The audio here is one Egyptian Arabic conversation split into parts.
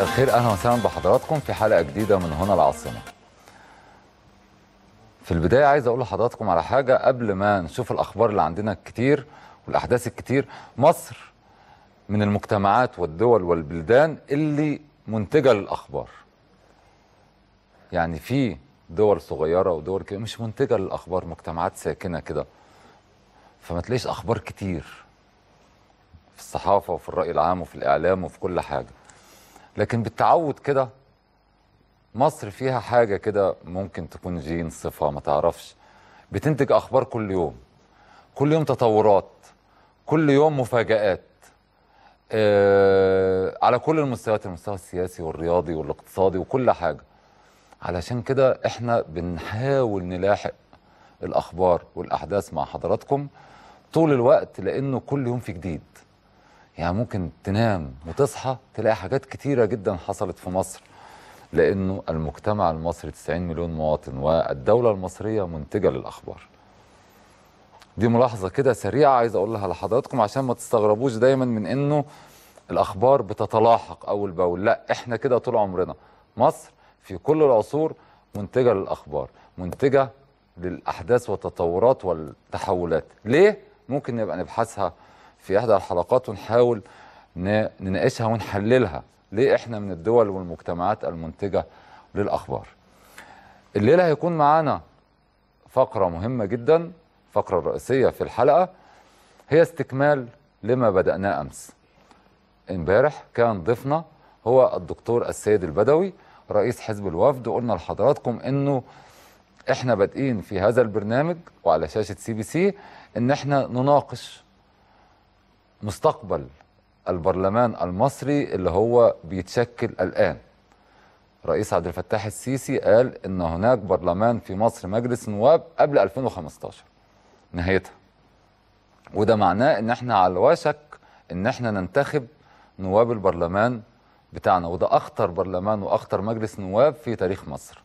مساء الخير اهلا وسهلا بحضراتكم في حلقه جديده من هنا العاصمه. في البدايه عايز اقول لحضراتكم على حاجه قبل ما نشوف الاخبار اللي عندنا الكتير والاحداث الكتير، مصر من المجتمعات والدول والبلدان اللي منتجه للاخبار. يعني في دول صغيره ودول كده مش منتجه للاخبار مجتمعات ساكنه كده. فما تلاقيش اخبار كتير في الصحافه وفي الراي العام وفي الاعلام وفي كل حاجه. لكن بالتعود كده مصر فيها حاجة كده ممكن تكون جين صفة ما تعرفش بتنتج أخبار كل يوم كل يوم تطورات كل يوم مفاجآت آه على كل المستويات المستوى السياسي والرياضي والاقتصادي وكل حاجة علشان كده احنا بنحاول نلاحق الأخبار والأحداث مع حضراتكم طول الوقت لأنه كل يوم في جديد يعني ممكن تنام وتصحى تلاقي حاجات كتيرة جدا حصلت في مصر لأنه المجتمع المصري 90 مليون مواطن والدولة المصرية منتجة للأخبار دي ملاحظة كده سريعة عايز أقولها لحضراتكم عشان ما تستغربوش دايما من أنه الأخبار بتتلاحق أول بأول لا إحنا كده طول عمرنا مصر في كل العصور منتجة للأخبار منتجة للأحداث والتطورات والتحولات ليه؟ ممكن نبقى نبحثها في احدى الحلقات ونحاول نناقشها ونحللها ليه احنا من الدول والمجتمعات المنتجه للاخبار الليله هيكون معانا فقره مهمه جدا الفقره الرئيسيه في الحلقه هي استكمال لما بداناه امس امبارح كان ضيفنا هو الدكتور السيد البدوي رئيس حزب الوفد وقلنا لحضراتكم انه احنا بادئين في هذا البرنامج وعلى شاشه سي بي سي ان احنا نناقش مستقبل البرلمان المصري اللي هو بيتشكل الآن رئيس عبد الفتاح السيسي قال ان هناك برلمان في مصر مجلس نواب قبل 2015 نهايتها وده معناه ان احنا على وشك ان احنا ننتخب نواب البرلمان بتاعنا وده اخطر برلمان واخطر مجلس نواب في تاريخ مصر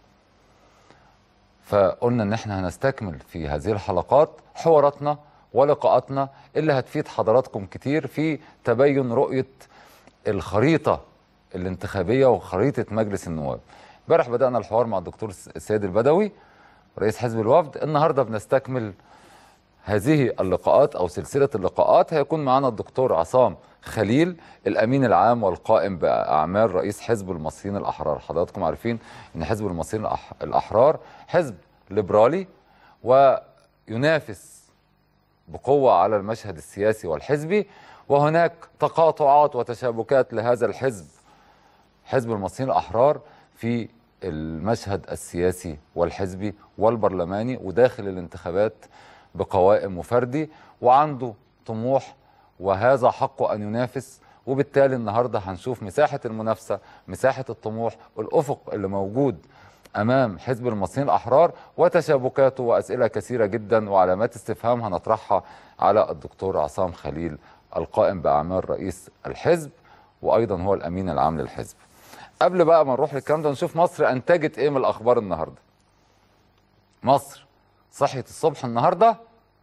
فقلنا ان احنا هنستكمل في هذه الحلقات حواراتنا ولقاءاتنا اللي هتفيد حضراتكم كتير في تبين رؤية الخريطة الانتخابية وخريطة مجلس النواب امبارح بدأنا الحوار مع الدكتور السيد البدوي رئيس حزب الوفد النهاردة بنستكمل هذه اللقاءات أو سلسلة اللقاءات هيكون معنا الدكتور عصام خليل الأمين العام والقائم بأعمال رئيس حزب المصريين الأحرار حضراتكم عارفين أن حزب المصريين الأحرار حزب ليبرالي وينافس بقوة على المشهد السياسي والحزبي وهناك تقاطعات وتشابكات لهذا الحزب حزب المصريين الأحرار في المشهد السياسي والحزبي والبرلماني وداخل الانتخابات بقوائم وفردي وعنده طموح وهذا حقه أن ينافس وبالتالي النهاردة هنشوف مساحة المنافسة مساحة الطموح والأفق اللي موجود امام حزب المصريين الاحرار وتشابكاته واسئله كثيره جدا وعلامات استفهام هنطرحها على الدكتور عصام خليل القائم باعمال رئيس الحزب وايضا هو الامين العام للحزب. قبل بقى ما نروح للكلام ده نشوف مصر انتجت ايه من الاخبار النهارده. مصر صحيت الصبح النهارده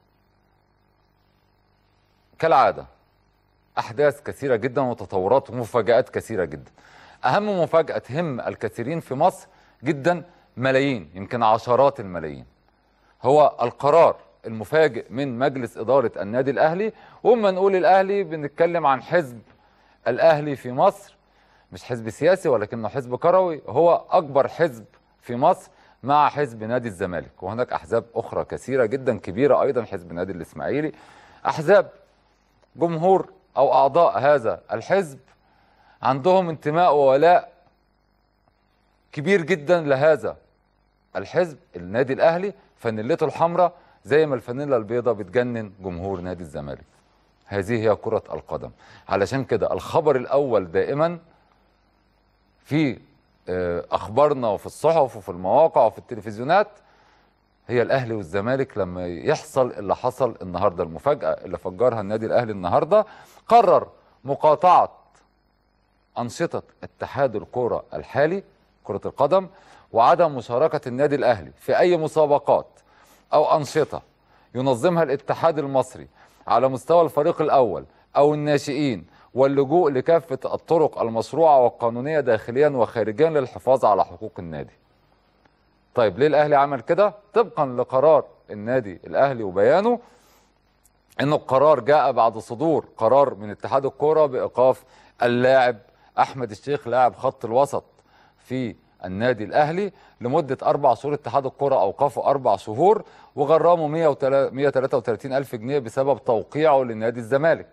كالعاده احداث كثيره جدا وتطورات ومفاجات كثيره جدا. اهم مفاجاه تهم الكثيرين في مصر جدا ملايين يمكن عشرات الملايين هو القرار المفاجئ من مجلس إدارة النادي الأهلي وما نقول الأهلي بنتكلم عن حزب الأهلي في مصر مش حزب سياسي ولكنه حزب كروي هو أكبر حزب في مصر مع حزب نادي الزمالك وهناك أحزاب أخرى كثيرة جدا كبيرة أيضا حزب نادي الإسماعيلي أحزاب جمهور أو أعضاء هذا الحزب عندهم انتماء وولاء كبير جدا لهذا الحزب النادي الاهلي فانيلته الحمراء زي ما الفانيلا البيضاء بتجنن جمهور نادي الزمالك هذه هي كرة القدم علشان كده الخبر الاول دائما في اخبارنا وفي الصحف وفي المواقع وفي التلفزيونات هي الاهلي والزمالك لما يحصل اللي حصل النهارده المفاجاه اللي فجرها النادي الاهلي النهارده قرر مقاطعه انشطه اتحاد الكره الحالي كره القدم وعدم مشاركه النادي الاهلي في اي مسابقات او انشطه ينظمها الاتحاد المصري على مستوى الفريق الاول او الناشئين واللجوء لكافة الطرق المشروعة والقانونية داخليا وخارجيا للحفاظ على حقوق النادي طيب ليه الأهلي عمل كده؟ طبقا لقرار النادي الأهلي وبيانه انه القرار جاء بعد صدور قرار من اتحاد الكرة بإيقاف اللاعب أحمد الشيخ لاعب خط الوسط في النادي الأهلي لمدة أربع شهور اتحاد الكرة أوقفه أربع شهور وغرامه 133 ألف جنيه بسبب توقيعه لنادي الزمالك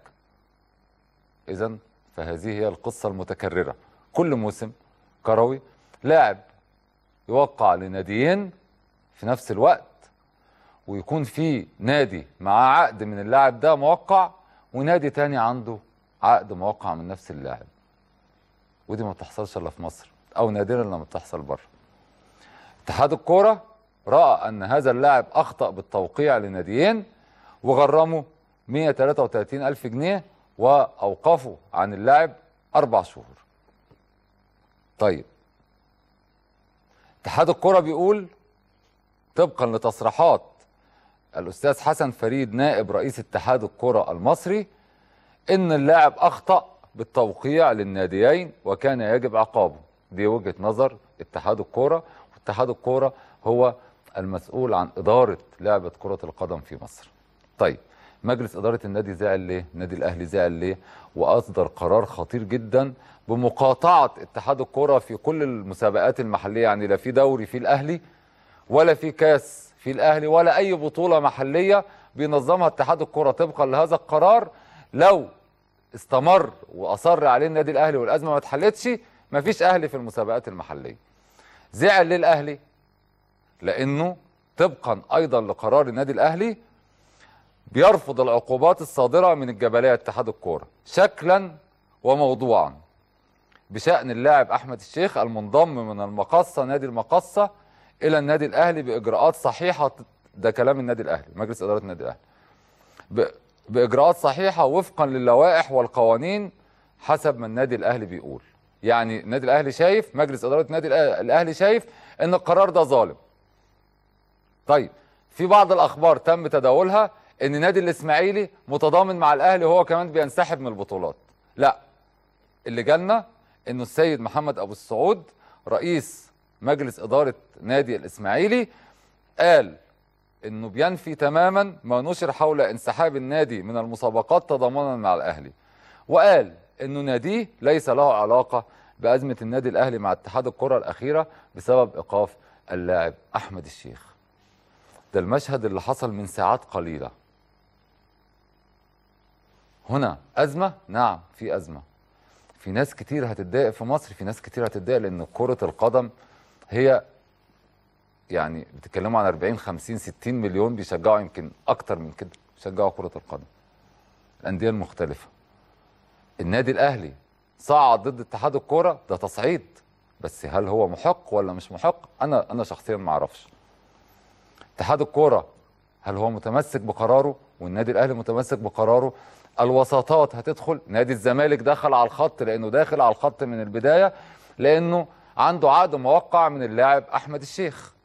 إذا فهذه هي القصة المتكررة كل موسم كروي لاعب يوقع لناديين في نفس الوقت ويكون في نادي مع عقد من اللاعب ده موقع ونادي تاني عنده عقد موقع من نفس اللاعب ودي ما بتحصلش الا في مصر او نادرا لما بتحصل بره اتحاد الكوره راى ان هذا اللاعب اخطا بالتوقيع لناديين وغرمه 133 الف جنيه واوقفوا عن اللاعب اربع شهور طيب اتحاد الكوره بيقول طبقا لتصريحات الاستاذ حسن فريد نائب رئيس اتحاد الكره المصري ان اللاعب اخطا بالتوقيع للناديين وكان يجب عقابه دي وجهه نظر اتحاد الكوره واتحاد الكوره هو المسؤول عن اداره لعبه كره القدم في مصر طيب مجلس اداره النادي زعل ليه النادي الاهلي زعل ليه واصدر قرار خطير جدا بمقاطعه اتحاد الكوره في كل المسابقات المحليه يعني لا في دوري في الاهلي ولا في كاس في الاهلي ولا اي بطوله محليه بينظمها اتحاد الكره طبقا لهذا القرار لو استمر واصر عليه النادي الاهلي والازمه ما اتحلتش مفيش اهلي في المسابقات المحليه زعل ليه الاهلي لانه طبقا ايضا لقرار النادي الاهلي بيرفض العقوبات الصادره من الجبليه اتحاد الكوره شكلا وموضوعا بشان اللاعب احمد الشيخ المنضم من المقصه نادي المقصه الى النادي الاهلي باجراءات صحيحه ده كلام النادي الاهلي مجلس اداره النادي الاهلي باجراءات صحيحه وفقا للوائح والقوانين حسب ما النادي الاهلي بيقول يعني النادي الاهلي شايف مجلس اداره النادي الاهلي شايف ان القرار ده ظالم طيب في بعض الاخبار تم تداولها ان نادي الاسماعيلي متضامن مع الاهلي وهو كمان بينسحب من البطولات لا اللي جالنا انه السيد محمد ابو السعود رئيس مجلس اداره نادي الاسماعيلي قال انه بينفي تماما ما نشر حول انسحاب النادي من المسابقات تضامنا مع الاهلي وقال انه ناديه ليس له علاقه بازمه النادي الاهلي مع اتحاد الكره الاخيره بسبب ايقاف اللاعب احمد الشيخ ده المشهد اللي حصل من ساعات قليله هنا ازمه نعم في ازمه في ناس كتير هتتضايق في مصر في ناس كتير هتتضايق لان كره القدم هي يعني بتتكلموا عن 40 50 60 مليون بيشجعوا يمكن اكتر من كده بيشجعوا كره القدم الانديه المختلفه النادي الاهلي صعد ضد اتحاد الكوره ده تصعيد بس هل هو محق ولا مش محق انا انا شخصيا ما اعرفش اتحاد الكوره هل هو متمسك بقراره والنادي الاهلي متمسك بقراره الوساطات هتدخل نادي الزمالك دخل على الخط لانه داخل على الخط من البدايه لانه عنده عقد موقع من اللاعب احمد الشيخ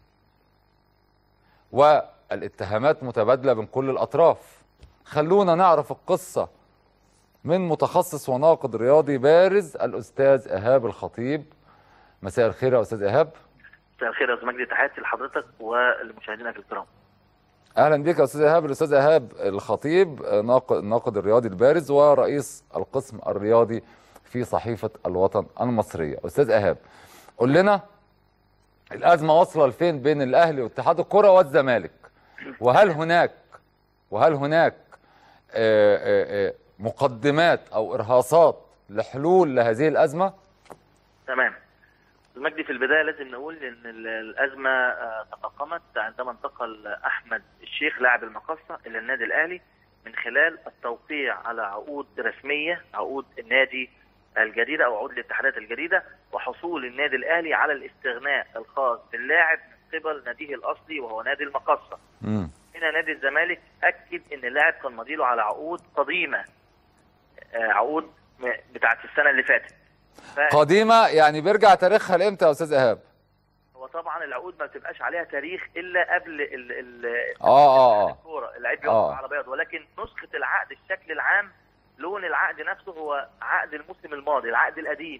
والاتهامات متبادله من كل الاطراف خلونا نعرف القصه من متخصص وناقد رياضي بارز الاستاذ ايهاب الخطيب مساء الخير يا استاذ ايهاب مساء الخير يا استاذ مجدي تحياتي لحضرتك ولمشاهدينا الكرام اهلا بك يا استاذ ايهاب الاستاذ ايهاب الخطيب ناقد الناقد الرياضي البارز ورئيس القسم الرياضي في صحيفه الوطن المصريه استاذ ايهاب قول لنا الازمه واصله لفين بين الاهلي واتحاد الكره والزمالك وهل هناك وهل هناك آآ آآ مقدمات او ارهاصات لحلول لهذه الازمه تمام المجدي في البدايه لازم نقول ان الازمه تفاقمت عندما انتقل احمد الشيخ لاعب المقصه الى النادي الاهلي من خلال التوقيع على عقود رسميه عقود النادي الجديده او عقود الاتحادات الجديده وحصول النادي الاهلي على الاستغناء الخاص باللاعب من قبل ناديه الاصلي وهو نادي المقصه. امم هنا نادي الزمالك اكد ان اللاعب كان مضيله على عقود قديمه آه عقود بتاعت السنه اللي فاتت. ف... قديمه يعني بيرجع تاريخها لامتى يا استاذ ايهاب؟ هو طبعا العقود ما بتبقاش عليها تاريخ الا قبل ال ال اه اه اه الكوره اللعيب بيقف على بياض ولكن نسخه العقد الشكل العام لون العقد نفسه هو عقد الموسم الماضي العقد القديم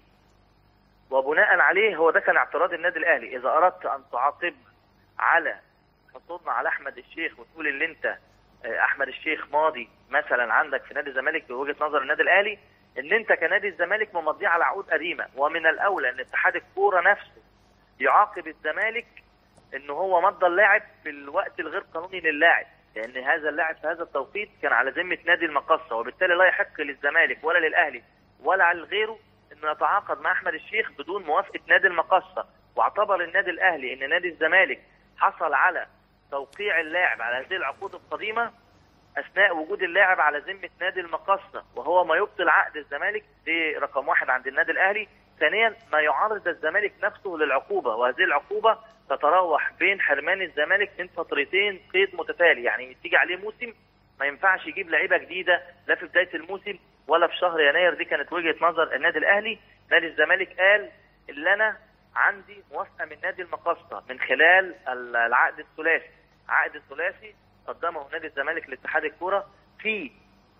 وبناء عليه هو ده كان اعتراض النادي الاهلي اذا اردت ان تعاقب على حصولنا على احمد الشيخ وتقول اللي انت آه، احمد الشيخ ماضي مثلا عندك في نادي الزمالك بوجهه نظر النادي الاهلي ان انت كنادي الزمالك ممضيه على عقود قديمه ومن الاولى ان اتحاد الكوره نفسه يعاقب الزمالك ان هو مضى اللاعب في الوقت الغير قانوني للاعب لان هذا اللاعب في هذا التوقيت كان على ذمه نادي المقصه وبالتالي لا يحق للزمالك ولا للاهلي ولا على غيره انه يتعاقد مع احمد الشيخ بدون موافقه نادي المقصه واعتبر النادي الاهلي ان نادي الزمالك حصل على توقيع اللاعب على هذه العقود القديمه اثناء وجود اللاعب على ذمه نادي المقصه وهو ما يبطل عقد الزمالك دي رقم واحد عند النادي الاهلي ثانيا ما يعرض الزمالك نفسه للعقوبه وهذه العقوبه تتراوح بين حرمان الزمالك من فترتين قيد متتالي يعني تيجي عليه موسم ما ينفعش يجيب لعيبه جديده لا في بدايه الموسم ولا في شهر يناير دي كانت وجهه نظر النادي الاهلي نادي الزمالك قال اللي انا عندي موافقه من نادي المقصه من خلال ال- العقد الثلاثي عقد الثلاثي قدمه نادي الزمالك لاتحاد الكوره في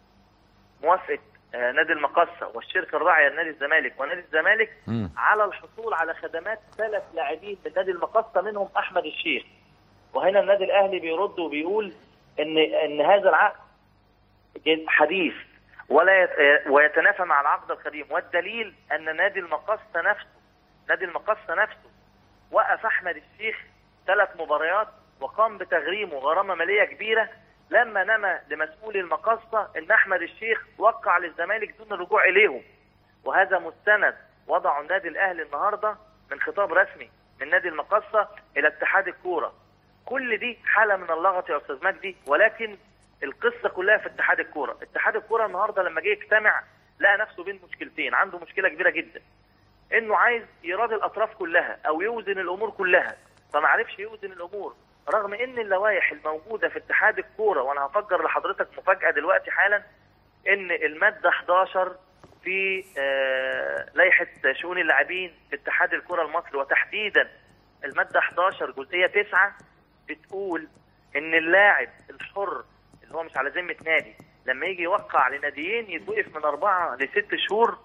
موافقه آه، نادي المقصه والشركه الراعيه لنادي الزمالك ونادي الزمالك مم. على الحصول على خدمات ثلاث لاعبين من نادي المقصه منهم احمد الشيخ وهنا النادي الاهلي بيرد وبيقول ان ان هذا العقد جد- حديث ولا يت- ويتنافى مع العقد القديم والدليل ان نادي المقصه نفسه نادي المقصه نفسه وقف احمد الشيخ ثلاث مباريات وقام بتغريمه غرامه ماليه كبيره لما نما لمسؤولي المقصه ان احمد الشيخ وقع للزمالك دون الرجوع اليهم وهذا مستند وضعه النادي الاهلي النهارده من خطاب رسمي من نادي المقصه الى اتحاد الكوره كل دي حاله من اللغط يا استاذ مجدي ولكن القصه كلها في اتحاد الكوره اتحاد الكوره النهارده لما جه يجتمع لقى نفسه بين مشكلتين عنده مشكله كبيره جدا انه عايز يراضي الاطراف كلها او يوزن الامور كلها فما عرفش يوزن الامور رغم ان اللوائح الموجوده في اتحاد الكوره وانا هفجر لحضرتك مفاجاه دلوقتي حالا ان الماده 11 في آه، لائحه شؤون اللاعبين في اتحاد الكره المصري وتحديدا الماده 11 جزئيه 9 بتقول ان اللاعب الحر اللي هو مش على ذمه نادي لما يجي يوقع لناديين يتوقف من اربعه لست شهور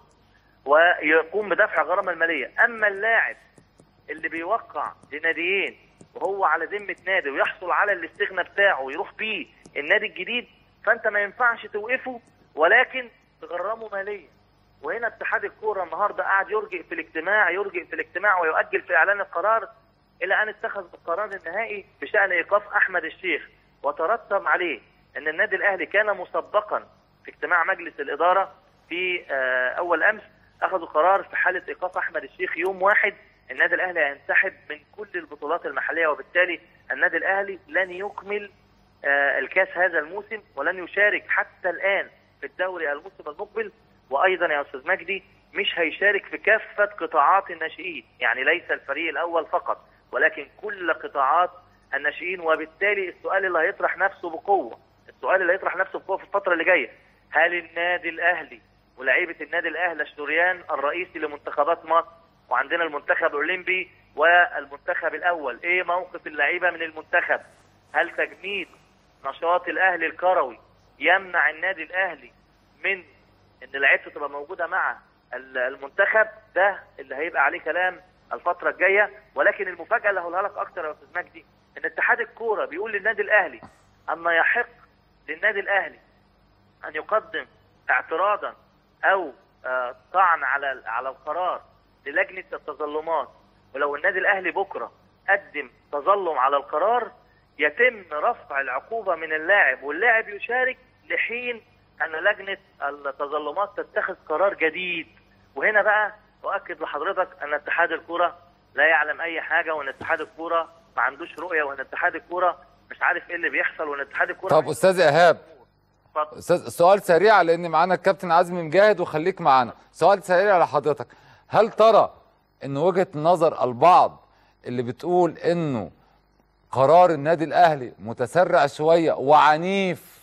ويقوم بدفع غرامه الماليه اما اللاعب اللي بيوقع لناديين وهو على ذمه نادي ويحصل على الاستغنى بتاعه ويروح بيه النادي الجديد فانت ما ينفعش توقفه ولكن تغرمه ماليا وهنا اتحاد الكوره النهارده قاعد يرجئ في الاجتماع يرجئ في الاجتماع ويؤجل في اعلان القرار الى ان اتخذ القرار النهائي بشان ايقاف احمد الشيخ وترتب عليه ان النادي الاهلي كان مسبقا في اجتماع مجلس الاداره في آه، اول امس اخذوا قرار في حاله ايقاف احمد الشيخ يوم واحد النادي الاهلي هينسحب من كل البطولات المحليه وبالتالي النادي الاهلي لن يكمل آه، الكاس هذا الموسم ولن يشارك حتى الان في الدوري الموسم المقبل وايضا يا استاذ مجدي مش هيشارك في كافه قطاعات الناشئين يعني ليس الفريق الاول فقط ولكن كل قطاعات الناشئين وبالتالي السؤال اللي هيطرح نفسه بقوه السؤال اللي هيطرح نفسه بقوه في الفتره اللي جايه هل النادي الاهلي ولاعيبه النادي الاهلي الشريان الرئيسي لمنتخبات مصر وعندنا المنتخب الاولمبي والمنتخب الاول ايه موقف اللعيبه من المنتخب هل تجميد نشاط الاهلي الكروي يمنع النادي الاهلي من ان لعيبته تبقى موجوده مع ال- المنتخب ده اللي هيبقى عليه كلام الفتره الجايه ولكن المفاجاه اللي هقولها لك اكتر يا استاذ مجدي ان اتحاد الكوره بيقول للنادي الاهلي ان يحق للنادي الاهلي ان يقدم اعتراضا او آه، طعن على على القرار للجنه التظلمات ولو النادي الاهلي بكره قدم تظلم على القرار يتم رفع العقوبه من اللاعب واللاعب يشارك لحين ان لجنه التظلمات تتخذ قرار جديد وهنا بقى اؤكد لحضرتك ان اتحاد الكوره لا يعلم اي حاجه وان اتحاد الكوره ما عندوش رؤيه وان اتحاد الكوره مش عارف ايه اللي بيحصل وان اتحاد الكوره طب استاذ ايهاب اتفضل. استاذ سؤال سريع لان معانا الكابتن عزمي مجاهد وخليك معانا سؤال سريع لحضرتك هل ترى ان وجهه نظر البعض اللي بتقول انه قرار النادي الاهلي متسرع شويه وعنيف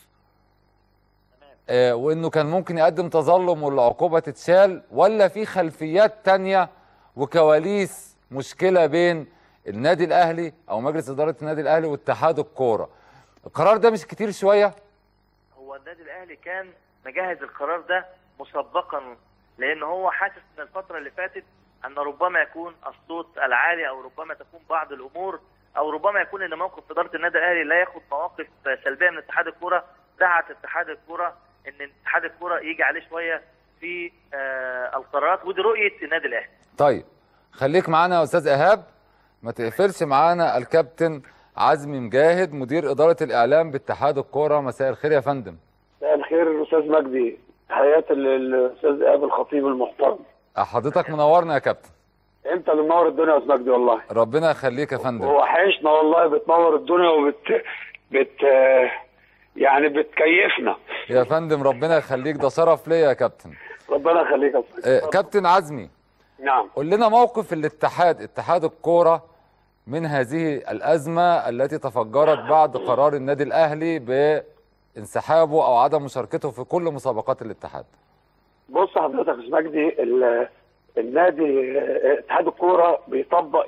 آه وانه كان ممكن يقدم تظلم والعقوبه تتشال ولا في خلفيات تانية وكواليس مشكله بين النادي الاهلي او مجلس اداره النادي الاهلي واتحاد الكوره القرار ده مش كتير شويه هو النادي الاهلي كان مجهز القرار ده مسبقا لان هو حاسس ان الفتره اللي فاتت ان ربما يكون الصوت العالي او ربما تكون بعض الامور او ربما يكون ان موقف اداره النادي الاهلي لا ياخد مواقف سلبيه من اتحاد الكوره دعت اتحاد الكوره ان اتحاد الكوره يجي عليه شويه في آه القرارات ودي رؤيه النادي الاهلي. طيب خليك معانا يا استاذ ايهاب ما تقفلش معانا الكابتن عزمي مجاهد مدير اداره الاعلام باتحاد الكوره مساء الخير يا فندم. مساء الخير الاستاذ مجدي تحياتي للاستاذ ايهاب الخطيب المحترم. حضرتك منورنا يا كابتن. انت اللي منور الدنيا يا استاذ مجدي والله. ربنا يخليك يا فندم. وحشنا والله بتنور الدنيا وبت بت يعني بتكيفنا. يا فندم ربنا يخليك ده شرف ليا يا كابتن. ربنا يخليك يا استاذ. كابتن عزمي. نعم. قول لنا موقف الاتحاد اتحاد الكوره من هذه الازمه التي تفجرت بعد قرار النادي الاهلي بانسحابه او عدم مشاركته في كل مسابقات الاتحاد. بص حضرتك يا استاذ مجدي النادي اتحاد الكوره بيطبق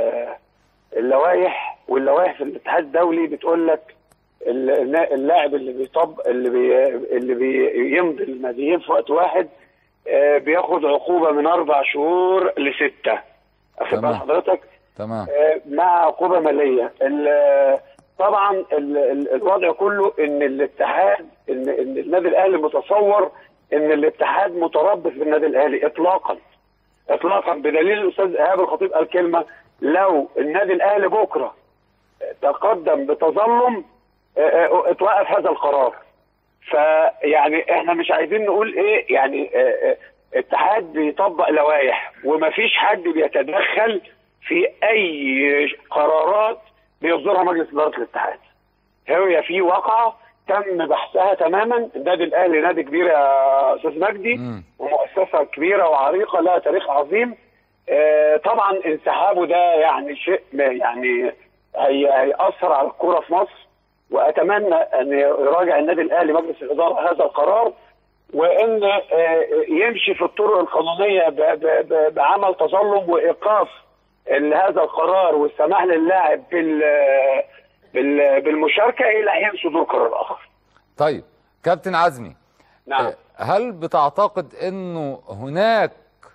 اللوائح واللوائح في الاتحاد الدولي بتقول لك اللاعب اللي بيطبق اللي بي اللي بيمضي الناديين في وقت واحد بياخد عقوبه من اربع شهور لسته واخد بال حضرتك؟ تمام مع عقوبه ماليه طبعا ال ال الوضع كله ان الاتحاد ان, إن النادي الاهلي متصور ان الاتحاد متربص بالنادي الاهلي اطلاقا اطلاقا بدليل الاستاذ ايهاب الخطيب قال كلمه لو النادي الاهلي بكره تقدم بتظلم اتوقف هذا القرار فيعني احنا مش عايزين نقول ايه يعني اتحاد بيطبق لوائح ومفيش حد بيتدخل في اي قرارات بيصدرها مجلس اداره الاتحاد هي في واقعه تم بحثها تماما النادي الاهلي نادي كبير يا استاذ مجدي مم. ومؤسسه كبيره وعريقه لها تاريخ عظيم آه طبعا انسحابه ده يعني شيء يعني هي هيأثر على الكوره في مصر واتمنى ان يراجع النادي الاهلي مجلس الاداره هذا القرار وان آه يمشي في الطرق القانونيه ب- ب- ب- بعمل تظلم وايقاف هذا القرار والسماح للاعب بال بال- بالمشاركه الى حين صدور قرار اخر. طيب كابتن عزمي نعم آه، هل بتعتقد انه هناك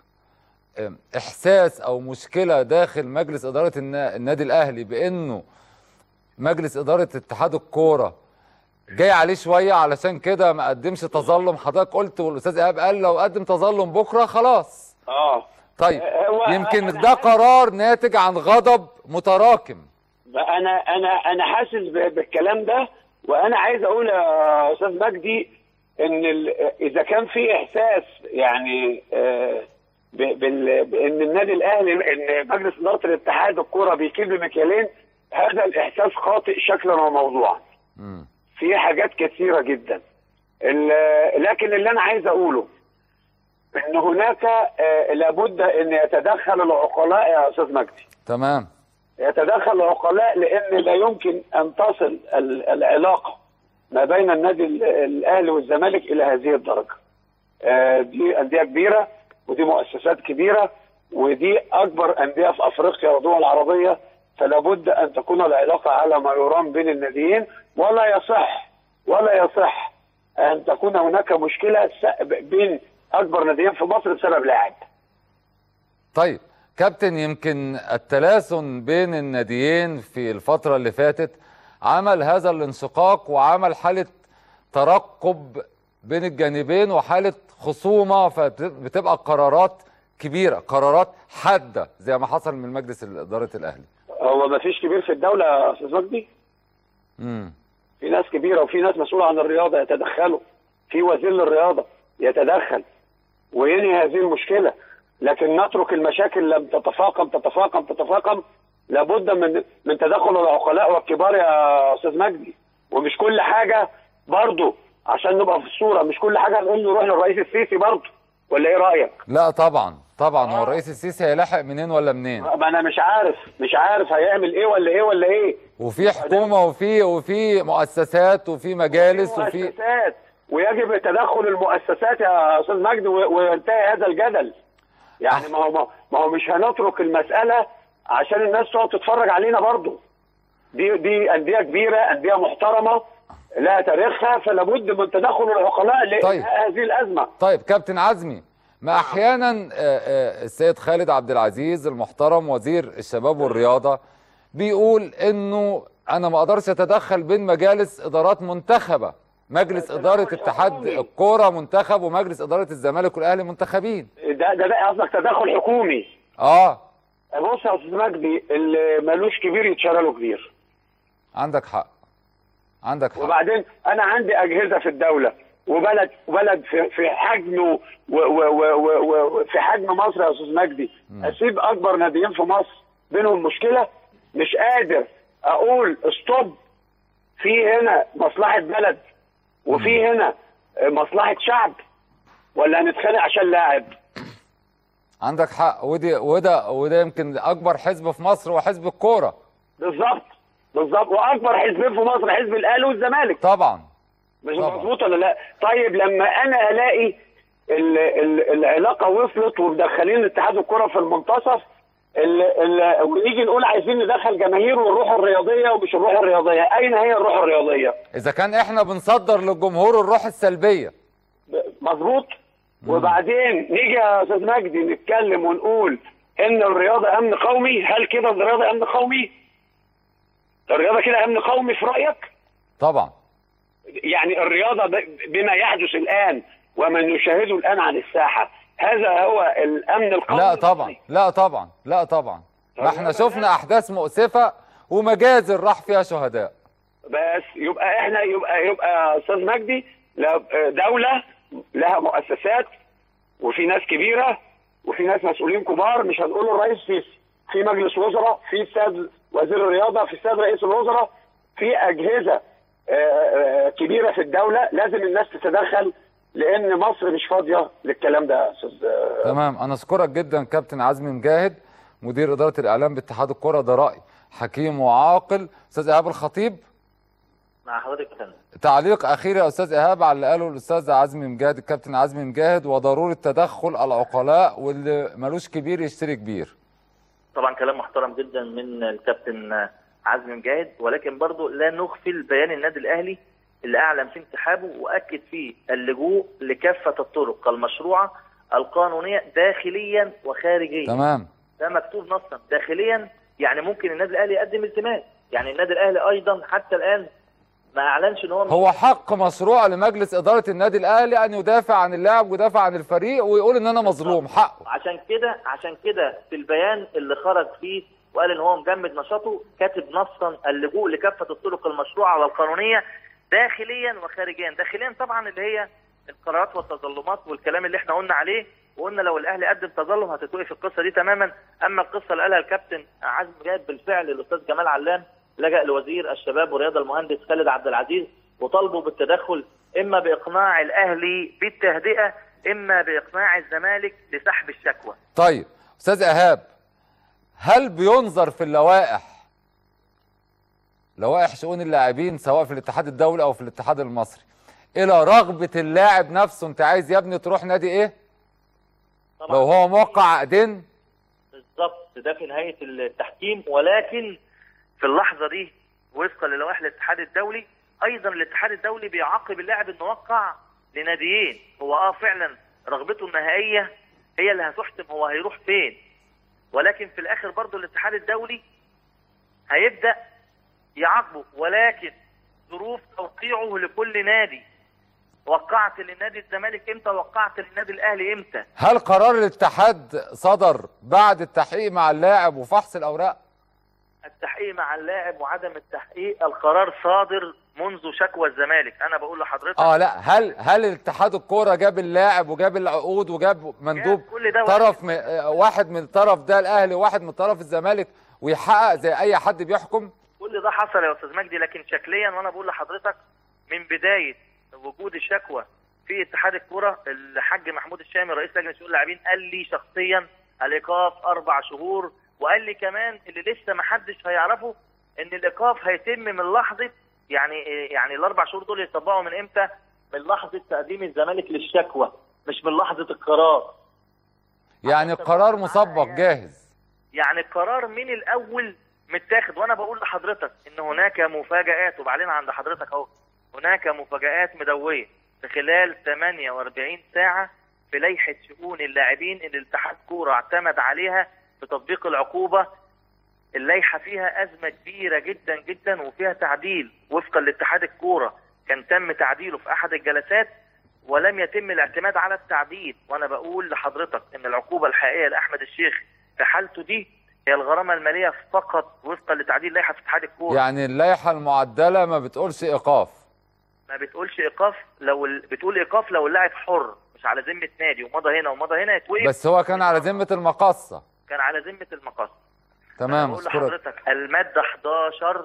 آه، احساس او مشكله داخل مجلس اداره النا- النادي الاهلي بانه مجلس اداره اتحاد الكوره جاي عليه شويه علشان كده ما قدمش تظلم حضرتك قلت والاستاذ ايهاب قال لو قدم تظلم بكره خلاص اه طيب هو يمكن أنا ده قرار ناتج عن غضب متراكم انا انا انا حاسس ب- بالكلام ده وانا عايز اقول يا استاذ مجدي ان ال- اذا كان في احساس يعني آه، ب- بال- بان النادي الاهلي ان مجلس اداره الاتحاد الكوره بيكيل بمكيالين هذا الاحساس خاطئ شكلا وموضوعا مم. في حاجات كثيره جدا ال- لكن اللي انا عايز اقوله ان هناك آه، لابد ان يتدخل العقلاء يا استاذ مجدي تمام يتدخل العقلاء لان لا يمكن ان تصل ال- العلاقه ما بين النادي ال- الاهلي والزمالك الى هذه الدرجه. آه، دي انديه كبيره ودي مؤسسات كبيره ودي اكبر انديه في افريقيا والدول العربيه فلا بد ان تكون العلاقه على ما يرام بين الناديين ولا يصح ولا يصح ان تكون هناك مشكله س- بين اكبر ناديين في مصر بسبب لاعب. طيب كابتن يمكن التلاسن بين الناديين في الفترة اللي فاتت عمل هذا الانشقاق وعمل حالة ترقب بين الجانبين وحالة خصومة فبتبقى قرارات كبيرة قرارات حادة زي ما حصل من مجلس إدارة الأهلي هو ما فيش كبير في الدوله يا استاذ مجدي؟ مم. في ناس كبيره وفي ناس مسؤوله عن الرياضه يتدخلوا في وزير للرياضه يتدخل وينهي هذه المشكله لكن نترك المشاكل لم تتفاقم تتفاقم تتفاقم لابد من من تدخل العقلاء والكبار يا استاذ مجدي ومش كل حاجه برضه عشان نبقى في الصوره مش كل حاجه نقول نروح للرئيس السيسي برضه ولا ايه رايك؟ لا طبعا طبعا هو الرئيس السيسي هيلاحق منين ولا منين ما انا مش عارف مش عارف هيعمل ايه ولا ايه ولا ايه وفي حكومة وفي وفي مؤسسات وفي مجالس وفي مؤسسات ويجب تدخل المؤسسات يا استاذ مجدي و- وينتهي هذا الجدل يعني ما هو ما هو مش هنترك المساله عشان الناس تقعد تتفرج علينا برضو دي دي انديه كبيره انديه محترمه لها تاريخها فلا بد من تدخل العقلاء لانهاء طيب. هذه الازمه طيب كابتن عزمي ما احيانا آه، آه، السيد خالد عبد العزيز المحترم وزير الشباب والرياضه بيقول انه انا ما اقدرش اتدخل بين مجالس ادارات منتخبه مجلس تدخل اداره اتحاد حكومي. الكوره منتخب ومجلس اداره الزمالك والاهلي منتخبين ده ده بقى قصدك تدخل حكومي اه بص يا استاذ مجدي اللي ملوش كبير يتشرى له كبير عندك حق عندك حق وبعدين انا عندي اجهزه في الدوله وبلد وبلد في في حجم و- و- و- و- و- في حجم مصر يا استاذ مجدي اسيب اكبر ناديين في مصر بينهم مشكله مش قادر اقول ستوب في هنا مصلحه بلد وفي هنا مصلحه شعب ولا هنتخانق عشان لاعب عندك حق ودي وده وده يمكن اكبر حزب في مصر هو حزب الكوره بالظبط بالظبط واكبر حزبين في مصر حزب الاهلي والزمالك طبعا مش طبعا. مظبوط ولا لا طيب لما انا الاقي ال ال العلاقه وصلت ومدخلين اتحاد الكره في المنتصف ال ال ونيجي نقول عايزين ندخل جماهير والروح الرياضيه ومش الروح الرياضيه اين هي الروح الرياضيه اذا كان احنا بنصدر للجمهور الروح السلبيه ب- مظبوط وبعدين نيجي يا استاذ مجدي نتكلم ونقول ان الرياضه امن قومي هل كده الرياضه امن قومي الرياضه كده امن قومي في رايك طبعا يعني الرياضة ب- بما يحدث الآن ومن نشاهده الآن عن الساحة هذا هو الأمن القومي لا طبعا لا طبعا لا طبعا ما احنا شفنا احداث مؤسفه ومجازر راح فيها شهداء بس يبقى احنا يبقى يبقى استاذ مجدي لا- دولة لها مؤسسات وفي ناس كبيرة وفي ناس مسؤولين كبار مش هنقول الرئيس سيسي في مجلس وزراء في السيد وزير الرياضة في السيد رئيس الوزراء في أجهزة آه، آه، كبيرة في الدولة لازم الناس تتدخل لأن مصر مش فاضية للكلام ده يا أستاذ آه، تمام انا اشكرك جدا كابتن عزمي مجاهد مدير اداره الاعلام باتحاد الكره ده راي حكيم وعاقل استاذ ايهاب الخطيب مع حضرتك يا فندم تعليق اخير يا استاذ ايهاب على اللي قاله الاستاذ عزمي مجاهد الكابتن عزمي مجاهد وضروره تدخل العقلاء واللي ملوش كبير يشتري كبير طبعا كلام محترم جدا من الكابتن عزمي مجاهد ولكن برضو لا نغفل بيان النادي الاهلي اللي اعلن فيه انسحابه واكد فيه اللجوء لكافه الطرق المشروعه القانونيه داخليا وخارجيا تمام ده مكتوب نصا داخليا يعني ممكن النادي الاهلي يقدم التماس يعني النادي الاهلي ايضا حتى الان ما اعلنش ان هو هو حق مشروع لمجلس اداره النادي الاهلي ان يدافع عن اللاعب ويدافع عن الفريق ويقول ان انا مظلوم حقه عشان كده عشان كده في البيان اللي خرج فيه وقال ان هو مجمد نشاطه كاتب نصا اللجوء لكافه الطرق المشروعه والقانونيه داخليا وخارجيا داخليا طبعا اللي هي القرارات والتظلمات والكلام اللي احنا قلنا عليه وقلنا لو الاهلي قدم تظلم هتتوقف القصه دي تماما اما القصه اللي قالها الكابتن عزمي جاد بالفعل الاستاذ جمال علام لجأ لوزير الشباب والرياضه المهندس خالد عبد العزيز وطالبوا بالتدخل اما باقناع الاهلي بالتهدئه اما باقناع الزمالك لسحب الشكوى طيب استاذ ايهاب هل بينظر في اللوائح لوائح شؤون اللاعبين سواء في الاتحاد الدولي او في الاتحاد المصري الى رغبه اللاعب نفسه انت عايز يا ابني تروح نادي ايه طبعا لو هو موقع عقدين بالظبط ده في نهايه التحكيم ولكن في اللحظه دي وفقا للوائح الاتحاد الدولي ايضا الاتحاد الدولي بيعاقب اللاعب انه وقع لناديين هو اه فعلا رغبته النهائيه هي اللي هتحسم هو هيروح فين ولكن في الاخر برضه الاتحاد الدولي هيبدا يعاقبه ولكن ظروف توقيعه لكل نادي وقعت للنادي الزمالك امتى وقعت للنادي الاهلي امتى هل قرار الاتحاد صدر بعد التحقيق مع اللاعب وفحص الاوراق التحقيق مع اللاعب وعدم التحقيق القرار صادر منذ شكوى الزمالك انا بقول لحضرتك اه لا هل هل الاتحاد الكوره جاب اللاعب وجاب العقود وجاب مندوب جاب كل ده طرف م... آه، واحد من الطرف ده الاهلي وواحد من طرف الزمالك ويحقق زي اي حد بيحكم كل ده حصل يا استاذ مجدي لكن شكليا وانا بقول لحضرتك من بدايه وجود الشكوى في اتحاد الكره الحاج محمود الشامي رئيس لجنه شؤون اللاعبين قال لي شخصيا الايقاف اربع شهور وقال لي كمان اللي لسه ما حدش هيعرفه ان الايقاف هيتم من لحظه يعني يعني الاربع شهور دول يطبقوا من امتى؟ من لحظه تقديم الزمالك للشكوى مش من لحظه القرار يعني القرار مسبق جاهز يعني القرار من الاول متاخد وانا بقول لحضرتك ان هناك مفاجات وبعدين عند حضرتك اهو هناك مفاجآت مدوية في خلال 48 ساعة في لائحة شؤون اللاعبين اللي الاتحاد كورة اعتمد عليها في تطبيق العقوبة اللائحة فيها أزمة كبيرة جدا جدا وفيها تعديل وفقا لاتحاد الكورة كان تم تعديله في أحد الجلسات ولم يتم الاعتماد على التعديل وأنا بقول لحضرتك إن العقوبة الحقيقية لأحمد الشيخ في حالته دي هي الغرامة المالية فقط وفقا لتعديل لائحة في اتحاد الكورة يعني اللائحه المعدله ما بتقولش ايقاف ما بتقولش ايقاف لو ال... بتقول ايقاف لو اللاعب حر مش على ذمه نادي ومضى هنا ومضى هنا يتوقف بس هو كان على ذمه المقصه كان على ذمه المقص تمام بقول اشكرك لحضرتك الماده 11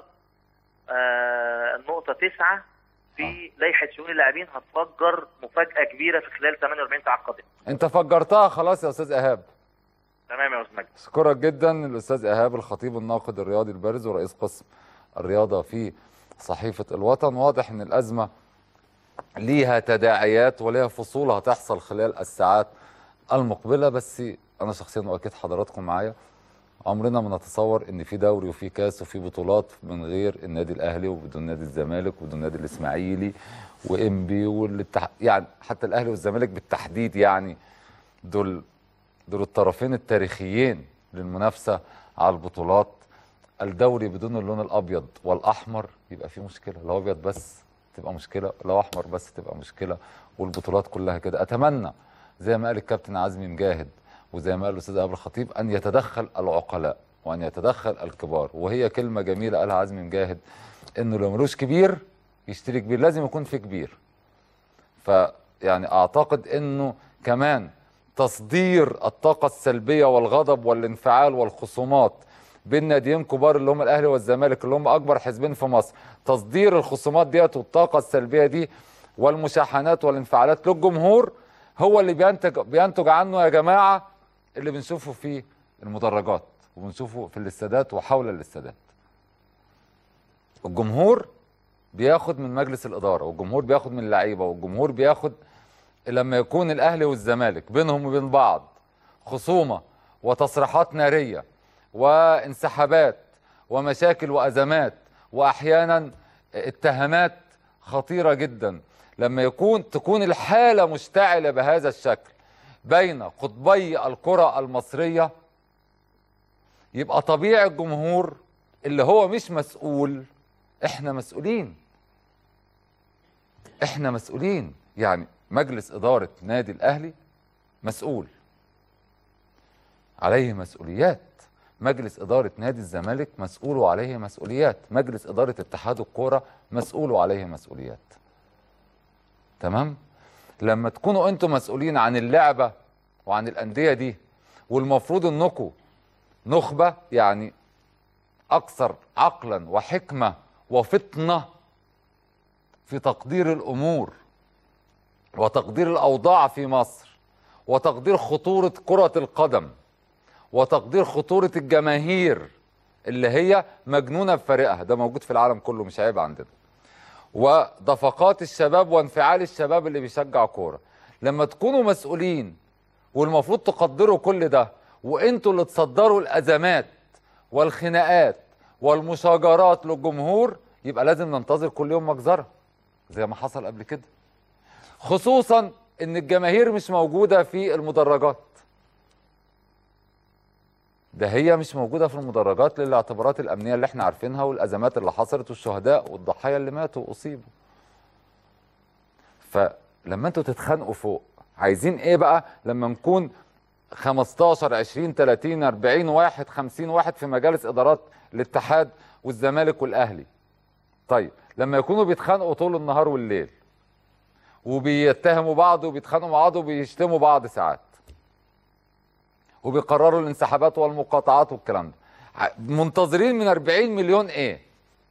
آه النقطه 9 في لائحه شؤون اللاعبين هتفجر مفاجاه كبيره في خلال 48 ساعه قادمه انت فجرتها خلاص يا استاذ ايهاب تمام يا استاذ مجدي اشكرك جدا الاستاذ ايهاب الخطيب الناقد الرياضي البارز ورئيس قسم الرياضه في صحيفه الوطن واضح ان الازمه ليها تداعيات وليها فصول هتحصل خلال الساعات المقبله بس انا شخصيا واكيد حضراتكم معايا عمرنا ما نتصور ان في دوري وفي كاس وفي بطولات من غير النادي الاهلي وبدون نادي الزمالك وبدون نادي الاسماعيلي وانبي والاتح... يعني حتى الاهلي والزمالك بالتحديد يعني دول دول الطرفين التاريخيين للمنافسه على البطولات الدوري بدون اللون الابيض والاحمر يبقى فيه مشكله لو ابيض بس تبقى مشكله لو احمر بس تبقى مشكله والبطولات كلها كده اتمنى زي ما قال الكابتن عزمي مجاهد وزي ما قال الاستاذ ابو الخطيب ان يتدخل العقلاء وان يتدخل الكبار وهي كلمه جميله قالها عزمي مجاهد انه لو ملوش كبير يشتري كبير لازم يكون في كبير فيعني اعتقد انه كمان تصدير الطاقه السلبيه والغضب والانفعال والخصومات بين ناديين كبار اللي هم الاهلي والزمالك اللي هم اكبر حزبين في مصر تصدير الخصومات ديت والطاقه السلبيه دي والمشاحنات والانفعالات للجمهور هو اللي بينتج بينتج عنه يا جماعه اللي بنشوفه في المدرجات وبنشوفه في الاستادات وحول الاستادات الجمهور بياخد من مجلس الاداره والجمهور بياخد من اللعيبه والجمهور بياخد لما يكون الاهلي والزمالك بينهم وبين بعض خصومه وتصريحات ناريه وانسحابات ومشاكل وازمات واحيانا اتهامات خطيره جدا لما يكون تكون الحاله مشتعله بهذا الشكل بين قطبي الكره المصريه يبقى طبيعي الجمهور اللي هو مش مسؤول احنا مسؤولين احنا مسؤولين يعني مجلس اداره نادي الاهلي مسؤول عليه مسؤوليات مجلس إدارة نادي الزمالك مسؤول وعليه مسؤوليات مجلس إدارة اتحاد الكورة مسؤول وعليه مسؤوليات تمام لما تكونوا انتم مسؤولين عن اللعبة وعن الأندية دي والمفروض انكم نخبة يعني أكثر عقلا وحكمة وفطنة في تقدير الأمور وتقدير الأوضاع في مصر وتقدير خطورة كرة القدم وتقدير خطورة الجماهير اللي هي مجنونة بفريقها ده موجود في العالم كله مش عيب عندنا ودفقات الشباب وانفعال الشباب اللي بيشجع كورة لما تكونوا مسؤولين والمفروض تقدروا كل ده وانتوا اللي تصدروا الأزمات والخناقات والمشاجرات للجمهور يبقى لازم ننتظر كل يوم مجزرة زي ما حصل قبل كده خصوصا ان الجماهير مش موجودة في المدرجات ده هي مش موجودة في المدرجات للاعتبارات الأمنية اللي احنا عارفينها والأزمات اللي حصلت والشهداء والضحايا اللي ماتوا وأصيبوا فلما انتوا تتخانقوا فوق عايزين ايه بقى لما نكون 15 20 30 40 واحد 50 واحد في مجالس إدارات الاتحاد والزمالك والأهلي طيب لما يكونوا بيتخانقوا طول النهار والليل وبيتهموا بعض وبيتخانقوا مع بعض وبيشتموا بعض ساعات وبيقرروا الانسحابات والمقاطعات والكلام ده منتظرين من 40 مليون ايه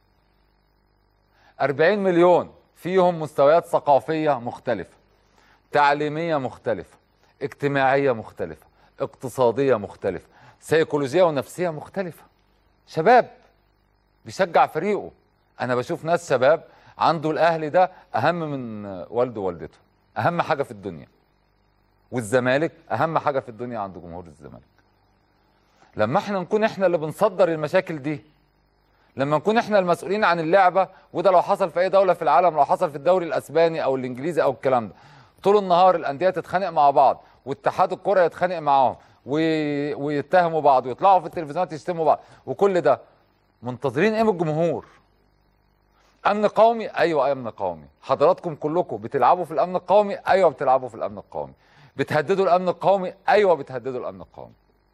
40 مليون فيهم مستويات ثقافية مختلفة تعليمية مختلفة اجتماعية مختلفة اقتصادية مختلفة سيكولوجية ونفسية مختلفة شباب بيشجع فريقه انا بشوف ناس شباب عنده الاهلي ده اهم من والده ووالدته اهم حاجة في الدنيا والزمالك اهم حاجه في الدنيا عند جمهور الزمالك لما احنا نكون احنا اللي بنصدر المشاكل دي لما نكون احنا المسؤولين عن اللعبه وده لو حصل في اي دوله في العالم لو حصل في الدوري الاسباني او الانجليزي او الكلام ده طول النهار الانديه تتخانق مع بعض واتحاد الكره يتخانق معاهم وي... ويتهموا بعض ويطلعوا في التلفزيونات يشتموا بعض وكل ده منتظرين ايه من الجمهور امن قومي ايوه امن قومي حضراتكم كلكم بتلعبوا في الامن القومي ايوه بتلعبوا في الامن القومي بتهددوا الامن القومي ايوه بتهددوا الامن القومي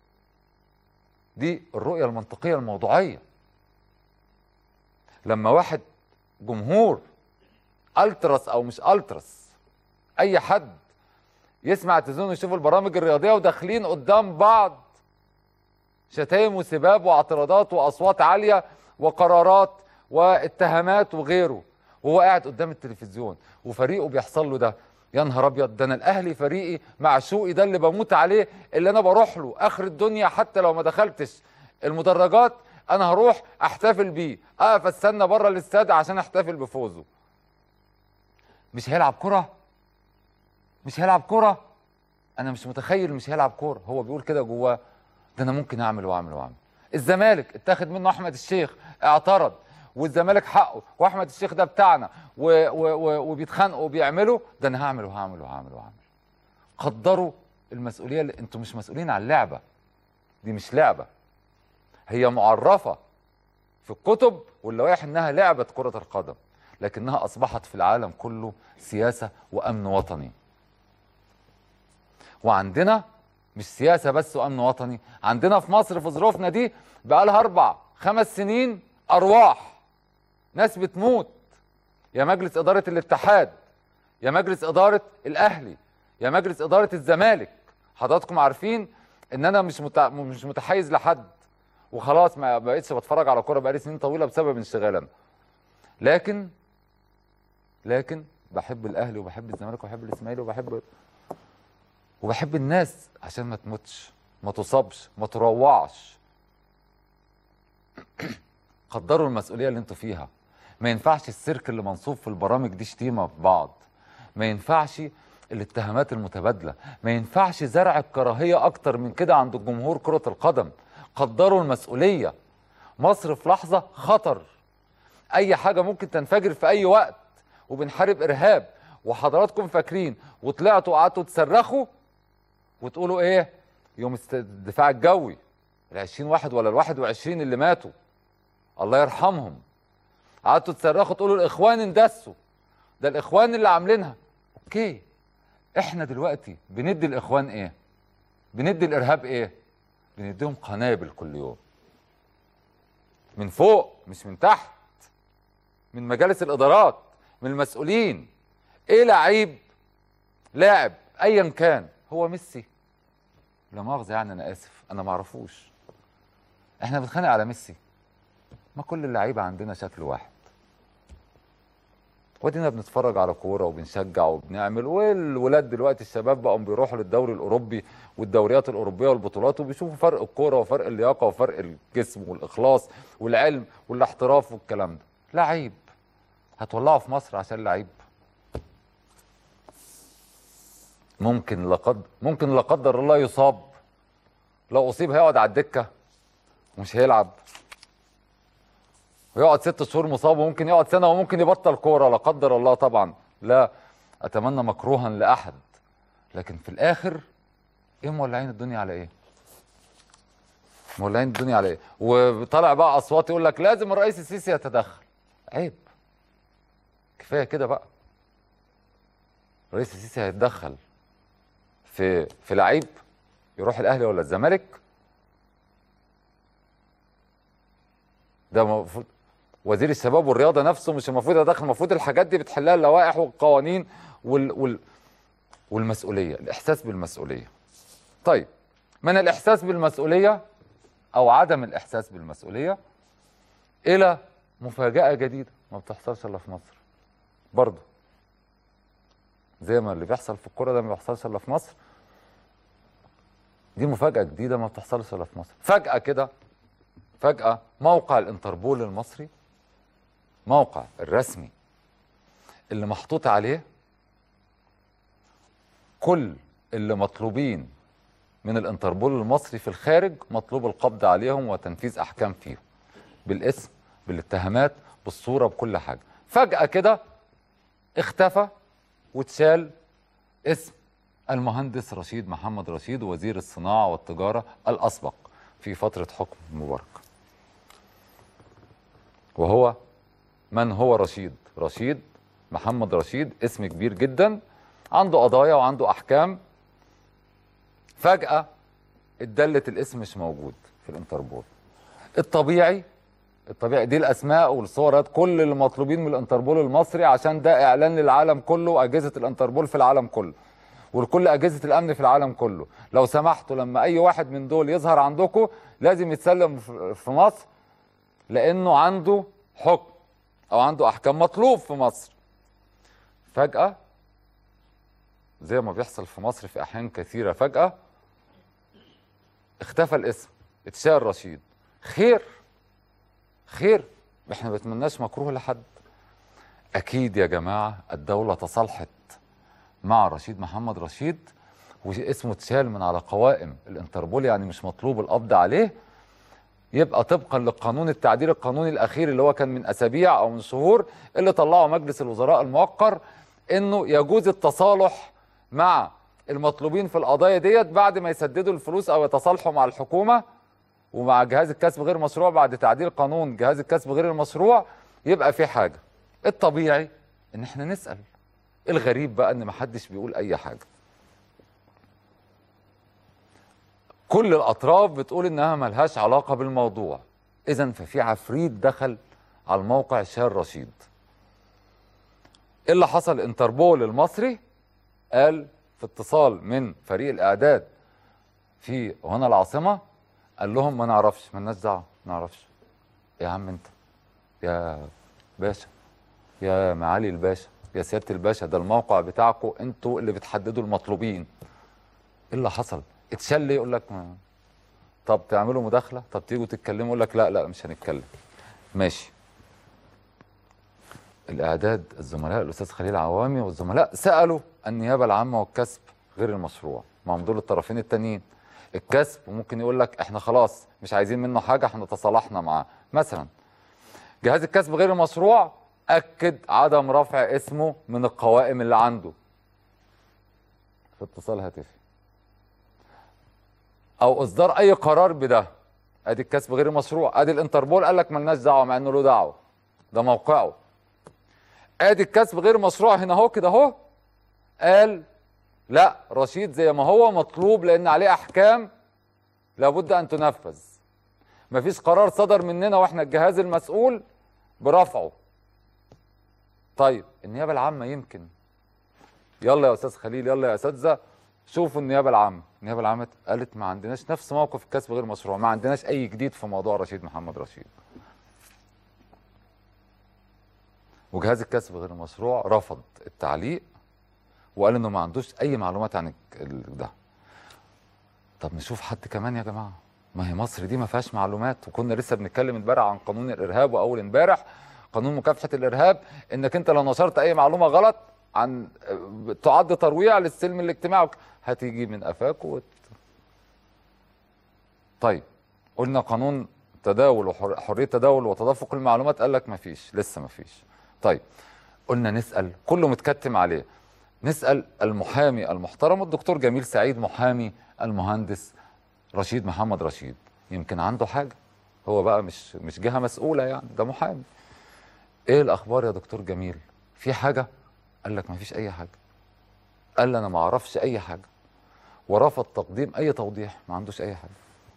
دي الرؤيه المنطقيه الموضوعيه لما واحد جمهور التراس او مش التراس اي حد يسمع تلفزيون ويشوف البرامج الرياضيه وداخلين قدام بعض شتايم وسباب واعتراضات واصوات عاليه وقرارات واتهامات وغيره وهو قاعد قدام التلفزيون وفريقه بيحصل له ده يا نهار ابيض ده انا الاهلي فريقي معشوقي ده اللي بموت عليه اللي انا بروح له اخر الدنيا حتى لو ما دخلتش المدرجات انا هروح احتفل بيه اقف استنى بره الاستاد عشان احتفل بفوزه مش هيلعب كره مش هيلعب كره انا مش متخيل مش هيلعب كوره هو بيقول كده جواه ده انا ممكن اعمل واعمل واعمل الزمالك اتاخد منه احمد الشيخ اعترض والزمالك حقه واحمد الشيخ ده بتاعنا و و و وبيتخانقوا وبيعملوا ده انا هعمل وهعمل وهعمل وهعمل قدروا المسؤوليه اللي انتوا مش مسؤولين عن اللعبه دي مش لعبه هي معرفه في الكتب واللوائح انها لعبه كره القدم لكنها اصبحت في العالم كله سياسه وامن وطني وعندنا مش سياسه بس وامن وطني عندنا في مصر في ظروفنا دي بقى لها اربع خمس سنين ارواح ناس بتموت يا مجلس اداره الاتحاد يا مجلس اداره الاهلي يا مجلس اداره الزمالك حضراتكم عارفين ان انا مش مت... مش متحيز لحد وخلاص ما بقتش بتفرج على كوره بقالي سنين طويله بسبب انشغال انا لكن لكن بحب الاهلي وبحب الزمالك وبحب الاسماعيلي وبحب وبحب الناس عشان ما تموتش ما تصابش ما تروعش قدروا المسؤوليه اللي انتوا فيها ما ينفعش السيرك اللي منصوب في البرامج دي شتيمه في بعض ما ينفعش الاتهامات المتبادله ما ينفعش زرع الكراهيه اكتر من كده عند الجمهور كره القدم قدروا المسؤوليه مصر في لحظه خطر اي حاجه ممكن تنفجر في اي وقت وبنحارب ارهاب وحضراتكم فاكرين وطلعتوا وقعدتوا تصرخوا وتقولوا ايه يوم است- الدفاع الجوي ال 20 واحد ولا ال 21 اللي ماتوا الله يرحمهم قعدتوا تصرخوا تقولوا الاخوان اندسوا ده الاخوان اللي عاملينها اوكي احنا دلوقتي بندي الاخوان ايه بندي الارهاب ايه بنديهم قنابل كل يوم من فوق مش من تحت من مجالس الادارات من المسؤولين ايه لعيب لاعب ايا كان هو ميسي لا مؤاخذه يعني انا اسف انا ما اعرفوش احنا بنتخانق على ميسي ما كل اللعيبه عندنا شكل واحد ودينا بنتفرج على كوره وبنشجع وبنعمل والولاد دلوقتي الشباب بقوا بيروحوا للدوري الاوروبي والدوريات الاوروبيه والبطولات وبيشوفوا فرق الكوره وفرق اللياقه وفرق الجسم والاخلاص والعلم والاحتراف والكلام ده لعيب هتولعه في مصر عشان لعيب ممكن لقد ممكن لا قدر الله يصاب لو اصيب هيقعد على الدكه ومش هيلعب ويقعد ست شهور مصاب وممكن يقعد سنه وممكن يبطل كوره لا قدر الله طبعا لا اتمنى مكروها لاحد لكن في الاخر ايه مولعين الدنيا على ايه؟ مولعين الدنيا على ايه؟ وطلع بقى اصوات يقول لك لازم الرئيس السيسي يتدخل عيب كفايه كده بقى الرئيس السيسي هيتدخل في في لعيب يروح الاهلي ولا الزمالك ده المفروض وزير الشباب والرياضه نفسه مش المفروض يدخل المفروض الحاجات دي بتحلها اللوائح والقوانين وال وال والمسؤوليه الاحساس بالمسؤوليه طيب من الاحساس بالمسؤوليه او عدم الاحساس بالمسؤوليه الى مفاجاه جديده ما بتحصلش الا في مصر برضه زي ما اللي بيحصل في الكوره ده ما بيحصلش الا في مصر دي مفاجاه جديده ما بتحصلش الا في مصر فجاه كده فجاه موقع الانتربول المصري موقع الرسمي اللي محطوط عليه كل اللي مطلوبين من الانتربول المصري في الخارج مطلوب القبض عليهم وتنفيذ احكام فيهم بالاسم بالاتهامات بالصوره بكل حاجه فجاه كده اختفى واتشال اسم المهندس رشيد محمد رشيد وزير الصناعه والتجاره الاسبق في فتره حكم مبارك وهو من هو رشيد رشيد محمد رشيد اسم كبير جدا عنده قضايا وعنده احكام فجاه اتدلت الاسم مش موجود في الانتربول الطبيعي الطبيعي دي الاسماء والصورات كل اللي مطلوبين من الانتربول المصري عشان ده اعلان للعالم كله واجهزه الانتربول في العالم كله ولكل اجهزه الامن في العالم كله لو سمحتوا لما اي واحد من دول يظهر عندكم لازم يتسلم في في مصر لانه عنده حكم او عنده احكام مطلوب في مصر فجاه زي ما بيحصل في مصر في احيان كثيره فجاه اختفى الاسم اتشال رشيد خير خير احنا ما بنتمناش مكروه لحد اكيد يا جماعه الدوله تصالحت مع رشيد محمد رشيد واسمه اتشال من على قوائم الانتربول يعني مش مطلوب القبض عليه يبقى طبقا للقانون التعديل القانوني الاخير اللي هو كان من اسابيع او من شهور اللي طلعه مجلس الوزراء الموقر انه يجوز التصالح مع المطلوبين في القضايا ديت بعد ما يسددوا الفلوس او يتصالحوا مع الحكومه ومع جهاز الكسب غير مشروع بعد تعديل قانون جهاز الكسب غير المشروع يبقى في حاجه الطبيعي ان احنا نسال الغريب بقى ان محدش بيقول اي حاجه كل الاطراف بتقول انها ملهاش علاقه بالموضوع اذا ففي عفريت دخل على الموقع شال رشيد ايه اللي حصل انتربول المصري قال في اتصال من فريق الاعداد في هنا العاصمه قال لهم ما نعرفش مالناش دعوه ما نعرفش يا عم انت يا باشا يا معالي الباشا يا سياده الباشا ده الموقع بتاعكم انتوا اللي بتحددوا المطلوبين ايه اللي حصل اتشال ليه يقول لك ما. طب تعملوا مداخله طب تيجوا تتكلموا يقول لك لا لا مش هنتكلم ماشي الاعداد الزملاء الاستاذ خليل عوامي والزملاء سالوا النيابه العامه والكسب غير المشروع ما هم دول الطرفين التانيين الكسب ممكن يقول لك احنا خلاص مش عايزين منه حاجه احنا تصالحنا معاه مثلا جهاز الكسب غير المشروع اكد عدم رفع اسمه من القوائم اللي عنده في اتصال هاتفي او اصدار اي قرار بده ادي الكسب غير المشروع ادي الانتربول قال لك ملناش دعوه مع انه له دعوه ده موقعه ادي الكسب غير مشروع هنا اهو كده اهو قال لا رشيد زي ما هو مطلوب لان عليه احكام لابد ان تنفذ مفيش قرار صدر مننا واحنا الجهاز المسؤول برفعه طيب النيابه العامه يمكن يلا يا استاذ خليل يلا يا اساتذه شوفوا النيابه العامه النيابه العامه قالت ما عندناش نفس موقف الكسب غير مشروع ما عندناش اي جديد في موضوع رشيد محمد رشيد وجهاز الكسب غير المشروع رفض التعليق وقال انه ما عندوش اي معلومات عن ال- ده طب نشوف حد كمان يا جماعه ما هي مصر دي ما فيهاش معلومات وكنا لسه بنتكلم امبارح عن قانون الارهاب واول امبارح قانون مكافحه الارهاب انك انت لو نشرت اي معلومه غلط عن تعد ترويع للسلم الاجتماعي هتيجي من قفاك وت... طيب قلنا قانون تداول وحريه تداول وتدفق المعلومات قال لك ما فيش لسه ما فيش طيب قلنا نسال كله متكتم عليه نسال المحامي المحترم الدكتور جميل سعيد محامي المهندس رشيد محمد رشيد يمكن عنده حاجه هو بقى مش مش جهه مسؤوله يعني ده محامي ايه الاخبار يا دكتور جميل في حاجه قال لك ما فيش اي حاجه قال لي انا ما اعرفش اي حاجه ورفض تقديم اي توضيح ما عندوش اي حاجه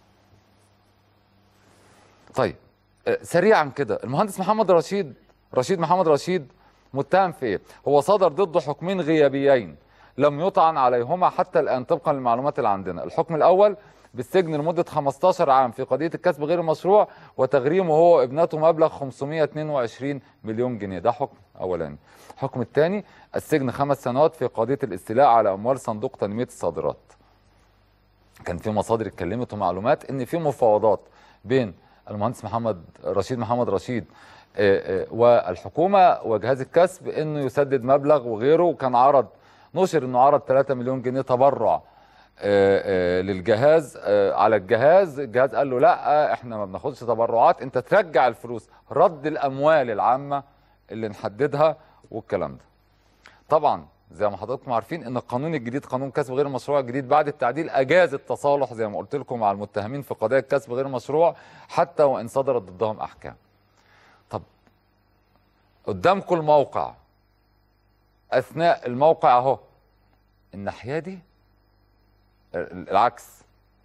طيب آه، سريعا كده المهندس محمد رشيد رشيد محمد رشيد متهم في ايه هو صدر ضده حكمين غيابيين لم يطعن عليهما حتى الان طبقا للمعلومات اللي عندنا الحكم الاول بالسجن لمده 15 عام في قضيه الكسب غير المشروع وتغريمه هو وابنته مبلغ 522 مليون جنيه ده حكم اولاني الحكم الثاني السجن خمس سنوات في قضيه الاستيلاء على اموال صندوق تنميه الصادرات كان في مصادر اتكلمت ومعلومات ان في مفاوضات بين المهندس محمد رشيد محمد رشيد آه، آه، والحكومه وجهاز الكسب انه يسدد مبلغ وغيره وكان عرض نشر انه عرض 3 مليون جنيه تبرع آه، آه، للجهاز آه، على الجهاز الجهاز قال له لا احنا ما بناخدش تبرعات انت ترجع الفلوس رد الاموال العامه اللي نحددها والكلام ده طبعا زي ما حضراتكم عارفين ان القانون الجديد قانون كسب غير مشروع الجديد بعد التعديل اجاز التصالح زي ما قلت لكم مع المتهمين في قضايا الكسب غير مشروع حتى وان صدرت ضدهم احكام طب قدامكم الموقع اثناء الموقع اهو الناحيه دي العكس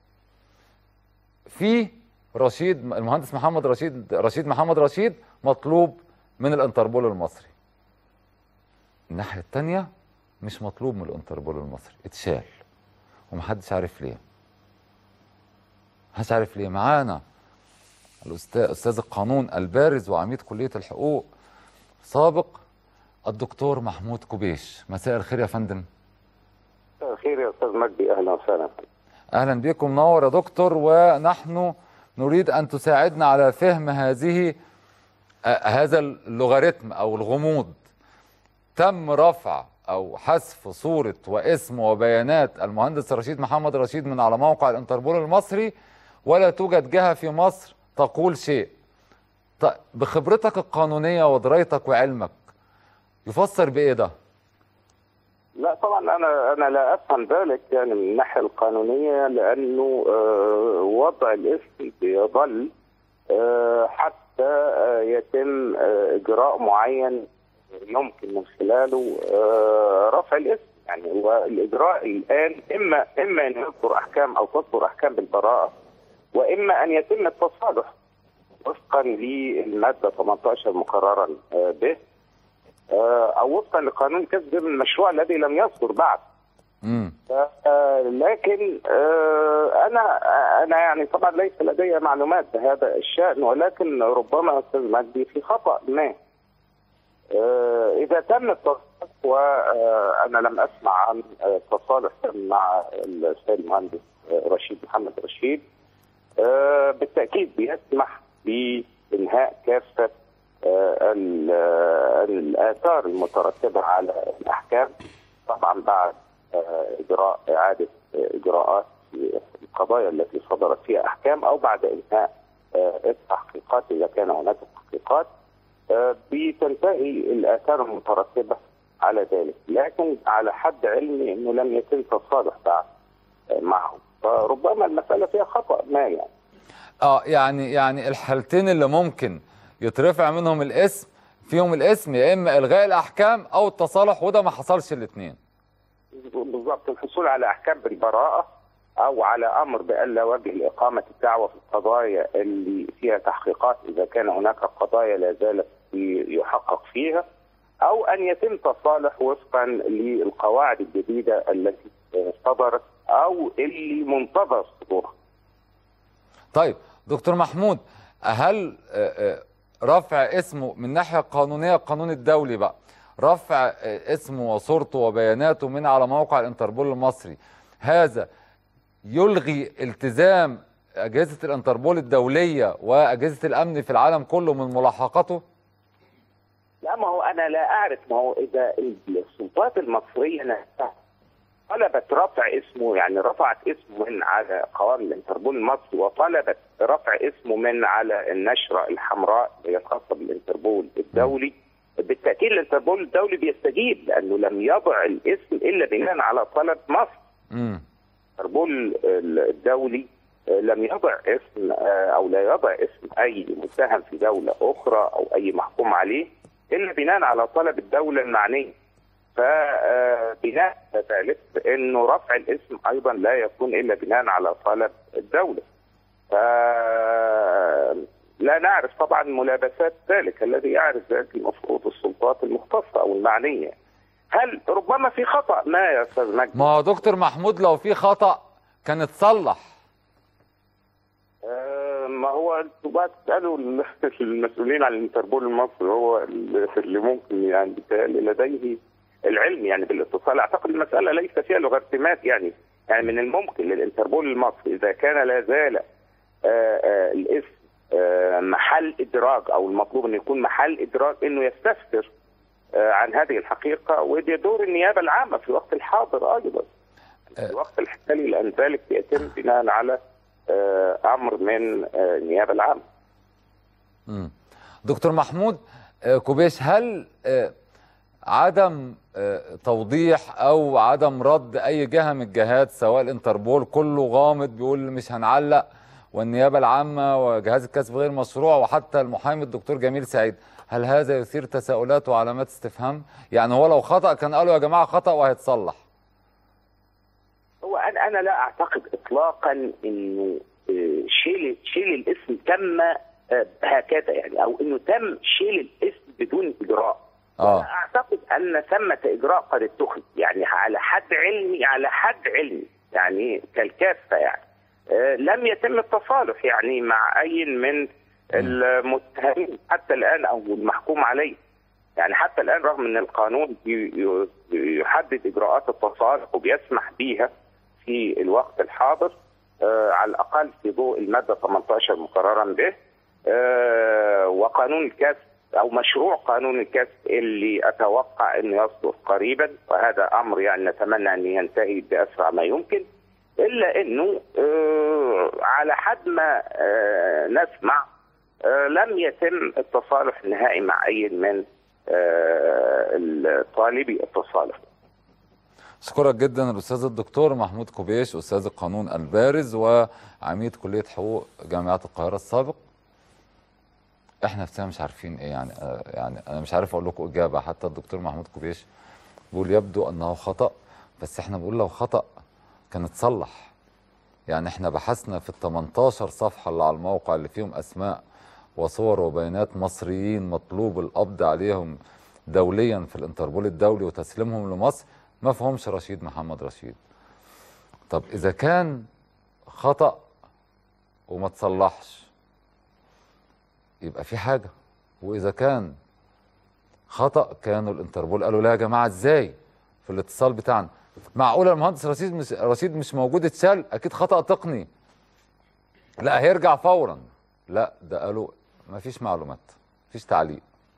في رشيد المهندس محمد رشيد رشيد محمد رشيد مطلوب من الانتربول المصري الناحيه الثانيه مش مطلوب من الانتربول المصري اتشال ومحدش عارف ليه محدش عارف ليه معانا الاستاذ استاذ القانون البارز وعميد كليه الحقوق سابق الدكتور محمود كوبيش مساء الخير يا فندم خير يا استاذ مجدي اهلا وسهلا اهلا بكم نور يا دكتور ونحن نريد ان تساعدنا على فهم هذه آه، هذا اللوغاريتم او الغموض تم رفع او حذف صوره واسم وبيانات المهندس رشيد محمد رشيد من على موقع الانتربول المصري ولا توجد جهه في مصر تقول شيء طيب بخبرتك القانونيه ودرايتك وعلمك يفسر بايه ده؟ لا طبعا انا انا لا افهم ذلك يعني من الناحيه القانونيه لانه آه، وضع الاسم بيظل آه، حتى آه، يتم آه، اجراء معين يمكن من خلاله آه، رفع الاسم يعني هو الاجراء الان اما اما ان يصدر احكام او تصدر احكام بالبراءه واما ان يتم التصالح وفقا للماده 18 مقررا آه، به آه، او وفقا لقانون كسب المشروع الذي لم يصدر بعد امم آه، لكن آه، انا انا يعني طبعا ليس لدي معلومات بهذا الشان ولكن ربما استاذ مجدي في خطا ما آه، اذا تم التصالح وانا لم اسمع عن آه، التصالح مع السيد المهندس آه، رشيد محمد رشيد آه، بالتاكيد بيسمح بانهاء كافه آه، ال- آه، الاثار المترتبه على الاحكام طبعا بعد آه، اجراء اعاده آه، اجراءات في القضايا التي صدرت فيها احكام او بعد انهاء آه، التحقيقات اذا كان هناك تحقيقات آه، بتنتهي الاثار المترتبه على ذلك لكن على حد علمي انه لم يتم تصالح بعد آه، معهم فربما المساله فيها خطا ما يعني اه يعني يعني الحالتين اللي ممكن يترفع منهم الاسم فيهم الاسم يا اما الغاء الاحكام او التصالح وده ما حصلش الاثنين بالضبط الحصول على احكام بالبراءه او على امر بالا وجه لاقامه الدعوه في القضايا اللي فيها تحقيقات اذا كان هناك قضايا لا زالت يحقق فيها او ان يتم تصالح وفقا للقواعد الجديده التي صدرت او اللي منتظر صدورها. طيب دكتور محمود هل آه، آه، رفع اسمه من ناحيه قانونيه القانون الدولي بقى رفع آه، اسمه وصورته وبياناته من على موقع الانتربول المصري هذا يلغي التزام اجهزه الانتربول الدوليه واجهزه الامن في العالم كله من ملاحقته لا ما هو انا لا اعرف ما هو اذا السلطات المصريه نفسها طلبت رفع اسمه يعني رفعت اسمه من على قوائم الانتربول المصري وطلبت رفع اسمه من على النشره الحمراء اللي هي الخاصه بالانتربول الدولي بالتاكيد الانتربول الدولي بيستجيب لانه لم يضع الاسم الا بناء على طلب مصر امم الانتربول الدولي لم يضع اسم او لا يضع اسم اي متهم في دوله اخرى او اي محكوم عليه الا بناء على طلب الدوله المعنيه فبناء ذلك انه رفع الاسم ايضا لا يكون الا بناء على طلب الدوله ف لا نعرف طبعا ملابسات ذلك الذي يعرف ذلك المفروض السلطات المختصه او المعنيه هل ربما في خطا ما يا استاذ مجدي ما هو دكتور محمود لو في خطا كان اتصلح آه، ما هو انتوا بقى تسالوا ال- المسؤولين عن الانتربول المصري هو اللي ممكن يعني بالتالي لديه العلم يعني بالاتصال اعتقد المساله ليس فيها لوغاريتمات يعني يعني من الممكن للانتربول المصري اذا كان لا زال آه، آه، الاسم آه، محل ادراج او المطلوب انه يكون محل ادراج انه يستفسر آه، عن هذه الحقيقه ودي دور النيابه العامه في الوقت الحاضر ايضا في الوقت الحالي لان ذلك يتم بناء على آه، امر من آه، النيابه العامه مم. دكتور محمود آه، كوبيش هل آه، عدم آه، توضيح او عدم رد اي جهه من الجهات سواء الانتربول كله غامض بيقول مش هنعلق والنيابه العامه وجهاز الكسب غير مشروع وحتى المحامي الدكتور جميل سعيد هل هذا يثير تساؤلات وعلامات استفهام يعني هو لو خطا كان قالوا يا جماعه خطا وهيتصلح هو انا انا لا اعتقد اطلاقا انه آه، شيل شيل الاسم تم آه، هكذا يعني او انه تم شيل الاسم بدون اجراء اه أنا اعتقد ان ثمه اجراء قد اتخذ يعني على حد علمي على حد علمي يعني كالكافه يعني آه، لم يتم التصالح يعني مع اي من المتهمين حتى الان او المحكوم عليه يعني حتى الان رغم ان القانون ي- ي- يحدد اجراءات التصالح وبيسمح بيها في الوقت الحاضر آه، على الاقل في ضوء الماده 18 مقررا به آه، وقانون الكسب او مشروع قانون الكسب اللي اتوقع انه يصدر قريبا وهذا امر يعني نتمنى ان ينتهي باسرع ما يمكن الا انه آه، على حد ما آه، نسمع آه، لم يتم التصالح النهائي مع اي من آه، طالبي التصالح اشكرك جدا الاستاذ الدكتور محمود كوبيش استاذ القانون البارز وعميد كليه حقوق جامعه القاهره السابق احنا نفسنا مش عارفين ايه يعني آه يعني انا مش عارف اقول لكم اجابه حتى الدكتور محمود كوبيش بيقول يبدو انه خطا بس احنا بنقول لو خطا كان اتصلح يعني احنا بحثنا في ال 18 صفحه اللي على الموقع اللي فيهم اسماء وصور وبيانات مصريين مطلوب القبض عليهم دوليا في الانتربول الدولي وتسليمهم لمصر ما فهمش رشيد محمد رشيد طب اذا كان خطأ وما تصلحش يبقى في حاجة واذا كان خطأ كانوا الانتربول قالوا لا يا جماعة ازاي في الاتصال بتاعنا معقولة المهندس رشيد مش رشيد مش موجود اتشال اكيد خطأ تقني لا هيرجع فورا لا ده قالوا ما فيش معلومات مفيش تعليق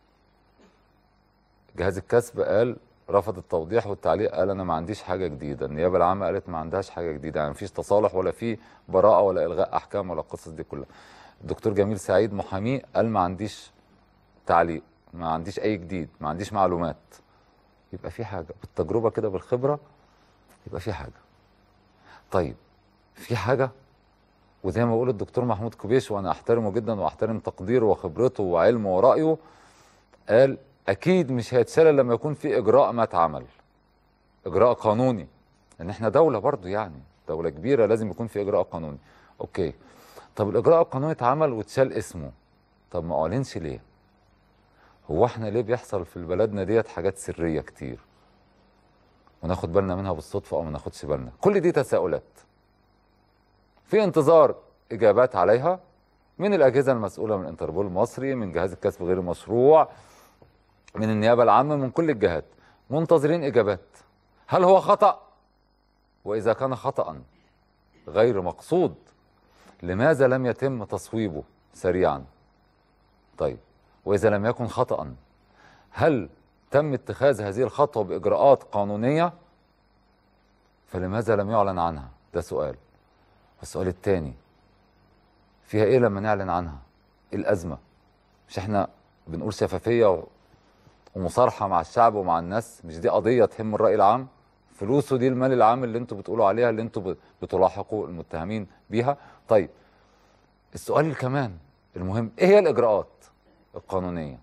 جهاز الكسب قال رفض التوضيح والتعليق قال انا ما عنديش حاجه جديده النيابه العامه قالت ما عندهاش حاجه جديده يعني مفيش تصالح ولا في براءه ولا الغاء احكام ولا القصص دي كلها الدكتور جميل سعيد محاميه قال ما عنديش تعليق ما عنديش اي جديد ما عنديش معلومات يبقى في حاجه بالتجربه كده بالخبره يبقى في حاجه طيب في حاجه وزي ما بقول الدكتور محمود كوبيش وانا احترمه جدا واحترم تقديره وخبرته وعلمه ورايه قال اكيد مش هيتشال إلا لما يكون في اجراء ما اتعمل اجراء قانوني لان احنا دوله برضو يعني دوله كبيره لازم يكون في اجراء قانوني اوكي طب الاجراء القانوني اتعمل واتشال اسمه طب ما اعلنش ليه هو احنا ليه بيحصل في بلدنا ديت حاجات سريه كتير وناخد بالنا منها بالصدفه او ما ناخدش بالنا كل دي تساؤلات في انتظار اجابات عليها من الاجهزه المسؤوله من انتربول المصري من جهاز الكسب غير المشروع من النيابه العامه من كل الجهات منتظرين اجابات هل هو خطا واذا كان خطا غير مقصود لماذا لم يتم تصويبه سريعا طيب واذا لم يكن خطا هل تم اتخاذ هذه الخطوه باجراءات قانونيه فلماذا لم يعلن عنها ده سؤال السؤال الثاني فيها ايه لما نعلن عنها ايه الازمه مش احنا بنقول شفافيه و- ومصارحه مع الشعب ومع الناس مش دي قضيه تهم الراي العام فلوسه دي المال العام اللي انتوا بتقولوا عليها اللي انتوا ب- بتلاحقوا المتهمين بيها طيب السؤال كمان المهم ايه هي الاجراءات القانونيه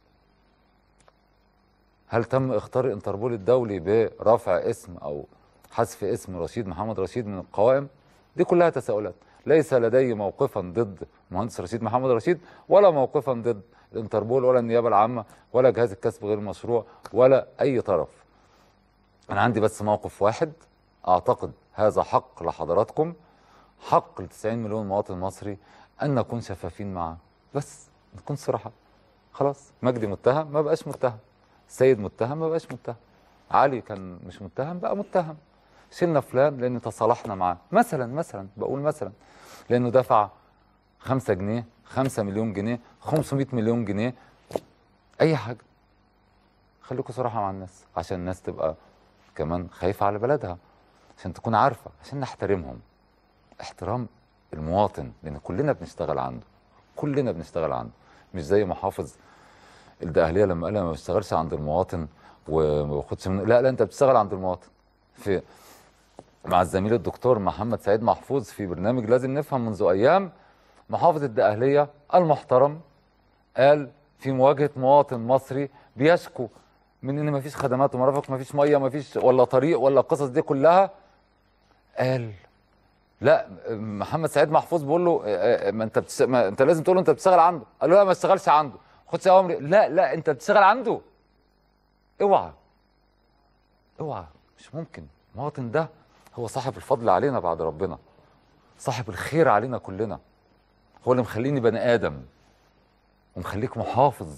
هل تم اختار الانتربول الدولي برفع اسم او حذف اسم رشيد محمد رشيد من القوائم دي كلها تساؤلات ليس لدي موقفا ضد مهندس رشيد محمد رشيد ولا موقفا ضد الانتربول ولا النيابه العامه ولا جهاز الكسب غير المشروع ولا اي طرف انا عندي بس موقف واحد اعتقد هذا حق لحضراتكم حق ل 90 مليون مواطن مصري ان نكون شفافين معه بس نكون صراحه خلاص مجدي متهم ما بقاش متهم سيد متهم ما بقاش متهم علي كان مش متهم بقى متهم شلنا فلان لان تصالحنا معاه مثلا مثلا بقول مثلا لانه دفع 5 جنيه 5 مليون جنيه 500 مليون جنيه اي حاجه خليكم صراحه مع الناس عشان الناس تبقى كمان خايفه على بلدها عشان تكون عارفه عشان نحترمهم احترام المواطن لان كلنا بنشتغل عنده كلنا بنشتغل عنده مش زي محافظ الدقهليه لما قال أنا ما بشتغلش عند المواطن وما باخدش منه لا لا انت بتشتغل عند المواطن في مع الزميل الدكتور محمد سعيد محفوظ في برنامج لازم نفهم منذ ايام محافظ الدقهليه المحترم قال في مواجهه مواطن مصري بيشكو من ان مفيش خدمات ومرافق مفيش ميه مفيش ولا طريق ولا القصص دي كلها قال لا محمد سعيد محفوظ بيقول له آه، آه، ما انت بتس... ما انت لازم تقول له انت بتشتغل عنده قال له لا ما اشتغلش عنده خدش اوامري لا لا انت بتشتغل عنده اوعى اوعى مش ممكن المواطن ده هو صاحب الفضل علينا بعد ربنا صاحب الخير علينا كلنا هو اللي مخليني بني ادم ومخليك محافظ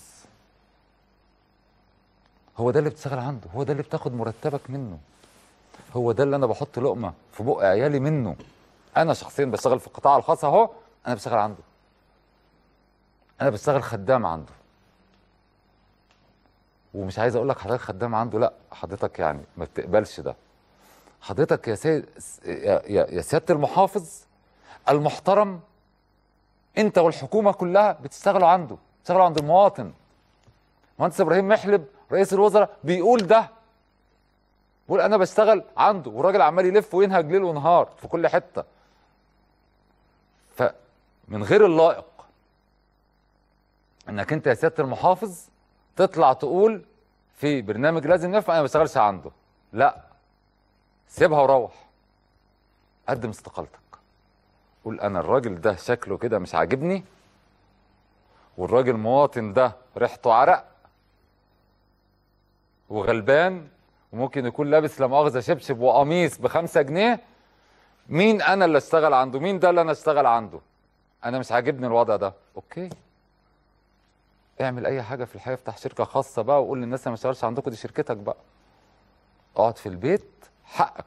هو ده اللي بتشتغل عنده هو ده اللي بتاخد مرتبك منه هو ده اللي انا بحط لقمه في بق عيالي منه انا شخصيا بشتغل في القطاع الخاص اهو انا بشتغل عنده انا بشتغل خدام عنده ومش عايز اقول لك حضرتك خدام عنده لا حضرتك يعني ما بتقبلش ده حضرتك يا سيد يا, يا, يا سياده المحافظ المحترم انت والحكومه كلها بتشتغلوا عنده بتشتغلوا عند المواطن مهندس ابراهيم محلب رئيس الوزراء بيقول ده بيقول انا بشتغل عنده والراجل عمال يلف وينهج ليل ونهار في كل حته فمن غير اللائق انك انت يا سياده المحافظ تطلع تقول في برنامج لازم نفهم انا ما بشتغلش عنده لا سيبها وروح قدم استقالتك قول انا الراجل ده شكله كده مش عاجبني والراجل مواطن ده ريحته عرق وغلبان وممكن يكون لابس لا مؤاخذه شبشب وقميص بخمسة جنيه مين انا اللي اشتغل عنده مين ده اللي انا اشتغل عنده انا مش عاجبني الوضع ده اوكي اعمل اي حاجه في الحياه افتح شركه خاصه بقى وقول للناس انا ما اشتغلش عندكم دي شركتك بقى اقعد في البيت حقك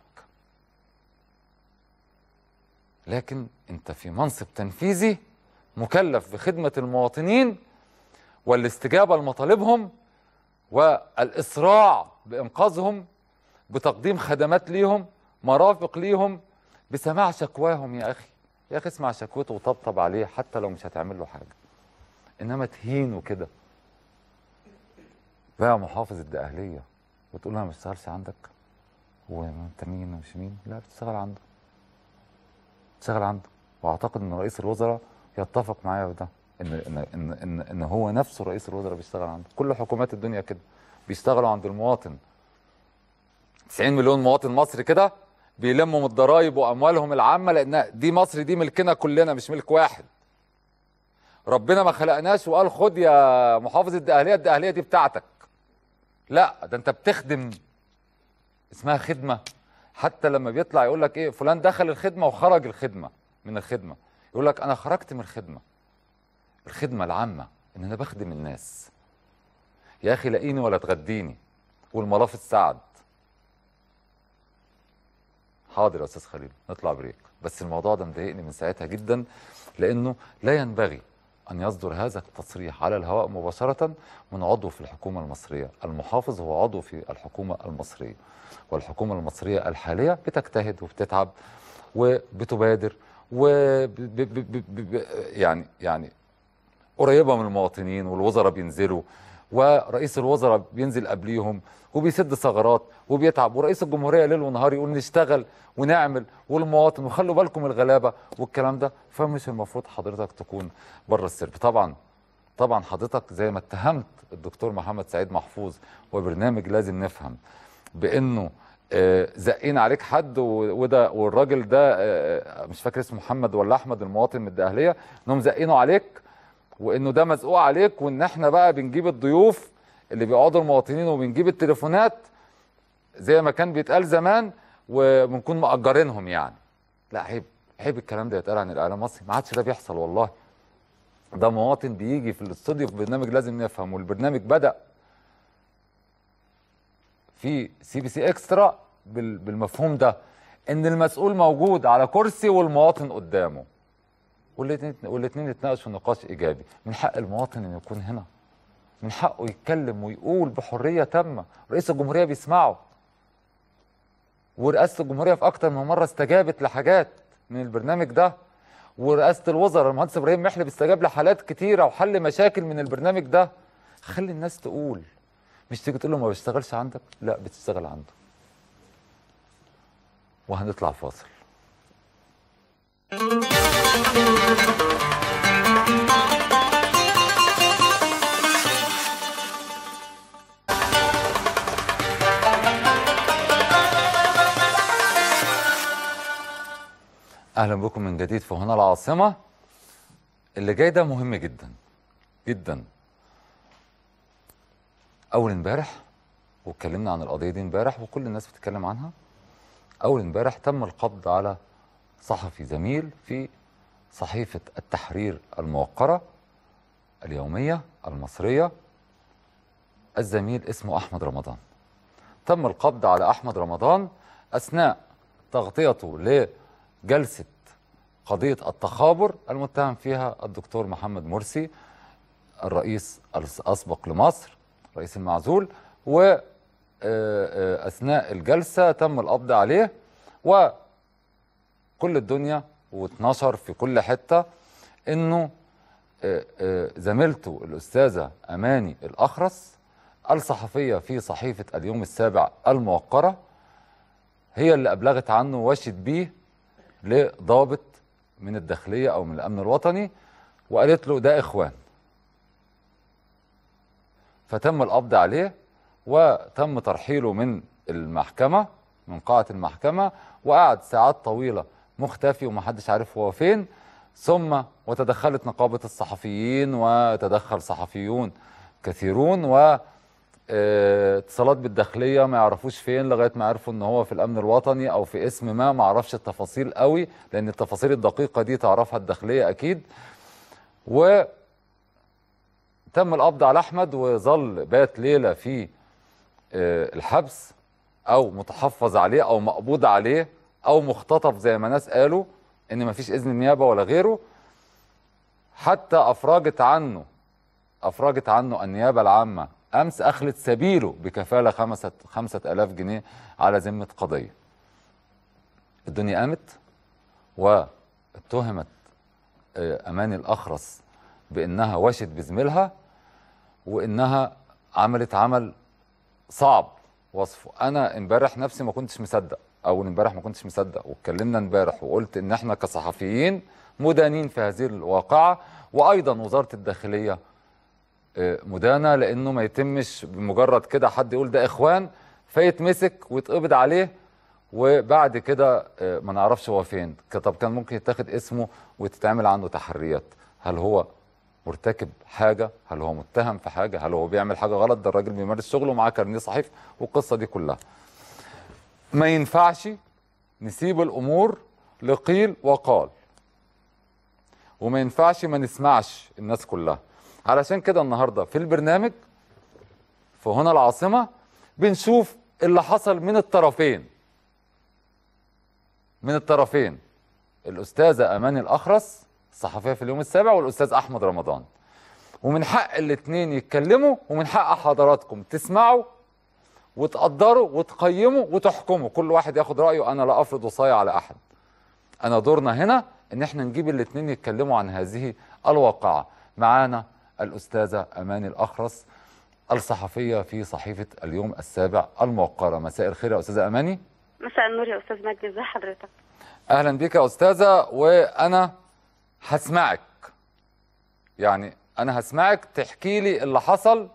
لكن انت في منصب تنفيذي مكلف بخدمه المواطنين والاستجابه لمطالبهم والاسراع بانقاذهم بتقديم خدمات ليهم مرافق ليهم بسماع شكواهم يا اخي يا اخي اسمع شكوته وطبطب عليه حتى لو مش هتعمل له حاجه انما تهينه كده بقى محافظ الدقهليه وتقول له انا ما بشتغلش عندك هو انت مين ومش مين لا بتشتغل عنده بتشتغل عنده واعتقد ان رئيس الوزراء يتفق معايا في ده ان ان ان ان, إن هو نفسه رئيس الوزراء بيشتغل عنده كل حكومات الدنيا كده بيشتغلوا عند المواطن 90 مليون مواطن مصري كده بيلموا من الضرايب واموالهم العامه لان دي مصر دي ملكنا كلنا مش ملك واحد ربنا ما خلقناش وقال خد يا محافظ الدقهليه الدقهليه دي بتاعتك لا ده انت بتخدم اسمها خدمه حتى لما بيطلع يقول لك ايه فلان دخل الخدمه وخرج الخدمه من الخدمه يقول لك انا خرجت من الخدمه الخدمه العامه ان انا بخدم الناس يا اخي لاقيني ولا تغديني والملاف السعد حاضر يا استاذ خليل نطلع بريك بس الموضوع ده مضايقني من ساعتها جدا لانه لا ينبغي ان يصدر هذا التصريح على الهواء مباشره من عضو في الحكومه المصريه المحافظ هو عضو في الحكومه المصريه والحكومه المصريه الحاليه بتجتهد وبتتعب وبتبادر و يعني يعني قريبه من المواطنين والوزراء بينزلوا ورئيس الوزراء بينزل قبليهم وبيسد ثغرات وبيتعب ورئيس الجمهوريه ليل ونهار يقول نشتغل ونعمل والمواطن وخلوا بالكم الغلابه والكلام ده فمش المفروض حضرتك تكون بره السرب طبعا طبعا حضرتك زي ما اتهمت الدكتور محمد سعيد محفوظ وبرنامج لازم نفهم بانه آه، زقين عليك حد و- وده والراجل ده آه، مش فاكر اسمه محمد ولا احمد المواطن من الدقهليه انهم زقينه عليك وانه ده مزقوق عليك وان احنا بقى بنجيب الضيوف اللي بيقعدوا المواطنين وبنجيب التليفونات زي ما كان بيتقال زمان وبنكون مأجرينهم يعني لا عيب عيب الكلام ده يتقال عن الاعلام المصري ما عادش ده بيحصل والله ده مواطن بيجي في الاستوديو في برنامج لازم نفهم والبرنامج بدأ في سي بي سي اكسترا بال- بالمفهوم ده ان المسؤول موجود على كرسي والمواطن قدامه والاثنين والاثنين يتناقشوا نقاش ايجابي من حق المواطن انه يكون هنا من حقه يتكلم ويقول بحريه تامه رئيس الجمهوريه بيسمعه ورئاسه الجمهوريه في اكتر من مره استجابت لحاجات من البرنامج ده ورئاسه الوزراء المهندس ابراهيم محلب استجاب لحالات كتيره وحل مشاكل من البرنامج ده خلي الناس تقول مش تيجي تقول له ما بشتغلش عندك لا بتشتغل عنده وهنطلع فاصل اهلا بكم من جديد في هنا العاصمه اللي جاي ده مهم جدا جدا اول امبارح واتكلمنا عن القضيه دي امبارح وكل الناس بتتكلم عنها اول امبارح تم القبض على صحفي زميل في صحيفه التحرير الموقره اليوميه المصريه الزميل اسمه احمد رمضان تم القبض على احمد رمضان اثناء تغطيته لجلسه قضيه التخابر المتهم فيها الدكتور محمد مرسي الرئيس الاسبق لمصر رئيس المعزول و آه، آه، اثناء الجلسه تم القبض عليه وكل الدنيا واتنشر في كل حته انه آه، آه، زميلته الاستاذه اماني الاخرس الصحفيه في صحيفه اليوم السابع الموقره هي اللي ابلغت عنه وشت بيه لضابط من الداخليه او من الامن الوطني وقالت له ده اخوان فتم القبض عليه وتم ترحيله من المحكمه من قاعه المحكمه وقعد ساعات طويله مختفي ومحدش عارف هو فين ثم وتدخلت نقابه الصحفيين وتدخل صحفيون كثيرون و آه، اتصالات بالداخليه ما يعرفوش فين لغايه ما عرفوا ان هو في الامن الوطني او في اسم ما ما اعرفش التفاصيل قوي لان التفاصيل الدقيقه دي تعرفها الداخليه اكيد و تم القبض على احمد وظل بات ليله في آه، الحبس او متحفظ عليه او مقبوض عليه او مختطف زي ما ناس قالوا ان مفيش اذن نيابه ولا غيره حتى افرجت عنه افرجت عنه النيابه العامه امس اخلت سبيله بكفاله خمسة خمسة الاف جنيه على ذمه قضيه الدنيا قامت واتهمت آه، اماني الاخرس بانها وشت بزميلها وانها عملت عمل صعب وصفه انا امبارح نفسي ما كنتش مصدق اول امبارح ما كنتش مصدق واتكلمنا امبارح وقلت ان احنا كصحفيين مدانين في هذه الواقعه وايضا وزاره الداخليه آه، مدانه لانه ما يتمش بمجرد كده حد يقول ده اخوان فيتمسك ويتقبض عليه وبعد كده آه، ما نعرفش هو فين ك- طب كان ممكن يتاخد اسمه وتتعمل عنه تحريات هل هو مرتكب حاجه هل هو متهم في حاجه هل هو بيعمل حاجه غلط ده الراجل بيمارس شغله ومعاه كارنيه صحيف والقصه دي كلها ما ينفعش نسيب الامور لقيل وقال وما ينفعش ما نسمعش الناس كلها علشان كده النهارده في البرنامج في هنا العاصمه بنشوف اللي حصل من الطرفين من الطرفين الاستاذه اماني الاخرس الصحفيه في اليوم السابع والاستاذ احمد رمضان ومن حق الاثنين يتكلموا ومن حق حضراتكم تسمعوا وتقدروا وتقيموا وتحكموا كل واحد ياخد رايه انا لا افرض وصايه على احد انا دورنا هنا ان احنا نجيب الاثنين يتكلموا عن هذه الواقعه معانا الاستاذه اماني الاخرس الصحفيه في صحيفه اليوم السابع الموقره مساء الخير يا استاذه اماني مساء النور يا استاذ مجدي ازي حضرتك اهلا بك يا استاذه وانا هسمعك يعني انا هسمعك تحكي لي اللي حصل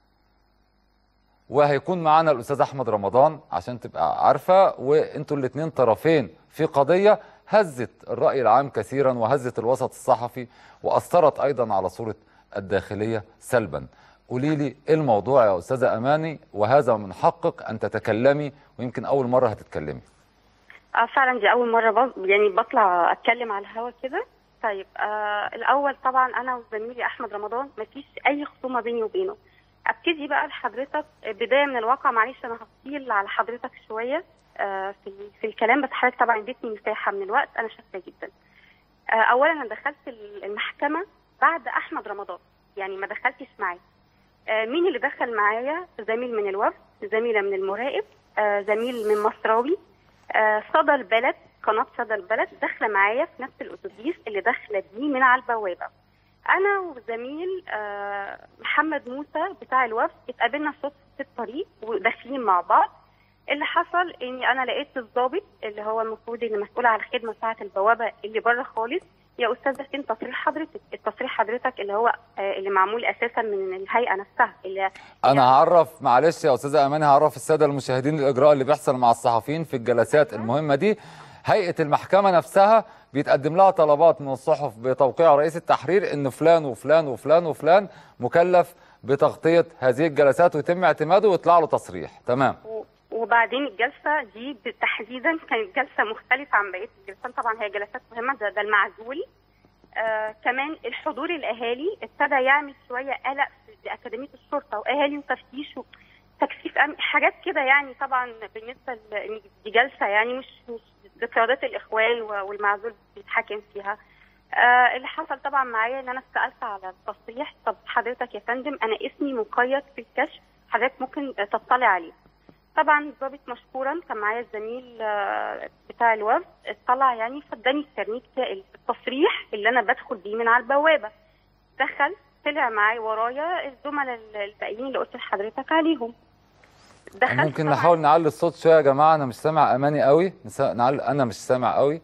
وهيكون معانا الاستاذ احمد رمضان عشان تبقى عارفه وانتوا الاثنين طرفين في قضيه هزت الراي العام كثيرا وهزت الوسط الصحفي واثرت ايضا على صوره الداخليه سلبا قولي لي ايه الموضوع يا استاذه اماني وهذا من حقك ان تتكلمي ويمكن اول مره هتتكلمي اه فعلا دي اول مره بص... يعني بطلع اتكلم على الهوا كده طيب آه الاول طبعا انا وزميلي احمد رمضان مفيش اي خصومه بيني وبينه ابتدي بقى لحضرتك بدايه من الواقع معلش انا هطيل على حضرتك شويه آه في في الكلام بس حضرتك طبعا اديتني مساحه من الوقت انا شاكره جدا آه اولا انا دخلت المحكمه بعد احمد رمضان يعني ما دخلتش معاه آه مين اللي دخل معايا زميل من الوفد زميله من المراقب آه زميل من مصراوي آه، صدى البلد قناه صدى البلد داخله معايا في نفس الاتوبيس اللي داخله بيه من على البوابه انا وزميل آه، محمد موسى بتاع الوفد اتقابلنا صدفه في الطريق وداخلين مع بعض اللي حصل اني انا لقيت الضابط اللي هو المفروض اللي مسؤول على الخدمه بتاعه البوابه اللي بره خالص يا استاذه فين تصريح حضرتك التصريح حضرتك اللي هو آه، اللي معمول اساسا من الهيئه نفسها اللي انا هعرف معلش يا استاذه اماني هعرف الساده المشاهدين الاجراء اللي بيحصل مع الصحفيين في الجلسات المهمه دي هيئه المحكمه نفسها بيتقدم لها طلبات من الصحف بتوقيع رئيس التحرير ان فلان وفلان وفلان وفلان مكلف بتغطيه هذه الجلسات ويتم اعتماده ويطلع له تصريح تمام و- وبعدين الجلسه دي تحديدا كانت جلسه مختلفه عن بقيه الجلسات طبعا هي جلسات مهمه ده, ده المعزول آه كمان الحضور الاهالي ابتدى يعمل شويه قلق في اكاديميه الشرطه واهالي وتفتيش وتكثيف أمن حاجات كده يعني طبعا بالنسبه ل- إن دي جلسه يعني مش مش دي قيادات الاخوان و- والمعزول بيتحاكم فيها آه اللي حصل طبعا معايا ان انا سالت على التصريح طب حضرتك يا فندم انا اسمي مقيد في الكشف حضرتك ممكن آه، تطلع عليه طبعا الضابط مشكورا كان معايا الزميل آه، بتاع الوفد اطلع يعني فاداني الكارنيه بتاعي التصريح اللي انا بدخل بيه من على البوابه دخل طلع معايا ورايا الزملاء الباقيين اللي قلت لحضرتك عليهم دخلت ممكن طبعاً- نحاول نعلي الصوت شويه يا جماعه انا مش سامع اماني قوي نسا- نعلي انا مش سامع قوي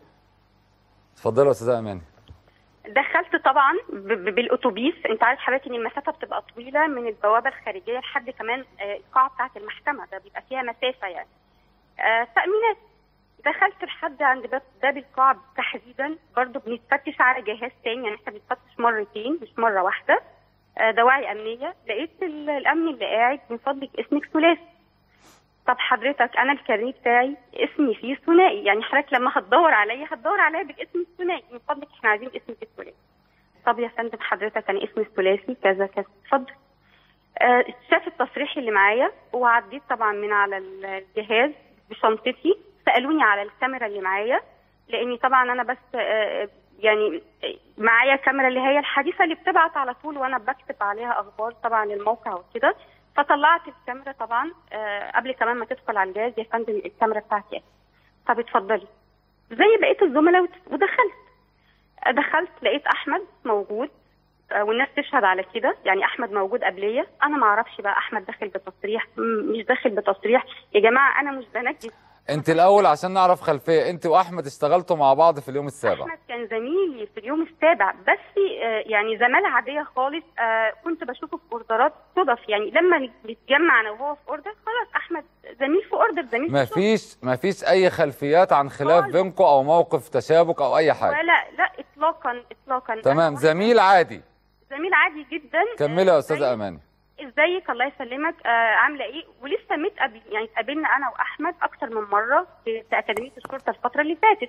اتفضلي يا استاذه اماني دخلت طبعا ب- ب- بالاتوبيس انت عارف حضرتك ان المسافه بتبقى طويله من البوابه الخارجيه لحد كمان آه، القاعه بتاعه المحكمه ده بيبقى فيها مسافه يعني آه، تامينات دخلت لحد عند باب باب القاعه تحديدا برضو بنتفتش على جهاز تاني يعني احنا بنتفتش مرتين مش مره واحده آه، دواعي امنيه لقيت ال- الامن اللي قاعد من فضلك اسمك ثلاثي طب حضرتك انا الكارنيه بتاعي اسمي فيه ثنائي يعني حضرتك لما هتدور عليا هتدور عليا بالاسم الثنائي من فضلك احنا عايزين اسمك الثلاثي طب يا فندم حضرتك انا اسمي الثلاثي كذا كذا اتفضل آه شاف التصريح اللي معايا وعديت طبعا من على الجهاز بشنطتي سالوني على الكاميرا اللي معايا لاني طبعا انا بس آه يعني آه، معايا كاميرا اللي هي الحديثه اللي بتبعت على طول وانا بكتب عليها اخبار طبعا الموقع وكده فطلعت الكاميرا طبعا آه قبل كمان ما تدخل على الجهاز يا فندم الكاميرا بتاعتي اهي. طب اتفضلي زي بقيه الزملاء وت- ودخلت دخلت لقيت احمد موجود آه، والناس تشهد على كده يعني احمد موجود قبليه انا ما اعرفش بقى احمد داخل بتصريح م- مش داخل بتصريح يا جماعه انا مش بنجد انت الاول عشان نعرف خلفيه انت واحمد اشتغلتوا مع بعض في اليوم السابع احمد كان زميلي في اليوم السابع بس آه، يعني زماله عاديه خالص آه، كنت بشوفه في اوردرات صدف يعني لما نتجمع انا وهو في اوردر خلاص احمد زميل في اوردر زميل في ما الشغل. فيش ما فيش اي خلفيات عن خلاف خالص. بينكم او موقف تشابك او اي حاجه ولا لا اطلاقا اطلاقا تمام أنا زميل عادي زميل عادي جدا كملي يا آه، استاذه زي- اماني ازيك الله يسلمك آه عامله ايه ولسه متقابل يعني اتقابلنا انا واحمد اكتر من مره في, في اكاديميه الشرطه الفتره اللي فاتت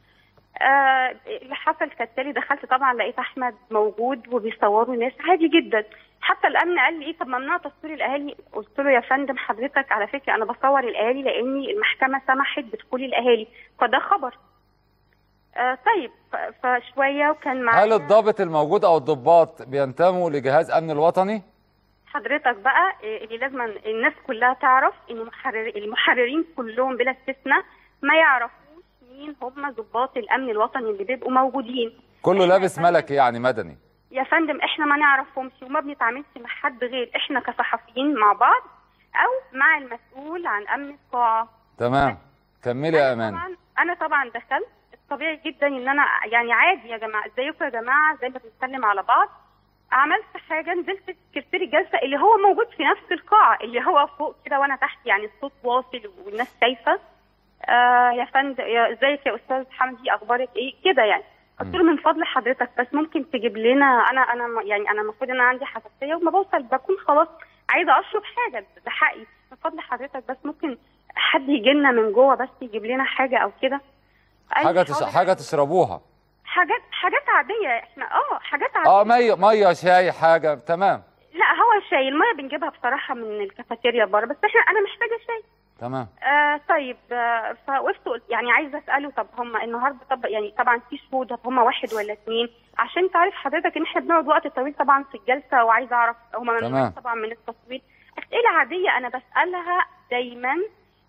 آه اللي حصل كالتالي دخلت طبعا لقيت احمد موجود وبيصوروا ناس عادي جدا حتى الامن قال لي ايه طب ممنوع تصوير الاهالي قلت له يا فندم حضرتك على فكره انا بصور الاهالي لاني المحكمه سمحت بدخول الاهالي فده خبر آه طيب ف- فشويه وكان معايا هل الضابط الموجود او الضباط بينتموا لجهاز امن الوطني حضرتك بقى إيه اللي لازم الناس كلها تعرف ان محرر المحررين كلهم بلا استثناء ما يعرفوش مين هم ضباط الامن الوطني اللي بيبقوا موجودين كله لابس ملكي يعني مدني يا فندم احنا ما نعرفهمش وما بنتعاملش مع حد غير احنا كصحفيين مع بعض او مع المسؤول عن امن القاعه تمام كملي يا اماني طبعا انا طبعا دخلت الطبيعي جدا ان انا يعني عادي يا جماعه ازيكم يا جماعه زي ما بنتكلم على بعض عملت حاجه نزلت سكرتير الجلسه اللي هو موجود في نفس القاعه اللي هو فوق كده وانا تحت يعني الصوت واصل والناس شايفه آه يا فندم يا ازيك يا استاذ حمدي اخبارك ايه كده يعني قلت له من فضل حضرتك بس ممكن تجيب لنا انا انا م- يعني انا المفروض ان انا عندي حساسيه وما بوصل بكون خلاص عايزه اشرب حاجه ده حقي من فضل حضرتك بس ممكن حد يجي لنا من جوه بس يجيب لنا حاجه او كده قال لي حاجه تش... حاضر. حاجه تشربوها حاجات حاجات عاديه احنا اه حاجات عاديه اه ميه ميه شاي حاجه تمام لا هو شاي الميه بنجيبها بصراحه من الكافيتيريا بره بس احنا انا محتاجه شاي تمام آه طيب آه فوقفت قلت يعني عايزه اساله طب هم النهارده طب يعني طبعا في شهود طب هم واحد ولا اثنين عشان تعرف حضرتك ان احنا بنقعد وقت طويل طبعا في الجلسه وعايزه اعرف هم تمام. ممنوعين طبعا من التصوير اسئله عاديه انا بسالها دايما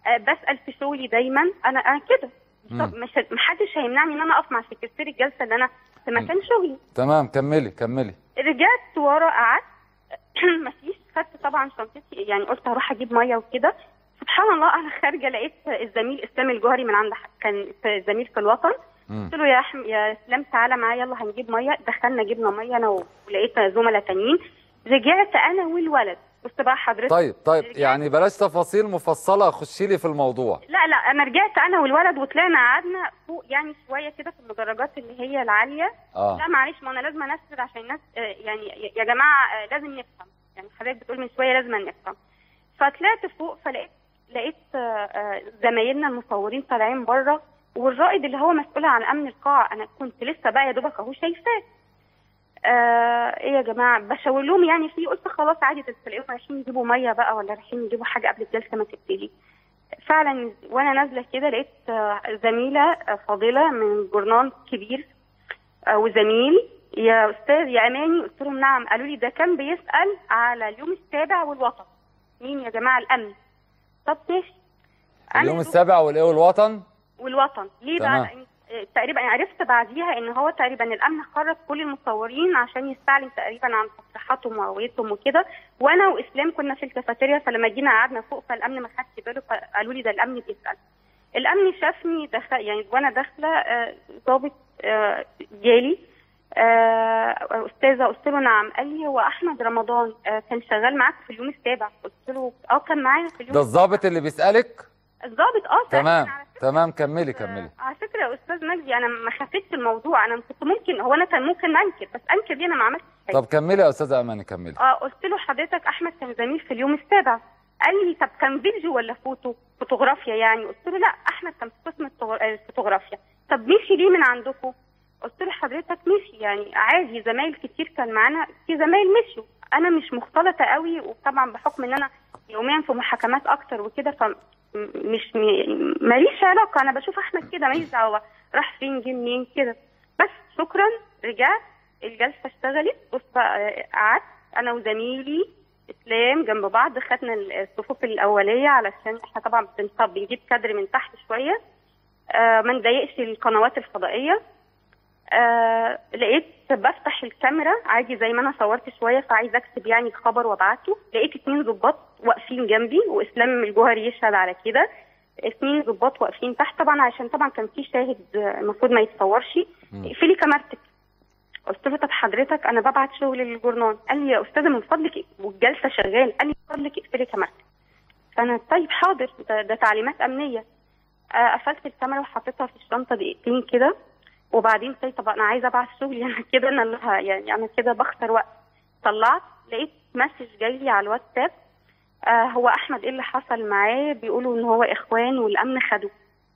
آه، بسال في شغلي دايما انا انا كده مم. طب مش محدش هيمنعني ان انا اقف مع سكرتير الجلسه اللي انا في مكان شغلي تمام كملي كملي رجعت ورا قعدت مفيش خدت طبعا شنطتي يعني قلت هروح اجيب ميه وكده سبحان الله انا خارجه لقيت الزميل اسلام الجوهري من عند ح- كان في زميل في الوطن مم. قلت له يا أحم... يا اسلام تعالى معايا يلا هنجيب ميه دخلنا جبنا ميه انا ولقيت زملاء تانيين رجعت انا والولد بص بقى حضرتك طيب طيب رجعت- يعني بلاش تفاصيل مفصله خشي لي في الموضوع لا لا انا رجعت انا والولد وطلعنا قعدنا فوق يعني شويه كده في المدرجات اللي هي العاليه اه لا معلش ما انا لازم انفذ عشان الناس آه، يعني يا- يا جماعه آه، لازم نفهم يعني حضرتك بتقول من شويه لازم نفهم فطلعت فوق فلقيت لقيت آه، آه، زمايلنا المصورين طالعين بره والرائد اللي هو مسؤول عن امن القاعه انا كنت لسه بقى يا دوبك اهو شايفاه آه ايه يا جماعه بشاور لهم يعني فيه قلت خلاص عادي ده تلاقيهم رايحين يجيبوا ميه بقى ولا رايحين يجيبوا حاجه قبل الجلسه ما تبتدي فعلا وانا نازله كده لقيت آه، زميله آه، فاضله من جورنال كبير آه، وزميل يا استاذ يا اماني قلت لهم نعم قالوا لي ده كان بيسال على اليوم السابع والوطن مين يا جماعه الامن طب ماشي أنا اليوم يا السابع والايه والوطن والوطن ليه تمام. بقى لأن- آه، تقريبا يعني عرفت بعديها ان هو تقريبا الامن خرج كل المصورين عشان يستعلن تقريبا عن تصريحاتهم وهويتهم وكده وانا واسلام كنا في الكافيتيريا فلما جينا قعدنا فوق فالامن ما خدش باله فقالوا لي ده الامن بيسال الامن شافني دخل يعني وانا داخله آه، ضابط آه، جالي آه، استاذه قلت له نعم قال لي هو احمد رمضان آه، كان شغال معاك في اليوم السابع قلت له اه كان معايا في اليوم ده الضابط اللي بيسالك الضابط اه تمام سألني على فكرة. تمام كملي كملي آه، على فكره يا استاذ مجدي انا ما خفيتش الموضوع انا كنت ممكن هو انا كان ممكن انكر بس انكر دي انا ما عملتش حاجه طب كملي يا استاذه اماني كملي اه قلت له حضرتك احمد كان زميل في اليوم السابع قال لي طب كان فيديو ولا فوتو فوتوغرافيا يعني قلت له لا احمد كان في قسم التغ- آه، الفوتوغرافيا طب مشي ليه من عندكم قلت له حضرتك مشي يعني عادي زمايل كتير كان معانا في زمايل مشوا انا مش مختلطه قوي وطبعا بحكم ان انا يوميا في محاكمات اكتر وكده ف م- مش م- ماليش علاقه انا بشوف احمد كده ماليش دعوه راح فين جه منين كده بس شكرا رجعت الجلسه اشتغلت بص بقى آه، قعدت انا وزميلي اسلام جنب بعض خدنا الصفوف الاوليه علشان احنا طبعا بنصب بنجيب كادر من تحت شويه آه ما نضايقش القنوات الفضائيه آه لقيت بفتح الكاميرا عادي زي ما انا صورت شويه فعايزه اكتب يعني الخبر وابعته لقيت اتنين ضباط واقفين جنبي واسلام الجوهري يشهد على كده اتنين ضباط واقفين تحت طبعا عشان طبعا كان في شاهد آه، المفروض ما يتصورش مم. اقفلي كاميرتك قلت له طب حضرتك انا ببعت شغل للجورنال قال لي يا استاذه من فضلك والجلسه شغال قال لي من فضلك اقفلي كاميرتك فانا طيب حاضر ده, ده تعليمات امنيه آه، قفلت الكاميرا وحطيتها في الشنطه دقيقتين كده وبعدين قلت طب انا عايزه ابعت شغلي انا كده انا اللي ه- يعني انا كده بخسر وقت طلعت لقيت مسج جاي لي على الواتساب آه هو احمد ايه اللي حصل معاه بيقولوا ان هو اخوان والامن خدوه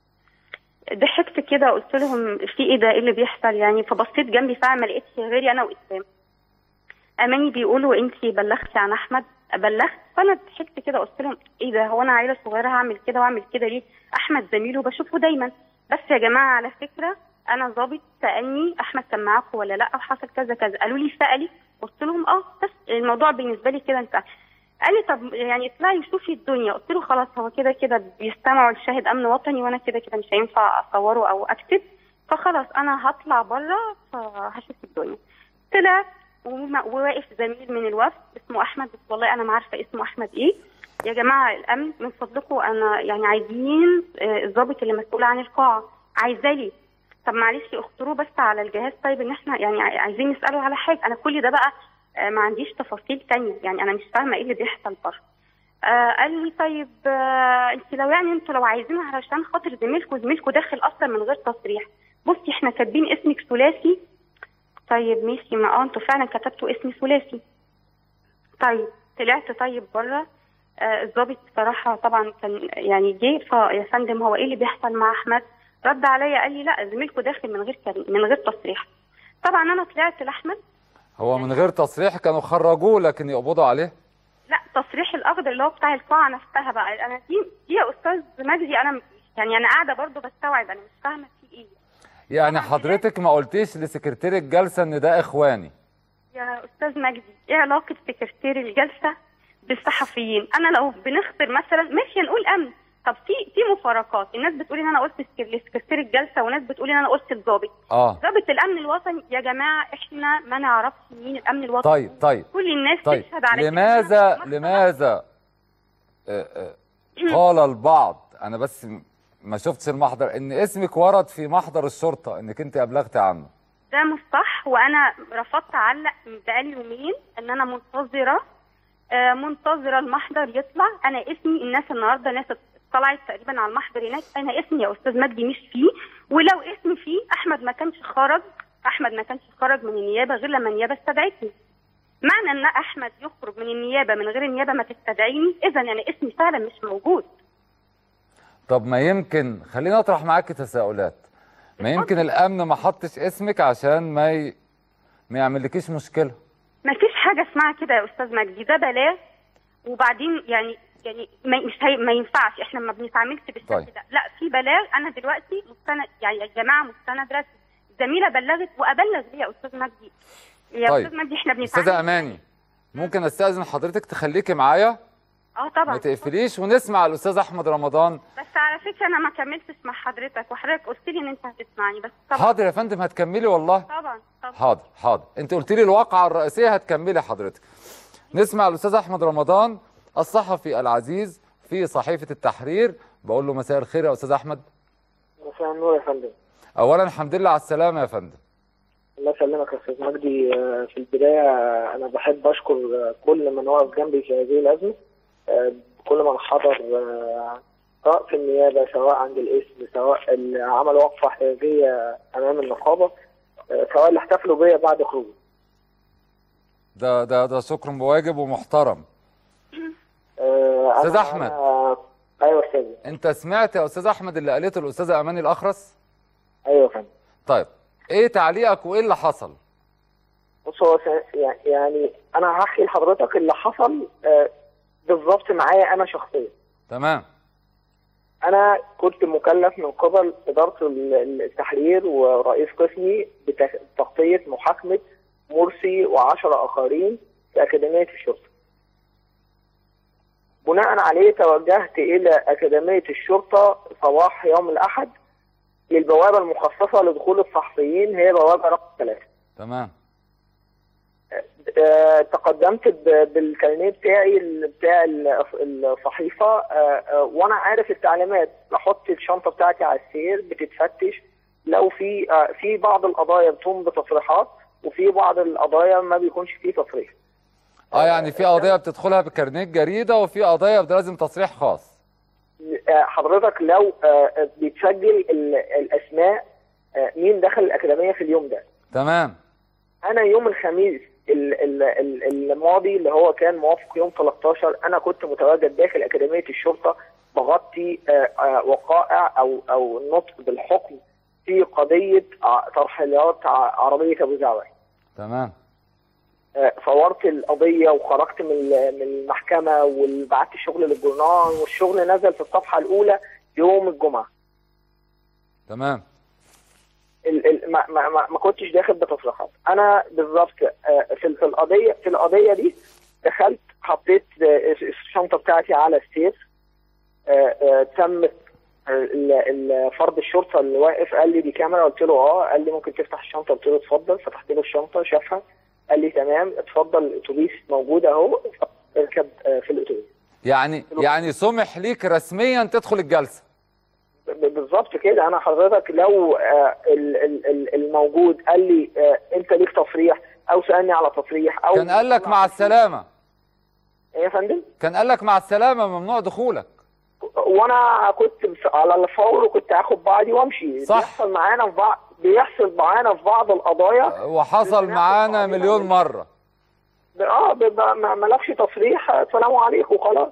ضحكت كده قلت لهم في ايه ده ايه اللي بيحصل يعني فبصيت جنبي فعلا ما لقيتش غيري انا واسلام اماني بيقولوا انت بلغتي عن احمد بلغت فانا ضحكت كده قلت لهم ايه ده هو انا عيله صغيره هعمل كده واعمل كده ليه احمد زميله بشوفه دايما بس يا جماعه على فكره انا ظابط سالني احمد كان معاكم ولا لا وحصل كذا كذا قالوا لي سالي قلت لهم اه بس الموضوع بالنسبه لي كده انتهى قال لي طب يعني اطلعي شوفي الدنيا قلت له خلاص هو كده كده بيستمعوا لشاهد امن وطني وانا كده كده مش هينفع اصوره او اكتب فخلاص انا هطلع بره فهشوف الدنيا طلعت وما- وواقف زميل من الوفد اسمه احمد بس والله انا ما عارفه اسمه احمد ايه يا جماعه الامن من فضلكم انا يعني عايزين آه، الضابط اللي مسؤول عن القاعه عايزاه لي طب معلش اختاروه بس على الجهاز طيب ان احنا يعني عاي- عايزين نساله على حاجه انا كل ده بقى آه، ما عنديش تفاصيل تانية يعني انا مش فاهمه ايه اللي بيحصل بره آه قال لي طيب آه انت لو يعني انتوا لو عايزينه علشان خاطر زميلكوا زميلكوا داخل اصلا من غير تصريح بصي احنا كاتبين اسمك ثلاثي طيب ماشي ما اه انتوا فعلا كتبتوا اسمي ثلاثي طيب طلعت طيب بره آه الضابط صراحة طبعا كان يعني جه فيا فندم هو ايه اللي بيحصل مع احمد رد عليا قال لي لا زميلكوا داخل من غير كلام من غير تصريح طبعا انا طلعت لاحمد هو من غير تصريح كانوا خرجوه لكن يقبضوا عليه لا تصريح الاخضر اللي هو بتاع القاعه نفسها بقى انا دي دي يا استاذ مجدي انا يعني انا قاعده برضو بستوعب انا مش فاهمه في ايه يعني حضرتك ما قلتيش لسكرتير الجلسه ان ده اخواني يا استاذ مجدي ايه علاقه سكرتير الجلسه بالصحفيين انا لو بنخسر مثلا ماشي نقول امن طب في في مفارقات الناس بتقول ان انا قلت سك- لسكرتير الجلسه وناس بتقول ان انا قلت الضابط اه ضابط الامن الوطني يا جماعه احنا ما نعرفش مين الامن الوطني طيب طيب كل الناس طيب تشهد على كده. لماذا إحنا- لماذا آه، آه، قال البعض انا بس م- ما شفتش المحضر ان اسمك ورد في محضر الشرطه انك انت ابلغت عنه ده مش صح وانا رفضت اعلق بقالي يومين ان انا منتظره آه، منتظره المحضر يطلع انا اسمي الناس النهارده ناس طلعت تقريبا على المحضر هناك انا اسمي يا استاذ مجدي مش فيه ولو اسمي فيه احمد ما كانش خرج احمد ما كانش خرج من النيابه غير لما النيابه استدعتني معنى ان احمد يخرج من النيابه من غير النيابه ما تستدعيني اذا انا اسمي فعلا مش موجود طب ما يمكن خليني اطرح معاكي تساؤلات ما يمكن الامن ما حطش اسمك عشان ما ي... ما يعملكيش مشكله ما فيش حاجه اسمها كده يا استاذ مجدي ده بلاغ وبعدين يعني يعني ما مش هي ما ينفعش احنا ما بنتعاملش بالشكل طيب. ده لا في بلاغ انا دلوقتي مستند يعني يا جماعه مستند رسمي زميله بلغت وابلغ ليه يا استاذ مجدي يا طيب. استاذ مجدي احنا بنتعامل استاذه اماني ممكن استاذن حضرتك تخليكي معايا اه طبعا ما تقفليش ونسمع الاستاذ احمد رمضان بس على فكره انا ما كملتش مع حضرتك وحضرتك قلت لي ان انت هتسمعني بس طبعا حاضر يا فندم هتكملي والله طبعا طبعا حاضر حاضر انت قلت لي الواقعه الرئيسيه هتكملي حضرتك نسمع الاستاذ احمد رمضان الصحفي العزيز في صحيفه التحرير بقول له مساء الخير يا استاذ احمد مساء النور يا فندم اولا الحمد لله على السلامه يا فندم الله يسلمك يا استاذ مجدي آه، في البدايه آه، انا بحب اشكر آه، كل من وقف جنبي في هذه الازمه آه، كل من حضر آه، سواء في النيابه سواء عند الاسم سواء اللي عملوا وقفه احتجاجيه امام النقابه آه، سواء اللي احتفلوا بيا بعد خروجي ده ده ده شكر بواجب ومحترم آه، أنا- أستاذ أحمد. أنا- ايوه يا استاذ انت سمعت يا استاذ احمد اللي قالته الاستاذه اماني الاخرس ايوه يا فندم طيب ايه تعليقك وايه اللي حصل بص هو س- يعني- يعني انا هحكي لحضرتك اللي حصل آه، بالظبط معايا انا شخصيا تمام انا كنت مكلف من قبل اداره ال- التحرير ورئيس قسمي بت- بتغطيه محاكمه مرسي وعشرة اخرين في اكاديميه الشرطه. بناء عليه توجهت الى اكاديميه الشرطه صباح يوم الاحد للبوابه المخصصه لدخول الصحفيين هي بوابه رقم ثلاثه. تمام آه، تقدمت ب- بالكارنيه بتاعي ال- بتاع ال- الصحيفه آه، آه، وانا عارف التعليمات بحط الشنطه بتاعتي على السير بتتفتش لو في آه، في بعض القضايا بتقوم بتصريحات وفي بعض القضايا ما بيكونش فيه تصريح اه يعني في قضيه بتدخلها بكارنيه جريده وفي قضيه لازم تصريح خاص آه، حضرتك لو آه، بيتسجل ال- الاسماء آه، مين دخل الاكاديميه في اليوم ده تمام انا يوم الخميس ال- ال- ال- الماضي اللي هو كان موافق يوم 13 انا كنت متواجد داخل اكاديميه الشرطه بغطي آه، آه، وقائع او او النطق بالحكم في قضيه ع- ترحيلات ع- عربيه ابو زعوه تمام آه، صورت القضيه وخرجت من ال- من المحكمه وبعت الشغل للجورنال والشغل نزل في الصفحه الاولى يوم الجمعه تمام ال- ال- ما, ما, ما, ما كنتش داخل بتصريحات انا بالظبط آه، في في القضيه في القضيه دي دخلت حطيت آه، الشنطه بتاعتي على السيف آه، آه، تم آه، ال- ال- فرد الشرطه اللي واقف قال لي دي كاميرا قلت له اه قال لي ممكن تفتح الشنطه قلت له اتفضل فتحت له الشنطه شافها قال لي تمام اتفضل الاتوبيس موجود اهو اركب آه، في الاتوبيس يعني يعني سمح ليك رسميا تدخل الجلسه ب- بالظبط كده انا حضرتك لو آه، ال- ال- ال- الموجود قال لي آه، انت ليك تصريح او سالني على تصريح او كان قال لك مع السلامه ايه يا فندم كان قال لك مع السلامه ممنوع دخولك وانا كنت بس- على الفور وكنت هاخد بعضي وامشي صح. بيحصل معانا في بعض بيحصل معانا في بعض القضايا وحصل بناخد معانا بعضنا مليون من- مره ب- اه بيبقى ما- مالكش تصريح آه، سلام عليكم وخلاص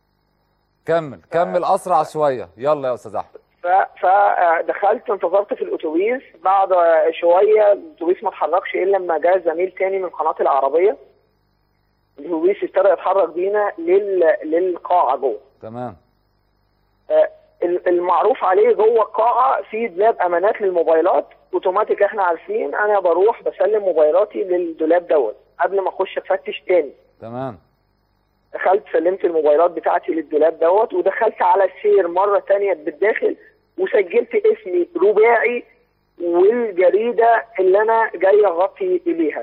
كمل كمل اسرع شويه يلا يا استاذ احمد ف- فدخلت انتظرت في الاتوبيس بعد آه، شويه الاتوبيس ما اتحركش الا لما جاء زميل تاني من قناه العربيه الاتوبيس ابتدى يتحرك بينا لل... للقاعه جوه تمام آه، ال- المعروف عليه جوه القاعه في دولاب امانات للموبايلات اوتوماتيك احنا عارفين انا بروح بسلم موبايلاتي للدولاب دوت قبل ما اخش افتش تاني تمام دخلت سلمت الموبايلات بتاعتي للدولاب دوت ودخلت على السير مره تانية بالداخل وسجلت اسمي رباعي والجريده اللي انا جاي اغطي اليها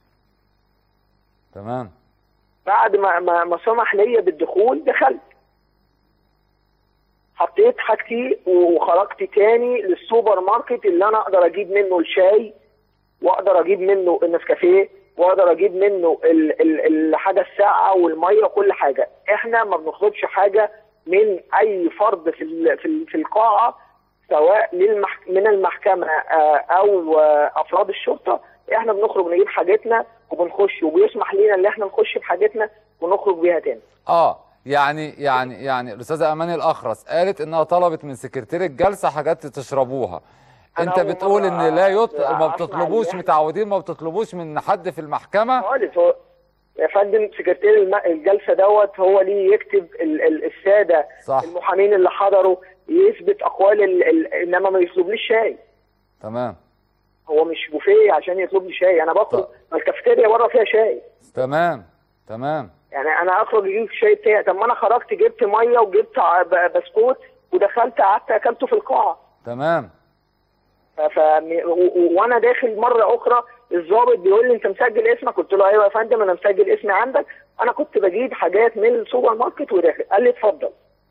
تمام بعد ما ما, ما سمح ليا بالدخول دخلت حطيت حاجتي وخرجت تاني للسوبر ماركت اللي انا اقدر اجيب منه الشاي واقدر اجيب منه النسكافيه واقدر اجيب منه ال- ال- الحاجه الساقعه والميه وكل حاجه احنا ما بنطلبش حاجه من اي فرد في ال- في ال- في القاعه سواء للمح... من المحكمه آه، او آه، افراد الشرطه احنا بنخرج نجيب حاجتنا وبنخش وبيسمح لينا ان احنا نخش بحاجتنا ونخرج بيها تاني اه يعني يعني يعني الاستاذه اماني الاخرس قالت انها طلبت من سكرتير الجلسه حاجات تشربوها أنا انت أول بتقول مرة ان لا يط... أسمع ما إن بتطلبوش إحنا- متعودين ما بتطلبوش من حد في المحكمه خالص هو يا فندم سكرتير الم- الجلسه دوت هو ليه يكتب ال- ال- الساده صح المحامين اللي حضروا يثبت اقوال ال... ال... انما ما يطلبليش شاي تمام هو مش بوفيه عشان يطلب لي شاي انا بخرج طب. ما الكافيتيريا بره فيها شاي تمام تمام يعني انا اخرج اجيب شاي بتاعي طب ما انا خرجت جبت ميه وجبت ع- ب- بسكوت ودخلت قعدت اكلته في القاعه تمام ف... ف... و... و- وانا داخل مره اخرى الضابط بيقول لي انت مسجل اسمك قلت له ايوه يا فندم انا مسجل اسمي عندك انا كنت بجيب حاجات من السوبر ماركت وداخل قال لي اتفضل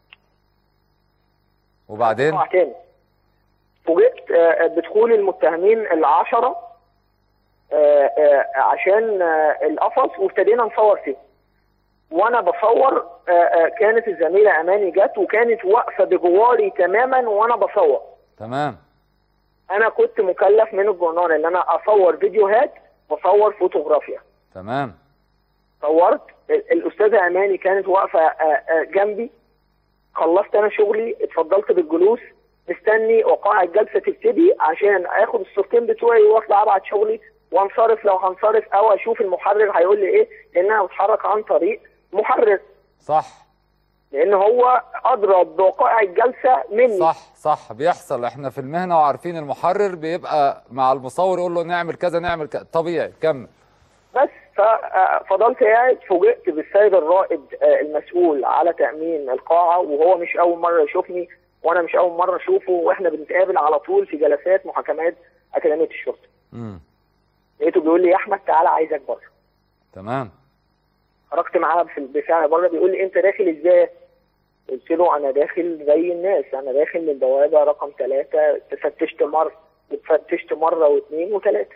وبعدين طلع تاني فوجئت آه، بدخول المتهمين العشرة آه، آه، عشان آه، القفص وابتدينا نصور فيه وانا بصور آه، آه، كانت الزميله اماني جت وكانت واقفه بجواري تماما وانا بصور تمام انا كنت مكلف من الجورنال ان انا اصور فيديوهات واصور فوتوغرافيا تمام صورت ال- الاستاذه اماني كانت واقفه آه، آه، جنبي خلصت انا شغلي اتفضلت بالجلوس مستني وقاع الجلسه تبتدي عشان اخد الصورتين بتوعي واطلع ابعت شغلي وانصرف لو هنصرف او اشوف المحرر هيقول لي ايه لان انا بتحرك عن طريق محرر صح لان هو ادرى بوقائع الجلسه مني صح صح بيحصل احنا في المهنه وعارفين المحرر بيبقى مع المصور يقول له نعمل كذا نعمل كذا طبيعي كمل بس ففضلت قاعد فوجئت بالسيد الرائد آه، المسؤول على تأمين القاعة وهو مش أول مرة يشوفني وأنا مش أول مرة أشوفه وإحنا بنتقابل على طول في جلسات محاكمات أكاديمية الشرطة امم لقيته بيقول لي يا أحمد تعالى عايزك بره تمام خرجت معاه في البتاع بره بيقول لي أنت داخل إزاي؟ قلت له أنا داخل زي الناس أنا داخل من البوابة رقم ثلاثة فتشت مرة اتفتشت مرة واثنين وثلاثة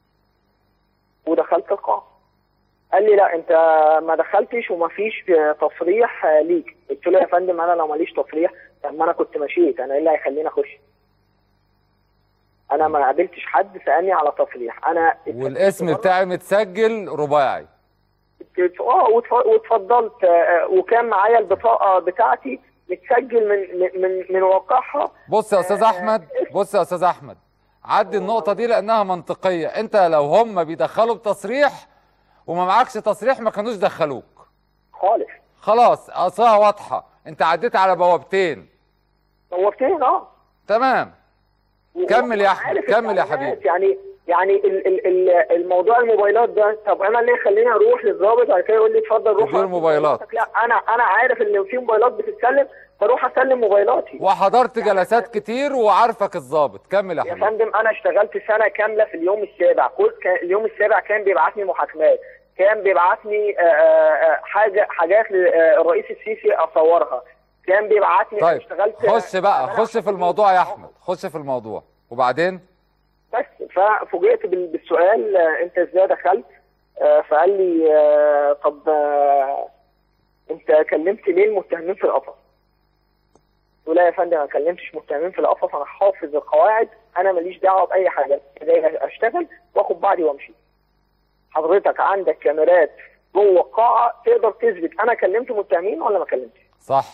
ودخلت القاعة قال لي لا انت ما دخلتش ومفيش تصريح ليك قلت له يا فندم انا لو ماليش تصريح طب ما انا كنت مشيت انا ايه اللي هيخليني اخش انا ما قابلتش حد سالني على تصريح انا والاسم بتاعي متسجل رباعي اه واتف- واتفضلت آه، وكان معايا البطاقه بتاعتي متسجل من من من, من واقعها بص يا استاذ احمد بص يا استاذ احمد عدي النقطه دي لانها منطقيه انت لو هم بيدخلوا بتصريح وما معكش تصريح ما كانوش دخلوك خالص خلاص اصلها واضحه انت عديت على بوابتين صورتين اه تمام كمل يا أحمد، عارف كمل يا التعليمات. حبيبي. يعني يعني ال ال ال الموضوع الموبايلات ده طب انا ليه خليني اروح للضابط بعد كده يقول لي اتفضل روح تديله هات موبايلاتك. لا انا انا عارف ان في موبايلات بتتسلم بروح اسلم موبايلاتي وحضرت جلسات كتير وعارفك الظابط كمل يا يا حبيبي فندم انا اشتغلت سنه كامله في اليوم السابع كل كان اليوم السابع كان بيبعتني محاكمات كان بيبعتني آه، آه، حاجه حاجات للرئيس السيسي اصورها كان بيبعتني طيب اشتغلت خش بقى أنا خش في الموضوع يا احمد خش في الموضوع وبعدين بس ففوجئت بال- بالسؤال آه، انت ازاي دخلت آه، فقال لي آه، طب آه، انت كلمت ليه المتهمين في القفص قلت له لا يا فندم انا ما كلمتش متهمين في القفص انا حافظ القواعد انا ماليش دعوه باي حاجه جاي اشتغل واخد بعضي وامشي حضرتك عندك كاميرات جوه القاعه تقدر تثبت انا كلمت متهمين ولا ما كلمتش صح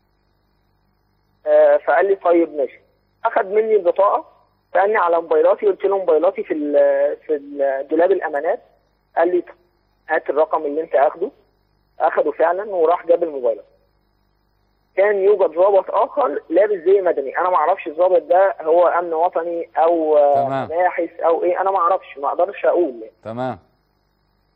آه، فقال لي طيب ماشي اخذ مني البطاقه سالني على موبايلاتي قلت له موبايلاتي في ال- في ال- دولاب الامانات قال لي هات الرقم اللي انت اخده اخده فعلا وراح جاب الموبايلات كان يوجد ضابط اخر لابس زي مدني انا ما اعرفش الضابط ده هو امن وطني او آه، تمام. مباحث او ايه انا ما اعرفش ما اقدرش اقول يعني. تمام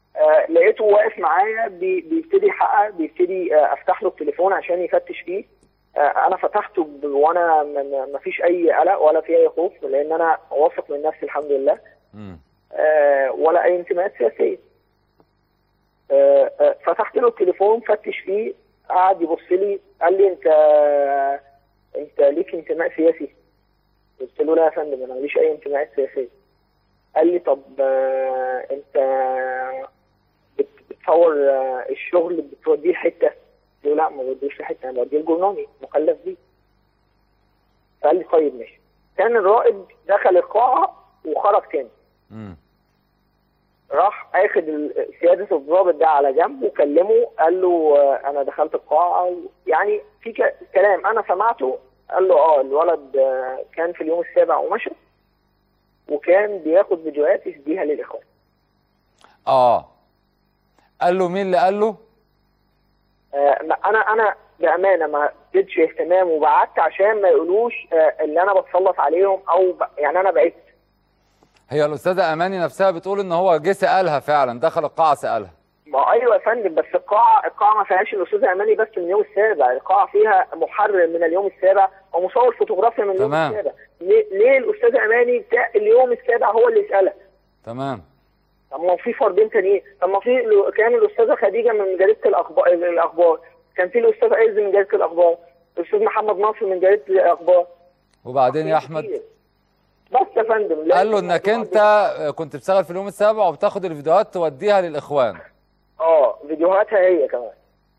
آه لقيته واقف معايا بي- بيبتدي يحقق بيبتدي آه افتح له التليفون عشان يفتش فيه آه انا فتحته ب- وانا ما فيش اي قلق ولا في اي خوف لان انا واثق من نفسي الحمد لله مم. آه، ولا اي انتماءات سياسيه. آه، آه، فتحت له التليفون فتش فيه قعد يبص لي قال لي انت انت ليك انتماء سياسي؟ قلت له لا يا فندم انا ماليش اي انتماءات سياسيه. قال لي طب آه، انت بت- بتصور آه، الشغل بتوديه لحته؟ قلت له لا ما بوديش لحته انا بوديه الجورنالي مكلف بيه. فقال لي طيب ماشي. كان الرائد دخل القاعه وخرج تاني. مم. راح اخد ال- سياده الضابط ده على جنب وكلمه قال له آه، انا دخلت القاعه و- يعني في ك- كلام انا سمعته قال له اه الولد آه، كان في اليوم السابع ومشى وكان بياخد فيديوهات يديها للاخوان اه قال له مين اللي قال له آه، ما- انا انا بامانه ما اديتش اهتمام وبعدت عشان ما يقولوش آه، اللي انا بتسلط عليهم او ب... يعني انا بعدت هي الاستاذه اماني نفسها بتقول ان هو جه سالها فعلا دخل القاعه سالها ما ايوه يا فندم بس القاعه القاعه ما فيهاش الاستاذ اماني بس من اليوم السابع القاعه فيها محرر من اليوم السابع ومصور فوتوغرافيا من اليوم تمام. السابع ليه, ليه الاستاذ اماني بتاع اليوم السابع هو اللي يسالها تمام طب ما هو في فردين تانيين طب ما في ال- كان الاستاذه خديجه من جريده الاخبار الاخبار كان في الاستاذ عز من جريده الاخبار الاستاذ محمد ناصر من جريده الاخبار وبعدين يا في احمد كتير. بس يا فندم لا- قال له انك انت كنت بتشتغل في اليوم السابع وبتاخد الفيديوهات توديها للاخوان اه فيديوهاتها هي كمان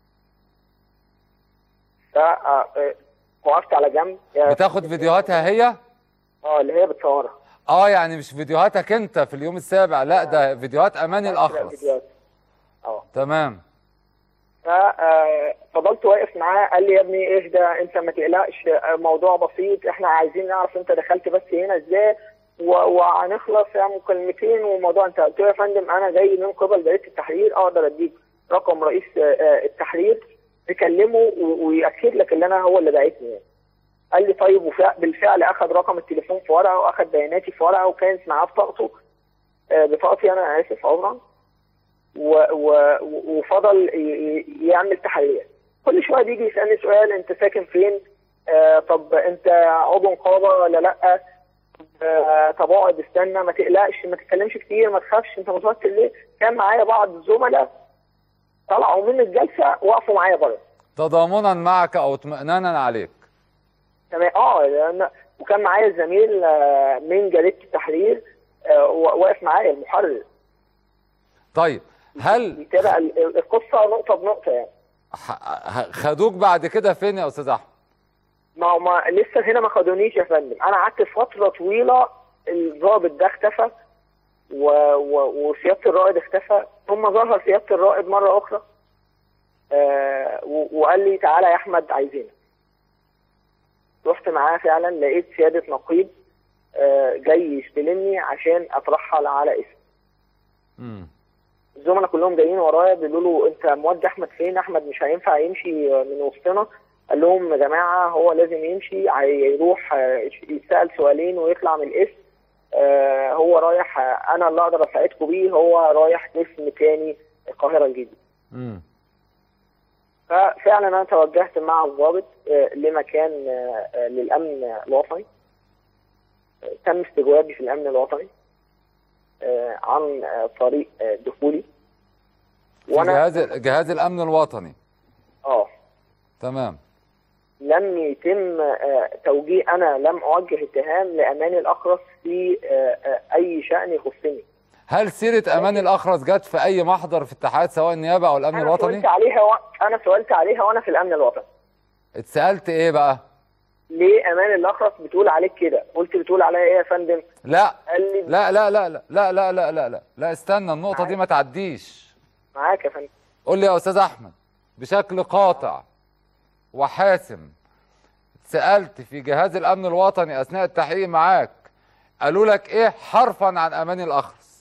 ف آه، آه، وقفت على جنب يا- بتاخد فيديوهاتها هي اه اللي هي بتصورها اه يعني مش فيديوهاتك انت في اليوم السابع لا ده فيديوهات اماني الاخرس فيديوهات. اه تمام ففضلت واقف معاه قال لي يا ابني اهدى انت ما تقلقش آه، موضوع بسيط احنا عايزين نعرف انت دخلت بس هنا ازاي و- وهنخلص يا مكالمتين وموضوع انت قلت له يا فندم انا جاي من قبل جريده التحرير اقدر اديك رقم رئيس آه، آه، التحرير تكلمه و- ويأكد لك ان انا هو اللي بعتني يعني. قال لي طيب وفع- بالفعل اخذ رقم التليفون في ورقه واخذ بياناتي في ورقه وكانت معاه بطاقته آه، بطاقتي انا اسف عذرا و- و- وفضل ي- ي- يعمل تحليل كل شويه بيجي يسالني سؤال انت ساكن فين آه طب انت عضو نقابه ولا لا آه طب اقعد استنى ما تقلقش ما تتكلمش كتير ما تخافش انت متوتر ليه كان معايا بعض الزملاء طلعوا من الجلسه وقفوا معايا بره تضامنا معك او اطمئنانا عليك تمام اه لأن- وكان معايا زميل آه، من جريده التحرير آه، واقف معايا المحرر طيب هل بيتابع ال- القصه نقطه بنقطه يعني ح- ح- خدوك بعد كده فين يا استاذ احمد ما هو ما لسه هنا ما خدونيش يا فندم انا قعدت فتره طويله الضابط ده اختفى و... و... وسياده الرائد اختفى ثم ظهر سياده الرائد مره اخرى آه و... وقال لي تعالى يا احمد عايزينك رحت معاه فعلا لقيت سياده نقيب آه جاي يستلمني عشان اترحل على اسم مم. الزملاء كلهم جايين ورايا بيقولوا له انت مودي احمد فين احمد مش هينفع يمشي من وسطنا قال لهم يا جماعه هو لازم يمشي هيروح آه، يسال سؤالين ويطلع من الاسم آه، هو رايح آه، انا اللي اقدر اساعدكم بيه هو رايح اسم تاني القاهره الجديده مم. ففعلا انا توجهت مع الضابط آه، لمكان آه، آه، للامن الوطني آه، تم استجوابي في الامن الوطني آه، عن آه، طريق آه، دخولي في جهاز جهاز الامن الوطني اه تمام لم يتم آه، توجيه انا لم اوجه اتهام لاماني الاخرس في آه، آه، اي شان يخصني هل سيره امان الاخرس جت في اي محضر في اتحاد سواء النيابه او الامن انا الوطني سئلت عليها و... انا سئلت عليها وانا في الامن الوطني اتسالت ايه بقى ليه امان الاخرس بتقول عليك كده قلت بتقول عليا ايه يا فندم لا قال لي لا لا لا لا لا لا لا لا لا لا استنى النقطه دي ما تعديش معاك يا فندم قول لي يا استاذ احمد بشكل قاطع وحاسم سالت في جهاز الامن الوطني اثناء التحقيق معاك قالوا لك ايه حرفا عن امان الاخرس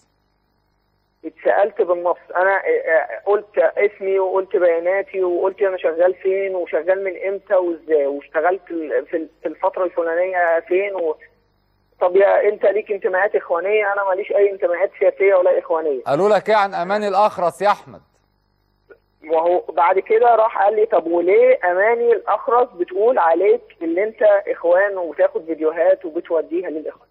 اتسالت بالنص انا آه، آه، قلت اسمي وقلت بياناتي وقلت انا شغال فين وشغال من امتى وازاي واشتغلت ال- في ال- في الفتره الفلانيه فين و... طب يا انت ليك انتماءات اخوانيه انا ماليش اي انتماءات سياسيه ولا اخوانيه قالوا لك ايه عن اماني الاخرس يا احمد وهو بعد كده راح قال لي طب وليه اماني الاخرس بتقول عليك ان انت اخوان وبتاخد فيديوهات وبتوديها للاخوان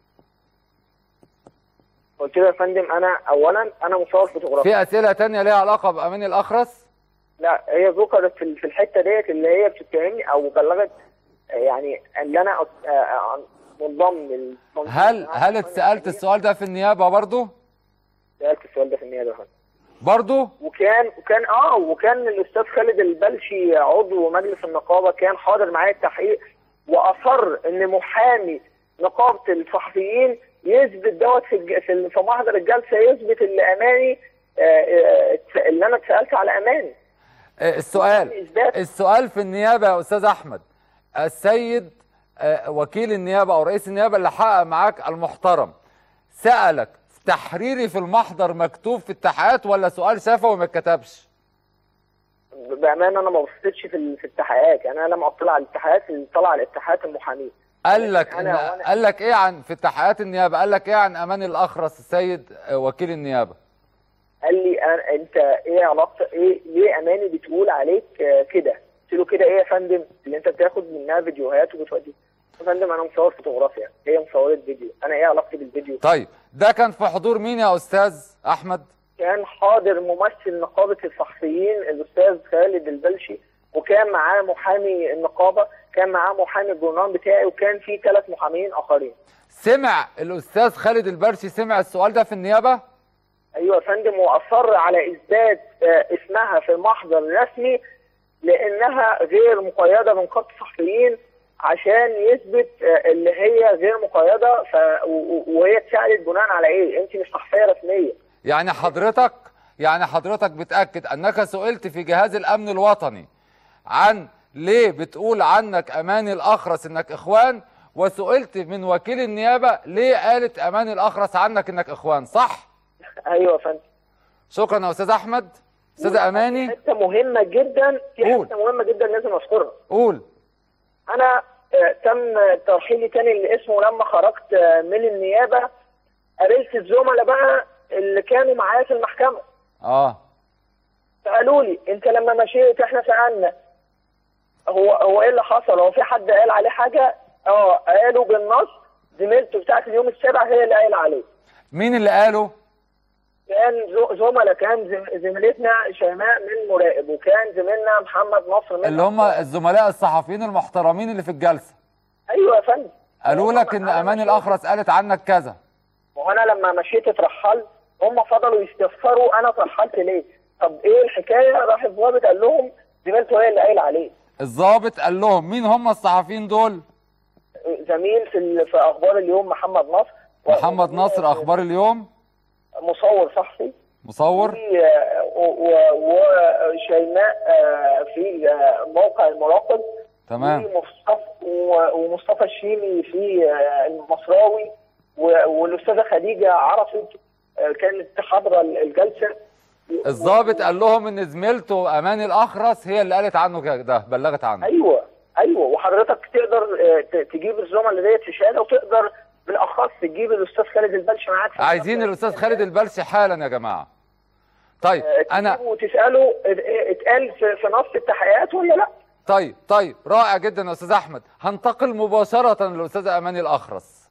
قلت له يا فندم انا اولا انا مصور فوتوغرافي في اسئله تانية ليها علاقه باماني الاخرس لا هي ذكرت في في الحته ديت اللي هي بتتهمني او بلغت آه، يعني اللي انا أت- آه، آه، منضم للتنظيم هل بتاع هل الإخوان اتسالت المسلمين. السؤال ده في النيابه برضو سالت السؤال ده في النيابه يا فندم برضو وكان وكان اه وكان الاستاذ خالد البلشي عضو مجلس النقابه كان حاضر معايا التحقيق واصر ان محامي نقابه الصحفيين يثبت دوت في الج- في ال- في محضر الجلسه يثبت اللي اماني آه، آه، اللي انا اتسالت على اماني آه، السؤال إثبات. السؤال في النيابه يا استاذ احمد السيد آه، وكيل النيابه او رئيس النيابه اللي حقق معاك المحترم سالك تحريري في المحضر مكتوب في التحقيقات ولا سؤال شفوي ما اتكتبش بامانه انا ما بصيتش في ال- في التحقيقات يعني انا لم اطلع على الاتحادات اللي طلع على الاتحادات المحامين قال لك إن أنا- وأنا- قال لك ايه عن في التحقيقات النيابه قال لك ايه عن امان الاخرس السيد آه، وكيل النيابه قال لي أنا- انت ايه علاقتك ايه ليه اماني بتقول عليك آه، كده قلت له كده ايه يا فندم اللي انت بتاخد منها فيديوهات وبتودي يا فندم انا مصور فوتوغرافيا هي مصوره فيديو انا ايه علاقتي بالفيديو طيب ده كان في حضور مين يا استاذ احمد كان حاضر ممثل نقابه الصحفيين الاستاذ خالد البلشي وكان معاه محامي النقابه كان معاه محامي الجورنال بتاعي وكان في ثلاث محامين اخرين سمع الاستاذ خالد البرشي سمع السؤال ده في النيابه ايوه يا فندم واصر على اثبات آه، اسمها في المحضر الرسمي لانها غير مقيده بنقابه الصحفيين عشان يثبت آه، اللي هي غير مقيده ف... و- و- وهي اتسالت بناء على ايه؟ انت مش صحفيه رسميه. يعني حضرتك يعني حضرتك بتأكد أنك سئلت في جهاز الأمن الوطني عن ليه بتقول عنك أماني الأخرس إنك إخوان وسئلت من وكيل النيابة ليه قالت أماني الأخرس عنك إنك إخوان صح؟ ايوه يا فندم. شكرا يا أستاذ أحمد أستاذ أماني حته مهمه جدا في قول. حته مهمه جدا لازم اذكرها. قول انا آه، تم ترحيلي تاني لاسمه لما خرجت آه، من النيابه قابلت الزملاء بقى اللي كانوا معايا في المحكمه. آه سالوا لي انت لما مشيت احنا سالنا هو هو ايه اللي حصل هو في حد قال عليه حاجه اه قالوا بالنص زميلته بتاعت اليوم السابع هي اللي قايل عليه مين اللي قاله؟ كان ز- زملاء كان زم- زميلتنا شيماء من مراقب وكان زميلنا محمد نصر من اللي هم الزملاء الصحفيين المحترمين اللي في الجلسة ايوه يا فندم قالوا لك إن أنا أماني مشيت- الأخرس قالت عنك كذا ما هو انا لما مشيت اترحلت هم فضلوا يستفسروا انا اترحلت ليه طب ايه الحكايه راح الضابط قال لهم زميلته هي اللي قايل عليه الضابط قال لهم مين هم الصحفيين دول؟ زميل في ال- في اخبار اليوم محمد نصر محمد نصر أخبار اليوم مصور صحفي مصور في آه، و- و- وشيماء آه، في آه، موقع المراقب تمام ومصطفى و- ومصطفى الشيمي في آه، المصراوي و- والاستاذه خديجه عرفت آه، كانت حاضره الجلسه الضابط قال لهم ان زميلته امان الاخرس هي اللي قالت عنه كده بلغت عنه ايوه ايوه وحضرتك تقدر آه، ت- تجيب الزملاء ديت في شهاده وتقدر بالاخص تجيب الاستاذ خالد البلشي معاك في عايزين الاستاذ خالد البلشي حالا يا جماعه طيب انا تجيبه وتساله ات- اتقال في في نص التحقيقات ولا لا طيب طيب رائع جدا يا استاذ احمد هنتقل مباشره للاستاذه اماني الاخرس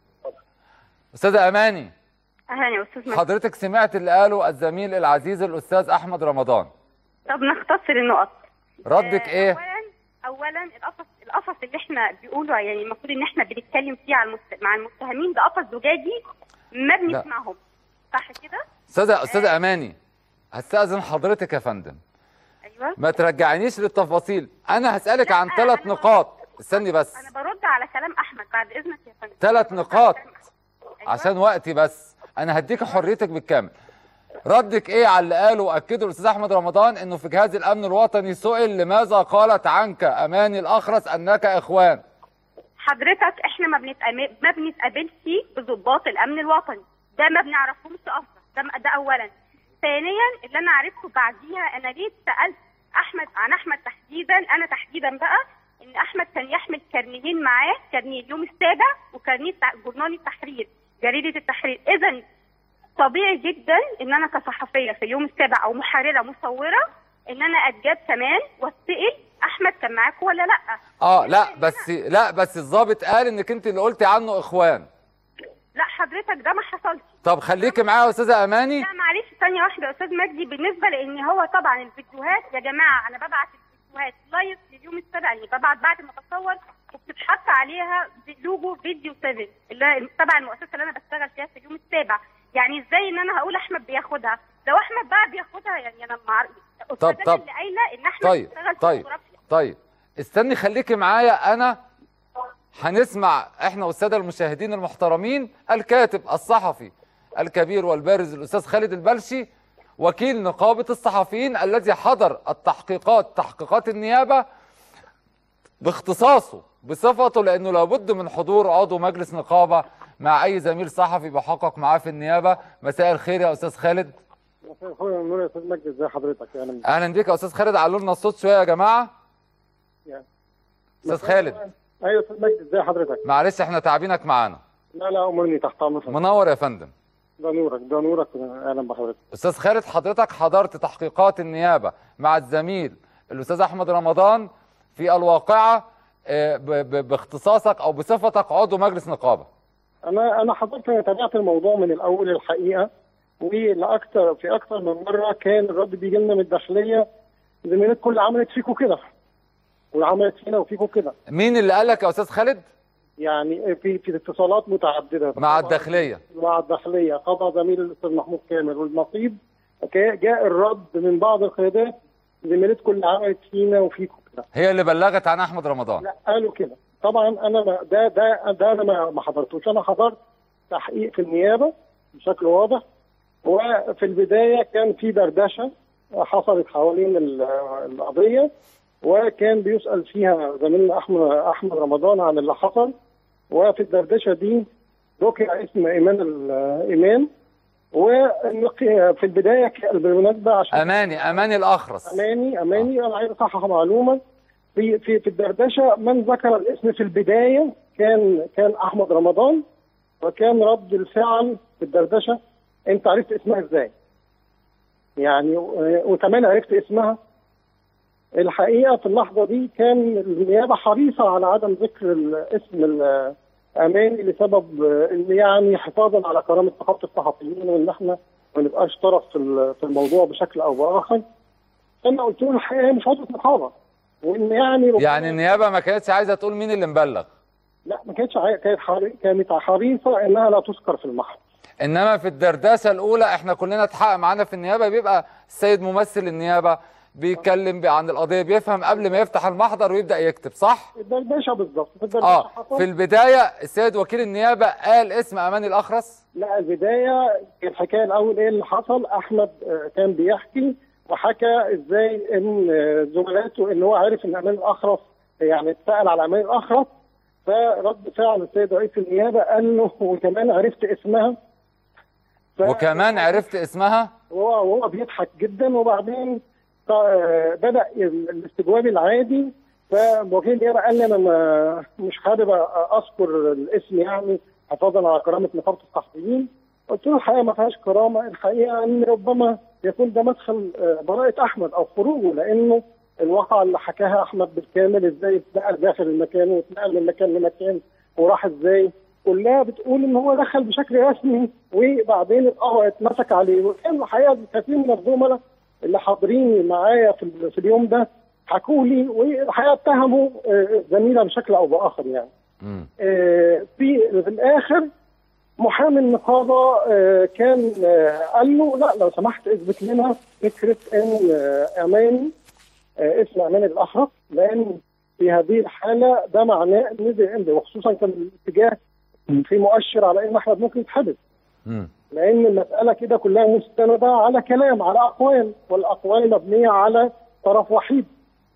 استاذه اماني اهلا يا استاذ مجدي حضرتك سمعت اللي قاله الزميل العزيز الاستاذ احمد رمضان طب نختصر النقط ردك آه، ايه اولا اولا القفص القفص اللي احنا بيقولوا يعني المفروض ان احنا بنتكلم فيه على المست... مع المتهمين ده قفص زجاجي ما لا. بنسمعهم صح كده استاذه استاذه اماني هستاذن حضرتك يا فندم ايوه ما ترجعنيش للتفاصيل انا هسالك لا، عن ثلاث أنا- نقاط استني بس انا برد على كلام احمد بعد اذنك يا فندم ثلاث برد على نقاط كلام أحمد. أيوة. عشان وقتي بس انا هديك حريتك بالكامل ردك ايه على اللي قاله واكده الاستاذ احمد رمضان انه في جهاز الامن الوطني سئل لماذا قالت عنك اماني الاخرس انك اخوان حضرتك احنا ما بنتقابل ما بنتقابلش بضباط الامن الوطني ده ما بنعرفهمش اصلا ده ده اولا ثانيا اللي انا عرفته بعديها انا ليه سالت احمد عن احمد تحديدا انا تحديدا بقى ان احمد كان يحمل كارنيهين معاه كارنيه اليوم السابع وكارنيه تع- جورنال التحرير جريده التحرير اذا طبيعي جدا ان انا كصحفيه في اليوم السابع او محرره مصوره ان انا اتجاب كمان واتسال احمد كان معاكم ولا لا اه لا بس لا بس الضابط قال انك انت اللي قلتي عنه اخوان لا حضرتك ده ما حصلش طب خليكي معايا يا استاذه اماني لا معلش ثانية واحدة يا أستاذ مجدي بالنسبة لأن هو طبعا الفيديوهات يا جماعة أنا ببعت الفيديوهات لايف لليوم السابع يعني ببعت بعد ما بصور وبتتحط عليها لوجو فيديو 7 اللي هي تبع المؤسسة اللي أنا بشتغل فيها في اليوم السابع يعني إزاي إن أنا هقول أحمد بياخدها لو أحمد بقى بياخدها يعني أنا مع طب- أستاذة طب. اللي قايلة إن أحمد طيب بيشتغل في طيب الجغرافيا طيب استني خليكي معايا انا هنسمع احنا والساده المشاهدين المحترمين الكاتب الصحفي الكبير والبارز الاستاذ خالد البلشي وكيل نقابه الصحفيين الذي حضر التحقيقات تحقيقات النيابه باختصاصه بصفته لانه لابد من حضور عضو مجلس نقابه مع اي زميل صحفي بيحقق معاه في النيابه مساء الخير يا استاذ خالد مساء الخير يا نور يا استاذ مجدي ازي حضرتك يعني اهلا بيك يا استاذ خالد علوا لنا الصوت شويه يا جماعه يعني. استاذ خالد ايوه يا استاذ مجدي ازي حضرتك معلش احنا تعبينك معانا لا لا امرني تحت امرك منور يا فندم ده نورك ده نورك اهلا بحضرتك استاذ خالد حضرتك حضرت تحقيقات النيابه مع الزميل الاستاذ احمد رمضان في الواقعه آه، ب- ب- باختصاصك او بصفتك عضو مجلس نقابه انا انا حضرتك انا تابعت الموضوع من الاول الحقيقه ولاكثر في اكثر من مره كان الرد بيجي لنا من الداخليه زميلتكم اللي عملت فيكم كده وعملت فينا وفيكم كده مين اللي قال لك يا استاذ خالد يعني في في اتصالات متعدده مع الداخليه مع الداخليه قضى زميل الاستاذ محمود كامل والنقيب كا- جاء الرد من بعض القيادات زميلتكم اللي عملت فينا وفيكم كده هي اللي بلغت عن احمد رمضان لا قالوا كده طبعا انا ما ده ده ده انا ما ما حضرتوش انا حضرت تحقيق في النيابه بشكل واضح وفي البدايه كان في دردشه حصلت حوالين ال- القضيه وكان بيسال فيها زميلنا احمد احمد رمضان عن اللي حصل وفي الدردشه دي ذكر اسم ايمان الايمان وفي البدايه ك- بالمناسبه عشان اماني اماني الاخرس اماني اماني انا عايز اصحح معلومه في في في الدردشه من ذكر الاسم في البدايه كان كان احمد رمضان وكان رد الفعل في الدردشه انت عرفت اسمها ازاي؟ يعني و- وكمان عرفت اسمها الحقيقه في اللحظه دي كان النيابه حريصه على عدم ذكر الاسم الاماني لسبب آه، ان يعني حفاظا على كرامه ثقافه الصحفيين وان احنا ما نبقاش طرف في ال- في الموضوع بشكل او باخر انا قلت له الحقيقه مش عضو نقابه وان يعني ربما- يعني النيابه ما كانتش عايزه تقول مين اللي مبلغ لا ما كانتش عاي- كانت حري... كانت حريصه انها لا تذكر في المحضر انما في الدردشه الاولى احنا كلنا اتحقق معانا في النيابه بيبقى السيد ممثل النيابه بيتكلم بي- عن القضيه بيفهم قبل ما يفتح المحضر ويبدا يكتب صح الدردشه بالظبط في الدردشه اه حصل في البدايه السيد وكيل النيابه قال اسم اماني الاخرس لا البدايه الحكايه الاول ايه اللي حصل احمد آه، كان بيحكي وحكى ازاي ان آه، زملاته ان هو عرف ان امان الاخرس يعني اتسال على امان الاخرس فرد فعل السيد رئيس النيابه قال له وكمان عرفت اسمها ف- وكمان عرفت اسمها وهو وهو بيضحك جدا وبعدين ط- آه، بدا ال- الاستجواب العادي فوكيل النيابه قال لي انا ما مش حابب أ- اذكر الاسم يعني حفاظا على كرامه نقابه الصحفيين قلت له الحقيقه ما فيهاش كرامه الحقيقه ان ربما يكون ده مدخل آه، براءه احمد او خروجه لانه الواقعه اللي حكاها احمد بالكامل ازاي اتنقل داخل المكان واتنقل من مكان لمكان وراح ازاي كلها بتقول ان هو دخل بشكل رسمي وبعدين القهوه اتمسك عليه وكان الحقيقه كثير من الزملاء اللي حاضرين معايا في, ال- في اليوم ده حكوا لي والحقيقه اتهموا آه، زميله بشكل او باخر يعني مم. آه، في في الاخر محامي النقابه آه، كان آه، قال له لا لو سمحت اثبت لنا فكره ان آه، اماني آه، اسم امان الاحرف لان في هذه الحاله ده معناه ان ده- وخصوصا كان الاتجاه في مؤشر على ان احمد ممكن يتحبس مم. لان المساله كده كلها مستنده على كلام على اقوال والاقوال مبنيه على طرف وحيد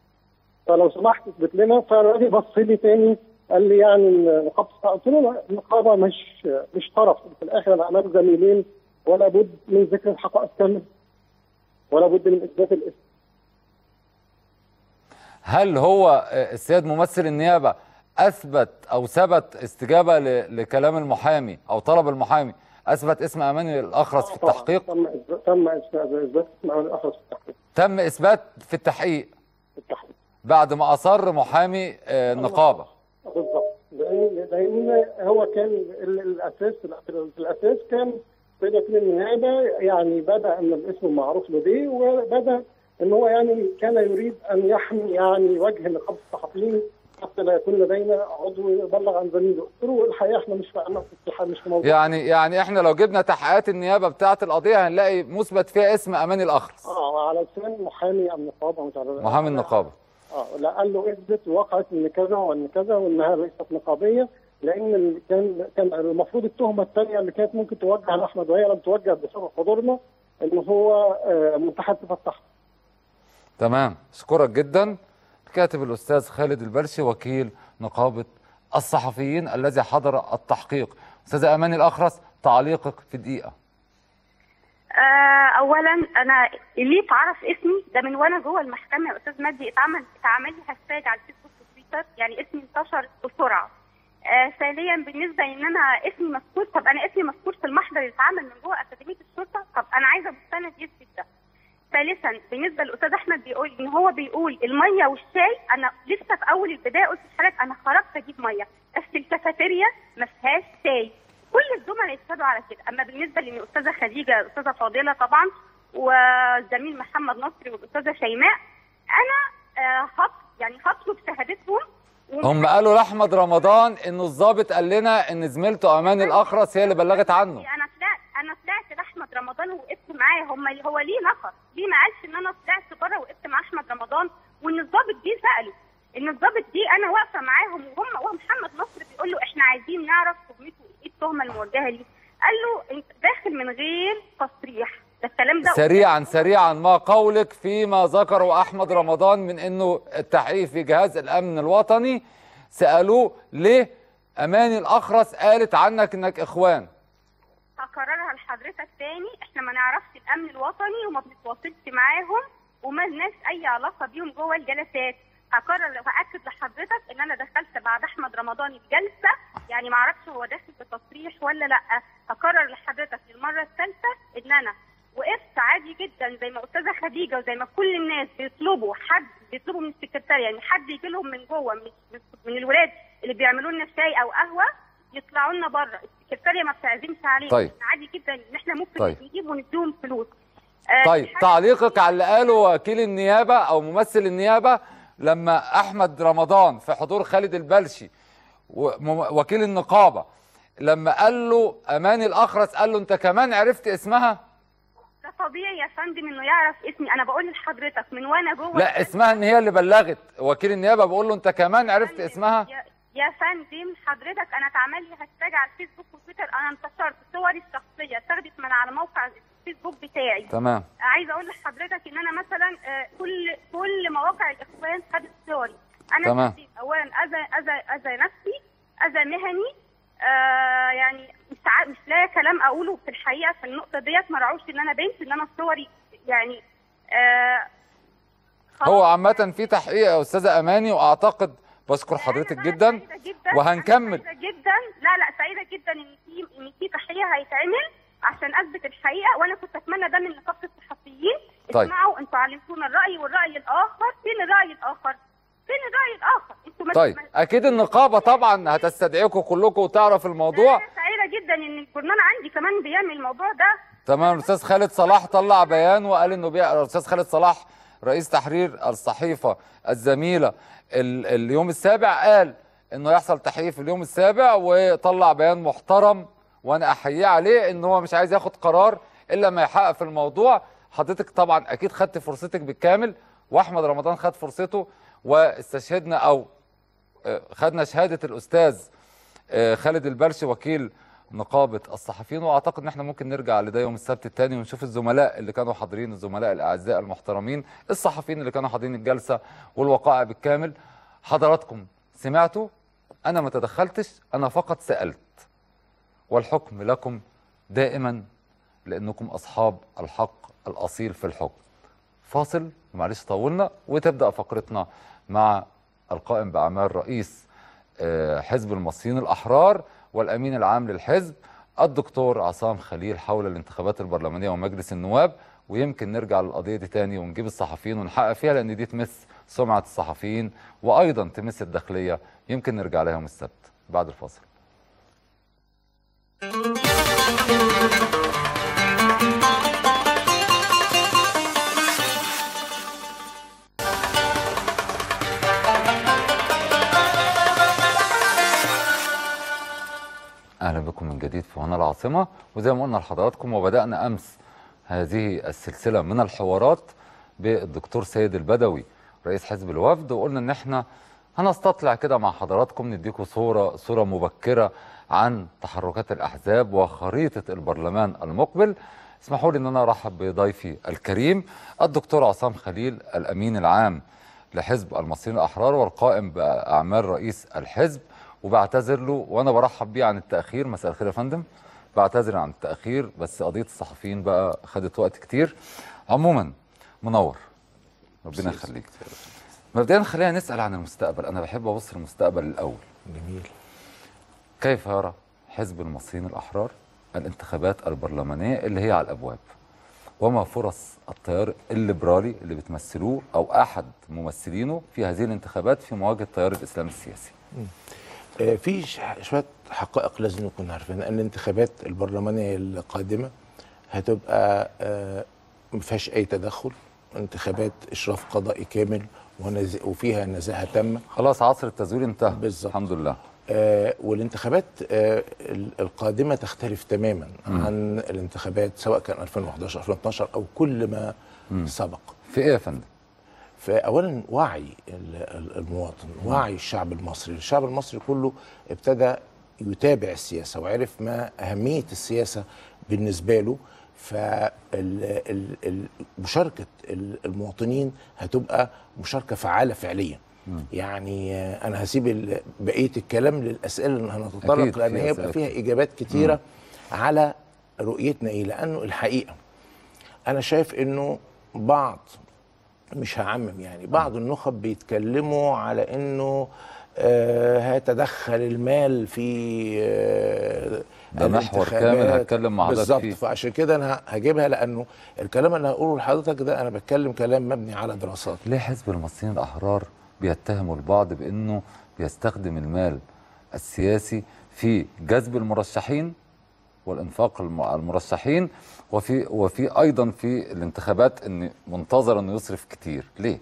فلو سمحت اثبت لنا فالراجل بص لي تاني قال لي يعني النقابه قلت له لا النقابه مش مش طرف في الاخر انا امام زميلين ولا بد من ذكر الحقائق كامله ولا بد من اثبات الاسم هل هو آه، السيد ممثل النيابه اثبت او ثبت استجابه ل- لكلام المحامي او طلب المحامي اثبت اسم اماني الاخرس في طبعاً. التحقيق تم إثبات- تم اثبات إثبات اسم أماني الأخرس في التحقيق تم اثبات في التحقيق في التحقيق بعد ما اصر محامي آه، النقابه بالظبط لان لان هو كان ال- الاساس في الاساس كان بدا في النيابه يعني بدا ان الاسم معروف لديه وبدا ان هو يعني كان يريد ان يحمي يعني وجه نقابه الصحفيين حتى لا يكون لدينا عضو يبلغ عن زميله قلت له الحقيقه احنا مش في في الحال مش في موضوع يعني يعني احنا لو جبنا تحقيقات النيابه بتاعه القضيه هنلاقي مثبت فيها اسم اماني الاخرس اه على لسان محامي النقابه مش على محامي النقابه اه لا قال له اثبت وقعت ان كذا وان كذا وانها ليست نقابيه لان ال- كان كان المفروض التهمه الثانيه اللي كانت ممكن توجه لاحمد وهي لم توجه بسبب حضورنا ان هو آه، متحدث التحت تمام اشكرك جدا الكاتب الاستاذ خالد البلشي وكيل نقابه الصحفيين الذي حضر التحقيق استاذه اماني الاخرس تعليقك في دقيقه آه اولا انا اللي اتعرف اسمي ده من وانا جوه المحكمه يا استاذ مجدي اتعمل اتعمل لي هاشتاج على الفيسبوك وتويتر يعني اسمي انتشر بسرعه آه ثانيا بالنسبه ان انا اسمي مذكور طب انا اسمي مذكور في المحضر اللي اتعمل من جوه اكاديميه الشرطه طب انا عايزه مستند يثبت ده ثالثا بالنسبه للاستاذ احمد بيقول ان هو بيقول الميه والشاي انا لسه في اول البدايه قلت لحضرتك انا خرجت اجيب ميه بس الكافيتيريا ما فيهاش شاي كل الزملاء يشهدوا على كده اما بالنسبه لان الاستاذه خديجه الاستاذه فاضله طبعا والزميل محمد نصري والاستاذه شيماء انا آه هط يعني هطلب شهادتهم هم قالوا لاحمد رمضان انه الضابط قال لنا ان زميلته اماني الاخرس هي اللي بلغت عنه انا طلعت انا طلعت لاحمد رمضان ووقفت معاه هم هو ليه نفر ليه ما قالش ان انا طلعت بره وقفت مع احمد رمضان وان الضابط جه ساله ان الضابط دي انا واقفه معاهم وهم ومحمد نصر بيقول له احنا عايزين نعرف تهمته ايه التهمه الموجهه ليه قال له انت داخل من غير تصريح ده الكلام ده سريعا سريعا ما قولك فيما ذكره احمد رمضان من انه التحقيق في جهاز الامن الوطني سالوه ليه اماني الاخرس قالت عنك انك اخوان هكررها لحضرتك تاني احنا ما نعرفش الامن الوطني وما بنتواصلش معاهم وما لناش اي علاقه بيهم جوه الجلسات هكرر وهاكد لحضرتك ان انا دخلت بعد احمد رمضان الجلسه يعني ما اعرفش هو داخل بتصريح ولا لا هكرر لحضرتك للمره الثالثه ان انا وقفت عادي جدا زي ما استاذه خديجه وزي ما كل الناس بيطلبوا حد بيطلبوا من السكرتاريه يعني حد يجي لهم من جوه من, من الولاد اللي بيعملوا لنا شاي او قهوه يطلعوا لنا بره السكرتاريه ما بتعزمش علينا طيب. عادي جدا ان احنا ممكن طيب. نجيب ونديهم فلوس آه، طيب الحاجة- تعليقك على اللي قاله وكيل النيابه او ممثل النيابه لما احمد رمضان في حضور خالد البلشي وم- وكيل النقابه لما قال له اماني الاخرس قال له انت كمان عرفت اسمها ده طبيعي يا فندم انه يعرف اسمي انا بقول لحضرتك من وانا جوه لا اسمها ان هي اللي بلغت وكيل النيابه بيقول له انت كمان عرفت فندم، اسمها يا, يا فندم حضرتك انا اتعمل لي هاشتاج على الفيسبوك وتويتر انا انتشرت صوري الشخصيه اتاخدت من على موقع الفيسبوك بتاعي تمام عايزه اقول لحضرتك ان انا مثلا آه، كل كل مواقع الاخوان خدت صوري انا تمام. شخصياً اولا اذى اذى اذى نفسي اذى مهني آه يعني مش عا- مش لاقي كلام اقوله في الحقيقه في النقطه ديت ما رعوش ان انا بنت ان انا صوري يعني آه هو عامه في تحقيق يا استاذه اماني واعتقد بشكر حضرتك أنا بقى جدا سعيدة جدا وهنكمل. أنا سعيدة جدا لا لا سعيده جدا ان في ان في تحقيق هيتعمل عشان اثبت الحقيقه وانا كنت اتمنى ده من نقابه الصحفيين طيب. اسمعوا انتوا علمتونا الراي والراي الاخر فين الراي الاخر فين الراي الاخر انتوا ما- طيب ما- اكيد النقابه طبعا هتستدعيكم كلكم وتعرف الموضوع انا سعيده جدا ان الجورنال عندي كمان بيعمل الموضوع ده تمام الاستاذ خالد صلاح طلع بيان وقال انه بيع الاستاذ خالد صلاح رئيس تحرير الصحيفه الزميله ال... اليوم السابع قال انه يحصل تحقيق في اليوم السابع وطلع بيان محترم وانا احييه عليه ان هو مش عايز ياخد قرار الا ما يحقق في الموضوع حضرتك طبعا اكيد خدت فرصتك بالكامل واحمد رمضان خد فرصته واستشهدنا او آه، خدنا شهاده الاستاذ آه، خالد البرشي وكيل نقابه الصحفيين واعتقد ان احنا ممكن نرجع لده يوم السبت الثاني ونشوف الزملاء اللي كانوا حاضرين الزملاء الاعزاء المحترمين الصحفيين اللي كانوا حاضرين الجلسه والوقائع بالكامل حضراتكم سمعتوا انا ما تدخلتش انا فقط سالت والحكم لكم دائما لانكم اصحاب الحق الاصيل في الحكم فاصل معلش طولنا وتبدا فقرتنا مع القائم باعمال رئيس آه، حزب المصريين الاحرار والامين العام للحزب الدكتور عصام خليل حول الانتخابات البرلمانيه ومجلس النواب ويمكن نرجع للقضيه دي تاني ونجيب الصحفيين ونحقق فيها لان دي تمس سمعه الصحفيين وايضا تمس الداخليه يمكن نرجع لها يوم السبت بعد الفاصل اهلا بكم من جديد في هنا العاصمه وزي ما قلنا لحضراتكم وبدانا امس هذه السلسله من الحوارات بالدكتور سيد البدوي رئيس حزب الوفد وقلنا ان احنا هنستطلع كده مع حضراتكم نديكم صوره صوره مبكره عن تحركات الاحزاب وخريطه البرلمان المقبل اسمحوا لي ان انا ارحب بضيفي الكريم الدكتور عصام خليل الامين العام لحزب المصريين الاحرار والقائم باعمال رئيس الحزب وبعتذر له وانا برحب بيه عن التاخير مساء الخير يا فندم بعتذر عن التاخير بس قضيه الصحفيين بقى خدت وقت كتير عموما منور ربنا يخليك مبدئيا خلينا نسال عن المستقبل انا بحب ابص للمستقبل الاول جميل كيف يرى حزب المصريين الاحرار الانتخابات البرلمانيه اللي هي على الابواب وما فرص التيار الليبرالي اللي بتمثلوه او احد ممثلينه في هذه الانتخابات في مواجهه التيار الاسلامي السياسي آه، في ش- شويه حقائق لازم نكون عارفين ان الانتخابات البرلمانيه القادمه هتبقى آه، ما فيهاش اي تدخل انتخابات اشراف قضائي كامل ونز- وفيها نزاهه تامه خلاص عصر التزوير انتهى بالظبط. الحمد لله آه، والانتخابات آه، ال- القادمه تختلف تماما عن الانتخابات سواء كان 2011 2012 او كل ما سبق في ايه يا فندم فاولا وعي ال- ال- المواطن وعي الشعب المصري الشعب المصري كله ابتدى يتابع السياسه وعرف ما اهميه السياسه بالنسبه له فمشاركه المواطنين هتبقى مشاركه فعاله فعليا يعني آه، انا هسيب ال- بقيه الكلام للاسئله اللي أكيد هنتطرق لان في هيبقى أسئلة فيها اجابات كتيره على رؤيتنا ايه لانه الحقيقه انا شايف انه بعض مش هعمم يعني بعض النخب بيتكلموا على انه آه هيتدخل المال في آه ده محور الانتخابات. كامل هتكلم مع حضرتك بالظبط فيه. فعشان كده انا هجيبها لانه الكلام اللي هقوله لحضرتك ده انا بتكلم كلام مبني على دراسات ليه حزب المصريين الاحرار بيتهموا البعض بانه بيستخدم المال السياسي في جذب المرشحين والانفاق الم- على المرشحين وفي وفي ايضا في الانتخابات ان منتظر انه يصرف كتير ليه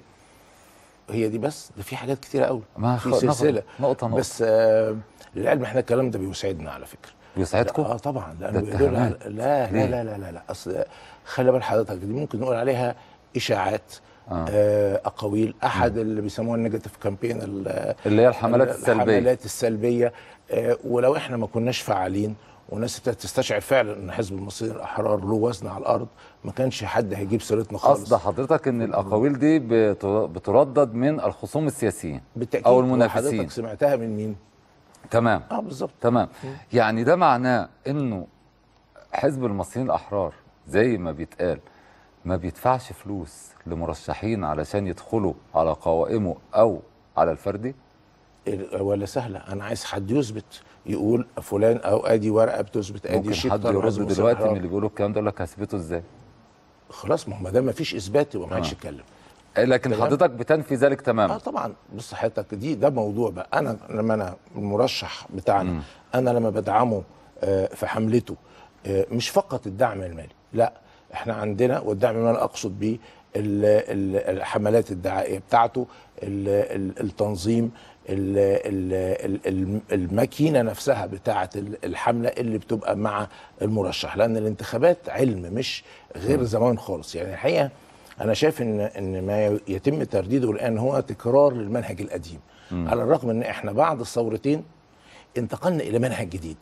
هي دي بس ده في حاجات كتيره قوي ما في خ- سلسله نقطة- نقطة نقطة. بس آه للعلم احنا الكلام ده بيسعدنا على فكره بيساعدكم اه طبعا ده لانه بيدل على اتهامات. لا ليه؟ لا لا لا لا, لا. اصل خلي بال حضرتك دي ممكن نقول عليها اشاعات آه. آه. آه اقاويل احد اللي بيسموها النيجاتيف كامبين اللي هي الحملات السلبيه الحملات السلبيه آه ولو احنا ما كناش فعالين والناس ابتدت تستشعر فعلا ان حزب المصريين الاحرار له وزن على الارض ما كانش حد هيجيب سيرتنا خالص قصد حضرتك ان الاقاويل دي بت- بتردد من الخصوم السياسيين بالتاكيد او المنافسين وحضرتك سمعتها من مين؟ تمام اه بالظبط تمام يعني ده معناه انه حزب المصريين الاحرار زي ما بيتقال ما بيدفعش فلوس لمرشحين علشان يدخلوا على قوائمه او على الفردي ال- ولا سهله انا عايز حد يثبت يقول فلان او ادي ورقه بتثبت ادي ممكن شيك حد بتاع يرد حزب دلوقتي المصريين من اللي بيقولوا الكلام ده يقول لك هثبته ازاي خلاص ما هو ما دام ما فيش اثبات يبقى ما حدش آه. يتكلم لكن تمام. حضرتك بتنفي ذلك اه تماما طبعا بص حضرتك دي ده موضوع بقى انا لما انا المرشح بتاعنا مم. انا لما بدعمه آه، في حملته آه، مش فقط الدعم المالي لا احنا عندنا والدعم المالي اقصد بيه ال- ال- الحملات الدعائيه بتاعته ال- ال- التنظيم ال- ال- ال- ال- الماكينه نفسها بتاعه ال- الحمله اللي بتبقى مع المرشح لان الانتخابات علم مش غير زمان خالص يعني الحقيقه انا شايف ان ان ما يتم ترديده الان هو تكرار للمنهج القديم على الرغم ان احنا بعد الثورتين انتقلنا الى منهج جديد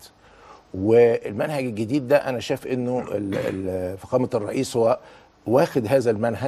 والمنهج الجديد ده انا شايف انه ال- ال- فخامه الرئيس هو واخد هذا المنهج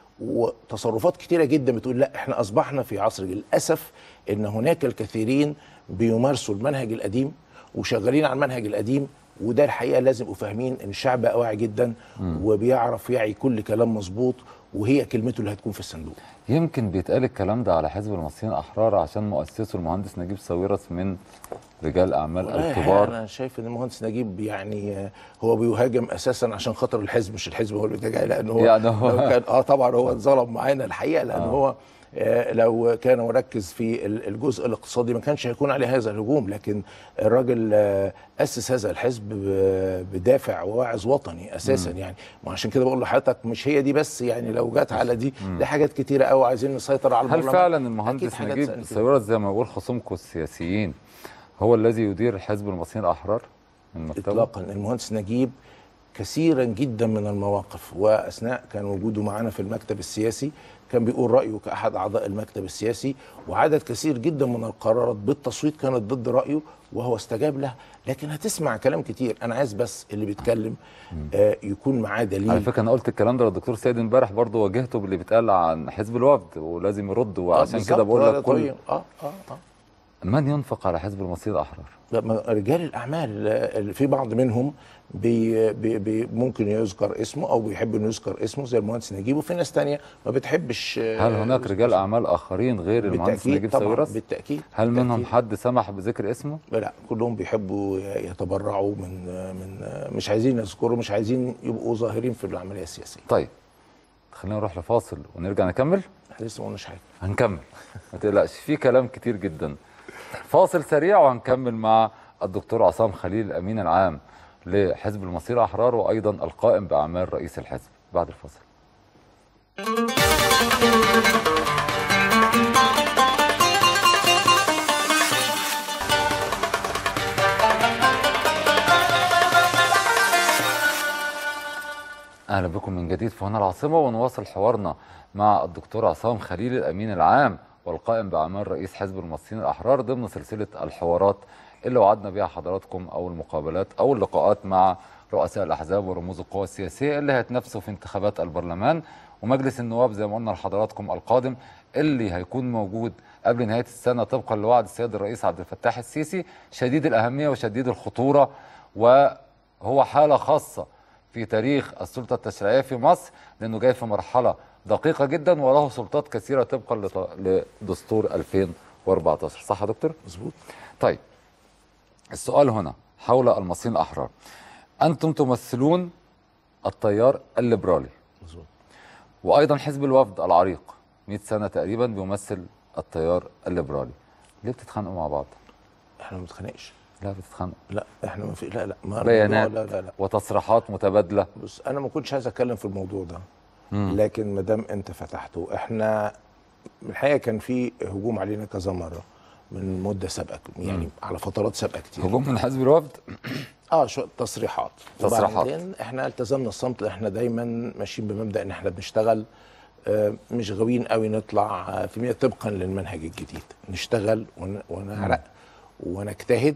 وتصرفات كتيره جدا بتقول لا احنا اصبحنا في عصر جديد. للاسف ان هناك الكثيرين بيمارسوا المنهج القديم وشغالين على المنهج القديم وده الحقيقه لازم يبقوا فاهمين ان الشعب بقى واعي جدا وبيعرف يعي كل كلام مظبوط وهي كلمته اللي هتكون في الصندوق يمكن بيتقال الكلام ده على حزب المصريين الاحرار عشان مؤسسه المهندس نجيب ساويرس من رجال اعمال والله الكبار انا شايف ان المهندس نجيب يعني آه، هو بيهاجم اساسا عشان خاطر الحزب مش الحزب هو اللي بيتهاجم لان هو يعني هو- لو كان اه طبعا هو اتظلم معانا الحقيقه لان آه. هو آه، لو كان مركز في ال- الجزء الاقتصادي ما كانش هيكون عليه هذا الهجوم لكن الراجل آه، اسس هذا الحزب ب- بدافع وواعظ وطني اساسا يعني وعشان كده بقول لحضرتك مش هي دي بس يعني لو جت على دي دي حاجات كتيره قوي عايزين نسيطر على هل البرلمان فعلا أكيد المهندس حاجات نجيب سأل فيها. ساويرس زي ما بيقول خصومكم السياسيين هو الذي يدير حزب المصريين الاحرار من مكتبه اطلاقا المهندس نجيب كثيرا جدا من المواقف واثناء كان وجوده معنا في المكتب السياسي كان بيقول رايه كاحد اعضاء المكتب السياسي وعدد كثير جدا من القرارات بالتصويت كانت ضد رايه وهو استجاب لها لكن هتسمع كلام كتير انا عايز بس اللي بيتكلم آه يكون معاه على دليل فكره انا قلت الكلام ده للدكتور سيد امبارح برضه واجهته باللي بيتقال عن حزب الوفد ولازم يرد وعشان بالظبط، كده بقول ده لك كل طبيعي. اه اه اه من ينفق على حزب المصريين الاحرار لما رجال الاعمال آه، اللي في بعض منهم بي بي بي ممكن يذكر اسمه او بيحب انه يذكر اسمه زي المهندس نجيب وفي ناس تانية ما بتحبش آه، هل هناك رجال اعمال اخرين غير المهندس بالتاكيد نجيب طبعا ساويرس بالتاكيد هل منهم بالتأكيد. حد سمح بذكر اسمه لا كلهم بيحبوا يتبرعوا من من مش عايزين يذكروا مش عايزين يبقوا ظاهرين في العمليه السياسيه طيب خلينا نروح لفاصل ونرجع نكمل احنا لسه ما قلناش حاجه هنكمل ما تقلقش في كلام كتير جدا فاصل سريع وهنكمل مع الدكتور عصام خليل الامين العام لحزب المصير الاحرار وايضا القائم باعمال رئيس الحزب بعد الفاصل اهلا بكم من جديد في هنا العاصمه ونواصل حوارنا مع الدكتور عصام خليل الامين العام والقائم باعمال رئيس حزب المصريين الاحرار ضمن سلسله الحوارات اللي وعدنا بها حضراتكم او المقابلات او اللقاءات مع رؤساء الاحزاب ورموز القوى السياسيه اللي هيتنافسوا في انتخابات البرلمان ومجلس النواب زي ما قلنا لحضراتكم القادم اللي هيكون موجود قبل نهايه السنه طبقا لوعد السيد الرئيس عبد الفتاح السيسي شديد الاهميه وشديد الخطوره وهو حاله خاصه في تاريخ السلطة التشريعية في مصر لأنه جاي في مرحلة دقيقة جدا وله سلطات كثيرة طبقا لط- لدستور 2014 صح يا دكتور؟ مظبوط طيب السؤال هنا حول المصريين الأحرار أنتم تمثلون التيار الليبرالي مظبوط وأيضا حزب الوفد العريق 100 سنة تقريبا بيمثل التيار الليبرالي ليه بتتخانقوا مع بعض؟ احنا ما بنتخانقش لا بتتخانقوا لا احنا ما في لا لا ما بيانات لا لا لا وتصريحات متبادلة بص انا ما كنتش عايز اتكلم في الموضوع ده لكن ما دام انت فتحته احنا الحقيقه كان في هجوم علينا كذا مره من مده سابقه يعني على فترات سابقه كتير هجوم من حزب الوفد اه شو تصريحات تصريحات. وبعدين احنا التزمنا الصمت احنا دايما ماشيين بمبدا ان احنا بنشتغل آه، مش غاويين قوي نطلع آه، في مية طبقا للمنهج الجديد نشتغل ون- ونعرق ونجتهد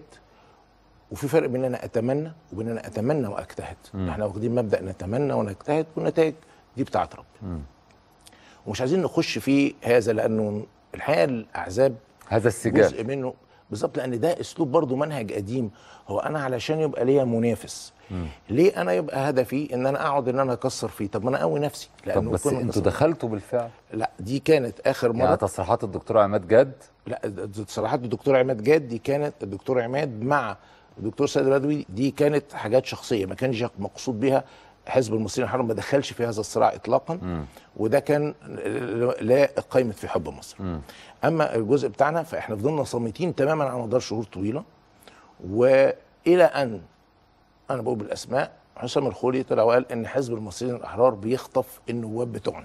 وفي فرق بين انا اتمنى وبين انا اتمنى واجتهد احنا واخدين مبدا نتمنى ونجتهد والنتائج دي بتاعت ربنا ومش عايزين نخش في هذا لانه الحقيقه الاحزاب هذا السجال جزء منه بالظبط لان ده اسلوب برضو منهج قديم هو انا علشان يبقى ليا منافس ليه انا يبقى هدفي ان انا اقعد ان انا اكسر فيه طب ما انا اقوي نفسي طب لانه بس كل ما انتوا كسرت- دخلتوا بالفعل لا دي كانت اخر مره يعني تصريحات الدكتور عماد جاد لا تصريحات الدكتور عماد جاد دي كانت الدكتور عماد مع الدكتور سيد البدوي دي كانت حاجات شخصيه ما كانش مقصود بيها حزب المصريين الحر ما دخلش في هذا الصراع اطلاقا وده كان لا قيمه في حب مصر اما الجزء بتاعنا فاحنا فضلنا صامتين تماما على مدار شهور طويله والى ان انا بقول بالاسماء حسام الخولي طلع وقال ان حزب المصريين الاحرار بيخطف النواب بتوعنا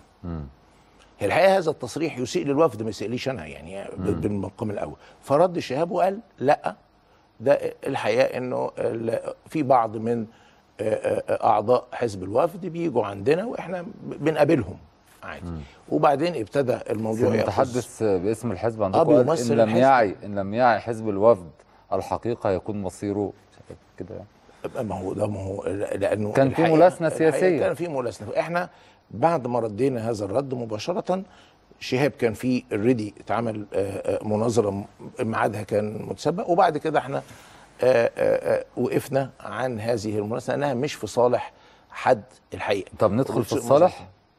هي الحقيقه هذا التصريح يسيء للوفد ما يسيئليش انا يعني ب- بالمقام الاول فرد شهاب وقال لا ده الحقيقه انه ال- في بعض من آه، آه، اعضاء حزب الوفد بيجوا عندنا واحنا بنقابلهم عادي وبعدين ابتدى الموضوع يأخذ- المتحدث باسم الحزب عندكم آه، قال بيمثل ان لم الحزب. يعي ان لم يعي حزب الوفد الحقيقه يكون مصيره كده يعني. ما هو ده ما هو لانه كان في الحقيقة- ملاسنة الحقيقة سياسية. كان في ملاسنه احنا بعد ما ردينا هذا الرد مباشره شهاب كان في اوريدي اتعمل آه، آه، مناظره م- ميعادها كان متسبق وبعد كده احنا آه، آه، آه، وقفنا عن هذه المناقشه لانها مش في صالح حد الحقيقه طب ندخل في ومش- الصالح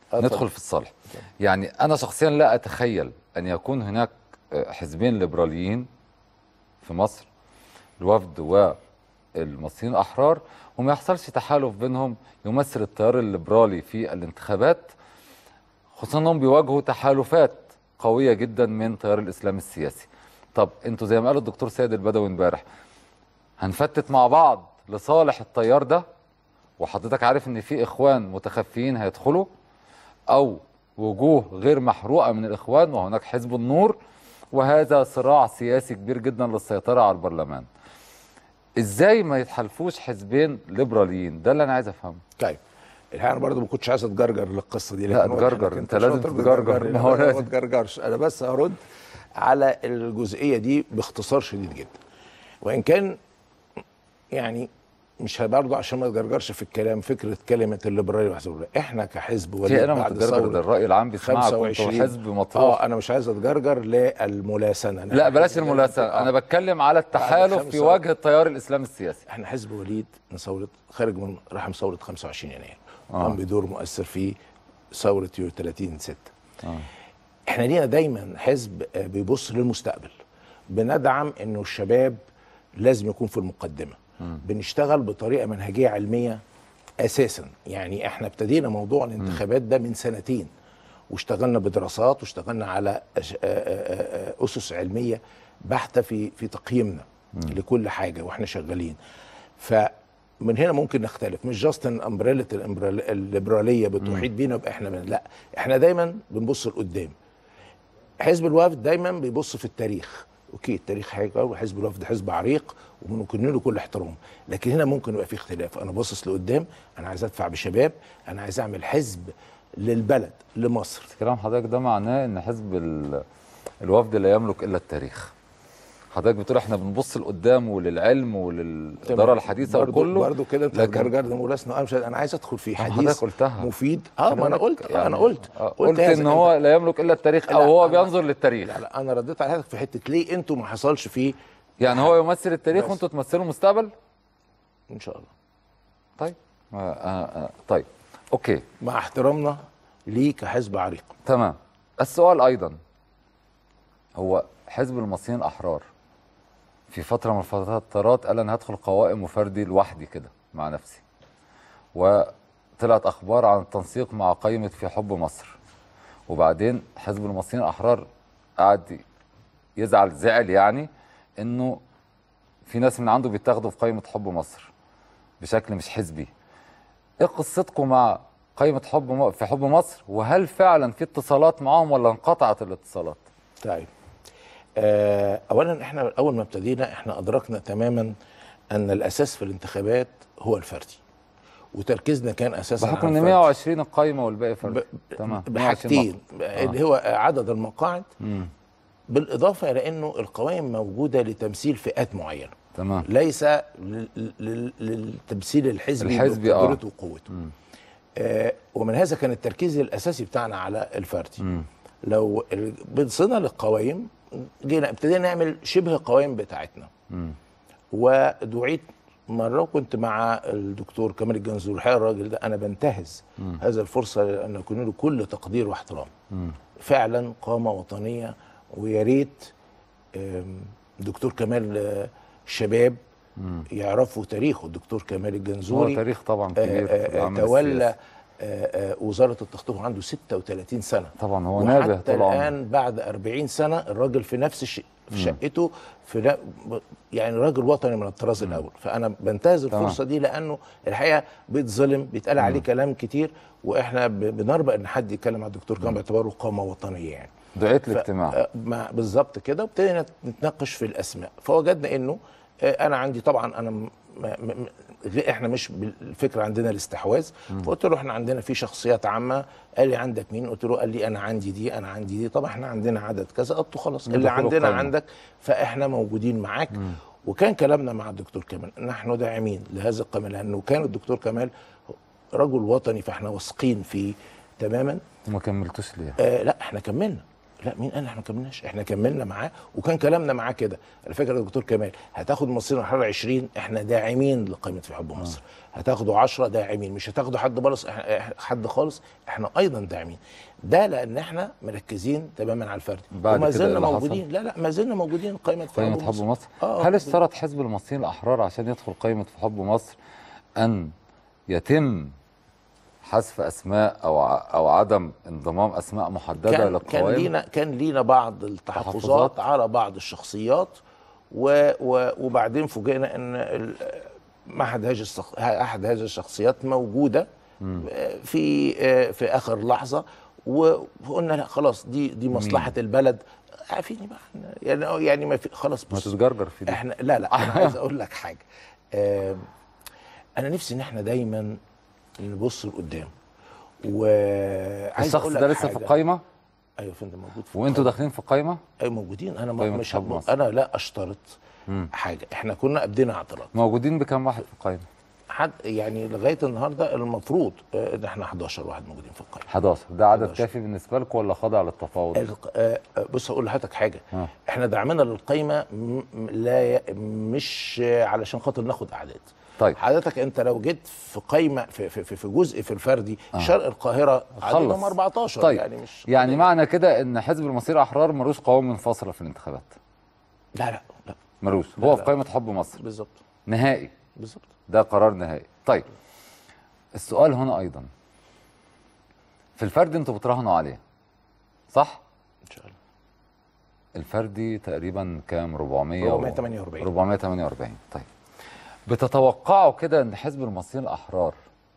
آه، ندخل اتفضل. في الصالح يعني انا شخصيا لا اتخيل ان يكون هناك آه، حزبين ليبراليين في مصر الوفد والمصريين الاحرار وما يحصلش تحالف بينهم يمثل التيار الليبرالي في الانتخابات خصوصا انهم بيواجهوا تحالفات قويه جدا من تيار الاسلام السياسي طب انتوا زي ما قال الدكتور سيد البدوي امبارح هنفتت مع بعض لصالح التيار ده وحضرتك عارف ان في اخوان متخفيين هيدخلوا او وجوه غير محروقه من الاخوان وهناك حزب النور وهذا صراع سياسي كبير جدا للسيطره على البرلمان ازاي ما يتحالفوش حزبين ليبراليين ده اللي انا عايز افهمه طيب الحقيقه انا برضه ما كنتش عايز اتجرجر للقصه دي لا، لكن واضح تجرجر. إنك أنت لازم شاطر تتجرجر. بتجرجر. ما هو أنا لازم. ما اتجرجرش انا بس هرد على الجزئيه دي باختصار شديد جدا وان كان يعني مش برضه عشان ما اتجرجرش في الكلام فكره كلمه الليبرالي وحزب الليبرالي. احنا كحزب في وليد انا بعد متجرجر ده ثورة الراي العام بيسمعك وانتوا 25 حزب مطروح اه انا مش عايز اتجرجر للملاسنه أنا لا بلاش حزب- الملاسنه آه. انا بتكلم على التحالف في خمسة- وجه التيار الاسلامي السياسي احنا حزب وليد من ثوره خارج من رحم ثوره 25 يناير آه. قام بدور مؤثر في ثوره يوليو 30 6 آه. احنا لينا دايما حزب آه، بيبص للمستقبل بندعم انه الشباب لازم يكون في المقدمه بنشتغل بطريقه منهجيه علميه اساسا يعني احنا ابتدينا موضوع الانتخابات ده من سنتين واشتغلنا بدراسات واشتغلنا على أش- آه، آه، آه، اسس علميه بحته في في تقييمنا لكل حاجه واحنا شغالين فمن هنا ممكن نختلف مش جاست ان امبريلا الليبراليه بتحيط بينا يبقى احنا من لا احنا دايما بنبص لقدام حزب الوفد دايما بيبص في التاريخ اوكي التاريخ حاجه وحزب الوفد حزب عريق وممكن له كل احترام لكن هنا ممكن يبقى في اختلاف انا باصص لقدام انا عايز ادفع بشباب انا عايز اعمل حزب للبلد لمصر كلام حضرتك ده معناه ان حزب ال- الوفد لا يملك الا التاريخ حضرتك بتقول احنا بنبص لقدام وللعلم وللاداره الحديثه برضو وكله برضو كده انت لكن- جرجر ده مولاسنا انا مش انا عايز ادخل في طب حضرتك حديث قلتها. مفيد اه ما انا قلت آه انا قلت آه، قلت هذا ان هو لا يملك الا التاريخ او لا، هو أنا- بينظر للتاريخ لا لا انا رديت على حضرتك في حته ليه انتوا ما حصلش فيه يعني هو يمثل التاريخ بس. وانتوا تمثلوا المستقبل ان شاء الله طيب آه آه آه طيب اوكي مع احترامنا ليه كحزب عريق تمام السؤال ايضا هو حزب المصريين الاحرار في فتره من الفترات قال انا هدخل قوائم وفردي لوحدي كده مع نفسي وطلعت اخبار عن التنسيق مع قائمه في حب مصر وبعدين حزب المصريين الاحرار قعد يزعل زعل يعني انه في ناس من عنده بيتاخدوا في قائمه حب مصر بشكل مش حزبي ايه قصتكم مع قائمه حب م... في حب مصر وهل فعلا في اتصالات معاهم ولا انقطعت الاتصالات طيب آه اولا احنا اول ما ابتدينا احنا ادركنا تماما ان الاساس في الانتخابات هو الفردي وتركيزنا كان اساسا بحكم على ان الفردي. 120 القايمه والباقي فرد ب- تمام 120 بحاجتين نقطة. اللي هو عدد المقاعد مم. بالاضافه الى انه القوائم موجوده لتمثيل فئات معينه تمام ليس لل- لل- للتمثيل الحزبي الحزبي، آه. بقدرته وقوته آه ومن هذا كان التركيز الاساسي بتاعنا على الفردي مم. لو ال- بصينا للقوائم جينا ابتدينا نعمل شبه قوائم بتاعتنا مم. ودعيت مره وكنت مع الدكتور كمال الجنزور الحقيقه الراجل ده انا بنتهز هذا الفرصه ان اكون له كل تقدير واحترام مم. فعلا قامه وطنيه ويا ريت آم، دكتور كمال آه، الشباب مم. يعرفوا تاريخه الدكتور كمال هو الجنزوري تاريخ طبعا آه، كبير في آه، آه، العمل تولى السياسي. آه، آه، وزاره التخطيط وعنده 36 سنه طبعا هو نابه وحتى طول عمره الان بعد 40 سنه الراجل في نفس الش... في شقته في لا... يعني راجل وطني من الطراز الاول فانا بنتهز تمام. الفرصه دي لانه الحقيقه بيتظلم بيتقال عليه كلام كتير واحنا ب... بنربى ان حد يتكلم على الدكتور كان باعتباره قامه وطنيه يعني دعيت ف- الاجتماع آه، مع بالظبط كده وابتدينا نتناقش في الاسماء فوجدنا انه آه، انا عندي طبعا انا م... م... م... غير- احنا مش بالفكره عندنا الاستحواذ فقلت له احنا عندنا في شخصيات عامه قال لي عندك مين قلت له قال لي انا عندي دي انا عندي دي طبعا احنا عندنا عدد كذا قلت له خلاص اللي ندخله عندنا القايمة. عندك فاحنا موجودين معاك وكان كلامنا مع الدكتور كمال نحن داعمين لهذا القمة لانه كان الدكتور كمال رجل وطني فاحنا واثقين فيه تماما وما كملتوش ليه آه لا احنا كملنا لا مين قال احنا ما كملناش احنا كملنا معاه وكان كلامنا معاه كده على فكره يا دكتور كمال هتاخد مصير الحراره 20 احنا داعمين لقائمه في حب مصر هتاخدوا 10 داعمين مش هتاخدوا حد خالص إحنا- إحنا- حد خالص احنا ايضا داعمين ده لان احنا مركزين تماما على الفردي بعد وما كده زلنا إيه اللي حصل؟ موجودين لا لا ما زلنا موجودين قائمه في قائمة حب مصر آه، هل اشترط حزب المصريين الأحرار عشان يدخل قائمة في حب مصر أن يتم حذف أسماء أو ع- أو عدم انضمام أسماء محددة كان كان للقوائم لينا كان لينا بعض التحفظات تحفظات. على بعض الشخصيات و و وبعدين فوجئنا ان ال- احد هذه الشخ- احد هذه الشخصيات موجوده في في اخر لحظه وقلنا لا خلاص دي دي مصلحه البلد عارفيني بقى إحنا- يعني يعني ما في خلاص ما بص تتجرجر في دي احنا لا لا انا عايز اقول لك حاجه آم، انا نفسي ان احنا دايما نبص لقدام وعايز الشخص اقول ده لك لسه في حاجة. القائمة ايوه يا فندم موجود في وانتوا القائمة. داخلين في القائمة ايوه موجودين انا ما قائمة مش حب هب... مصر. انا لا اشترط مم. حاجه احنا كنا ابدينا اعتراض موجودين بكم واحد في القائمة حد يعني لغايه النهارده المفروض آه، ان احنا 11 واحد موجودين في القائمه 11 ده عدد 11. كافي بالنسبة لكم ولا خاضع للتفاوض الق- آه، آه، بص هقول لحضرتك حاجه آه. احنا دعمنا للقايمه م- م- لا ي... مش آه، علشان خاطر ناخد اعداد طيب حضرتك انت لو جيت في قايمه في في, في, في جزء في الفردي آه. شرق القاهره عددهم خلص 14 طيب يعني مش يعني معنى كده ان حزب المصير احرار ملوش قوام منفصله في الانتخابات لا لا لا ملوش لا، هو لا. في قائمه حب مصر بالظبط نهائي بالظبط ده قرار نهائي طيب السؤال هنا ايضا في الفرد انتوا بتراهنوا عليه صح ان شاء الله الفردي تقريبا كام 400 و- 448. 448 طيب بتتوقعوا كده ان حزب المصريين الاحرار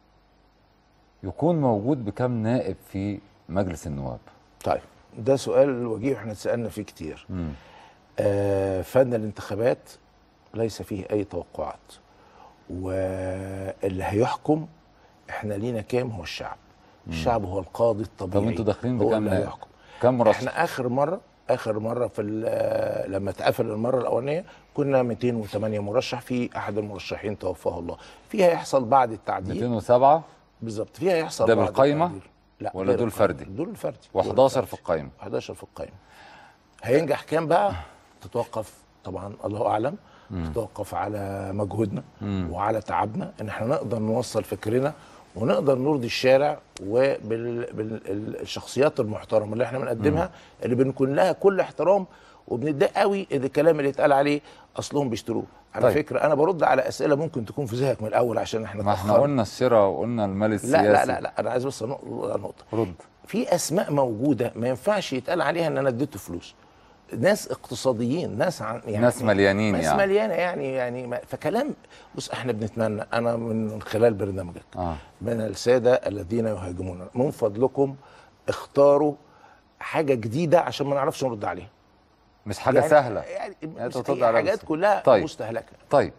يكون موجود بكم نائب في مجلس النواب طيب ده سؤال وجيه احنا اتسالنا فيه كتير مم. آه فن الانتخابات ليس فيه اي توقعات واللي هيحكم احنا لينا كام هو الشعب الشعب هو القاضي الطبيعي طب انتوا داخلين هو بكام اللي نائب هيحكم كم مرشح احنا اخر مره اخر مره في ال- لما اتقفل المره الاولانيه كنا 208 مرشح في احد المرشحين توفاه الله فيها يحصل بعد التعديل 207 بالظبط فيها يحصل ده بعد بالقايمة؟ التعديل. لا ولا غير دول القايمة. فردي؟ دول الفردي و11 دول في الفردي. القائمه 11 في القائمه هينجح كام بقى تتوقف طبعا الله اعلم تتوقف على مجهودنا مم. وعلى تعبنا ان احنا نقدر نوصل فكرنا ونقدر نرضي الشارع وبالشخصيات المحترمه اللي احنا بنقدمها اللي بنكون لها كل احترام وبنتضايق قوي ان الكلام اللي اتقال عليه اصلهم بيشتروه على طيب. طيب. فكره انا برد على اسئله ممكن تكون في ذهنك من الاول عشان احنا ما احنا اتأخرنا. قلنا الشراء وقلنا المال السياسي لا لا لا لا انا عايز بس نقطه نقطه رد في اسماء موجوده ما ينفعش يتقال عليها ان انا اديته فلوس ناس اقتصاديين ناس عن يعني ناس مليانين ناس يعني. مليانه يعني يعني ما فكلام بص احنا بنتمنى انا من خلال برنامجك اه من الساده الذين يهاجمون من فضلكم اختاروا حاجه جديده عشان ما نعرفش نرد عليها مش حاجه يعني سهله يعني يعني مش ترد هي عليها حاجات بس. كلها طيب. مستهلكه طيب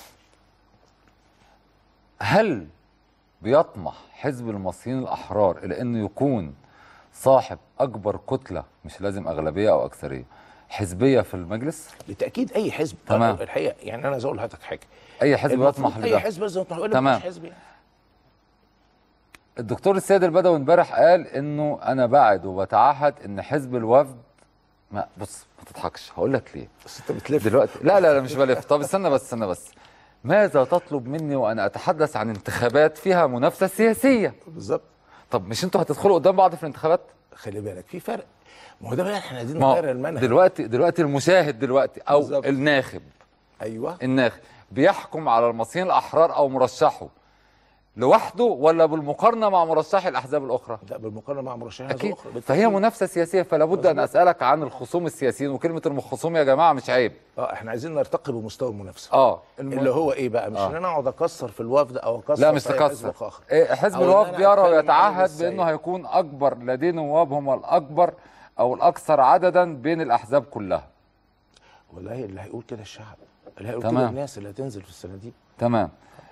هل بيطمح حزب المصريين الاحرار الى انه يكون صاحب اكبر كتله مش لازم اغلبيه او اكثريه حزبيه في المجلس بالتاكيد اي حزب تمام. الحقيقه يعني انا عايز اقول لحضرتك حاجه اي حزب المفروض يطمح اي لده حزب لازم يطمح يقول لك تمام. مش حزب يعني. الدكتور السيد البدوي امبارح قال انه انا بعد وبتعهد ان حزب الوفد ما بص ما تضحكش هقول لك ليه بس انت بتلف دلوقتي لا لا لا مش بلف طب استنى بس استنى بس ماذا تطلب مني وانا اتحدث عن انتخابات فيها منافسه سياسيه بالظبط طب مش انتوا هتدخلوا قدام بعض في الانتخابات خلي بالك في فرق ما هو ده بقى احنا عايزين ما هو نغير المنهج دلوقتي دلوقتي المشاهد دلوقتي او بالظبط. الناخب ايوه الناخب بيحكم على المصريين الاحرار او مرشحه لوحده ولا بالمقارنه مع مرشحي الاحزاب الاخرى لا بالمقارنه مع مرشحين اكيد اخرى فهي بالتأكيد. منافسه سياسيه فلا بد ان مظبوط. اسالك عن الخصوم السياسيين وكلمه الخصوم يا جماعه مش عيب اه احنا عايزين نرتقي بمستوى المنافسه اه الم... اللي هو ايه بقى مش آه. ان انا اقعد اكسر في الوفد او اكسر لا مش في أي حزب تكسر آخر. إيه، حزب أو إن الوفد أنا يرى أتكلم عن ويتعهد السيد. بانه هيكون اكبر لديه نواب هم الاكبر او الاكثر عددا بين الاحزاب كلها والله اللي هيقول كده الشعب اللي هيقول تمام. كده الناس اللي هتنزل في الصناديق تمام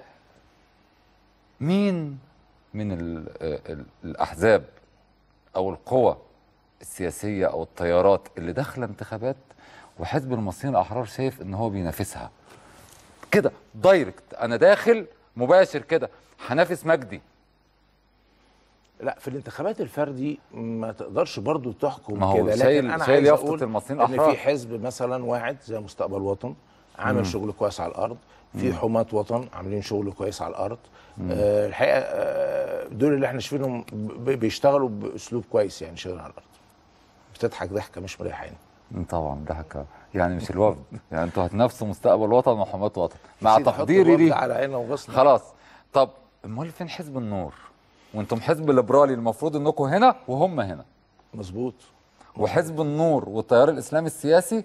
مين من ال ال الاحزاب او القوى السياسيه او التيارات اللي داخله انتخابات وحزب المصريين الاحرار شايف ان هو بينافسها كده دايركت انا داخل مباشر كده هنافس مجدي لا في الانتخابات الفردي ما تقدرش برضو تحكم ما هو كده شايل- لكن انا شايل عايز يافطة اقول المصريين ان الأحرار. في حزب مثلا واعد زي مستقبل وطن عامل مم. شغل كويس على الارض في مم. حماة وطن عاملين شغل كويس على الارض آه الحقيقه آه دول اللي احنا شايفينهم ب- بيشتغلوا باسلوب كويس يعني شغل على الارض بتضحك ضحكه مش مريحاني مم، طبعا ضحكه يعني مش الوفد يعني انتوا هتنافسوا مستقبل وطن وحماة وطن مع سيدي، حط تقديري الوفد ليه على عيننا وغصنا خلاص طب امال فين حزب النور وانتم حزب ليبرالي المفروض انكم هنا وهم هنا مظبوط وحزب النور والتيار الاسلامي السياسي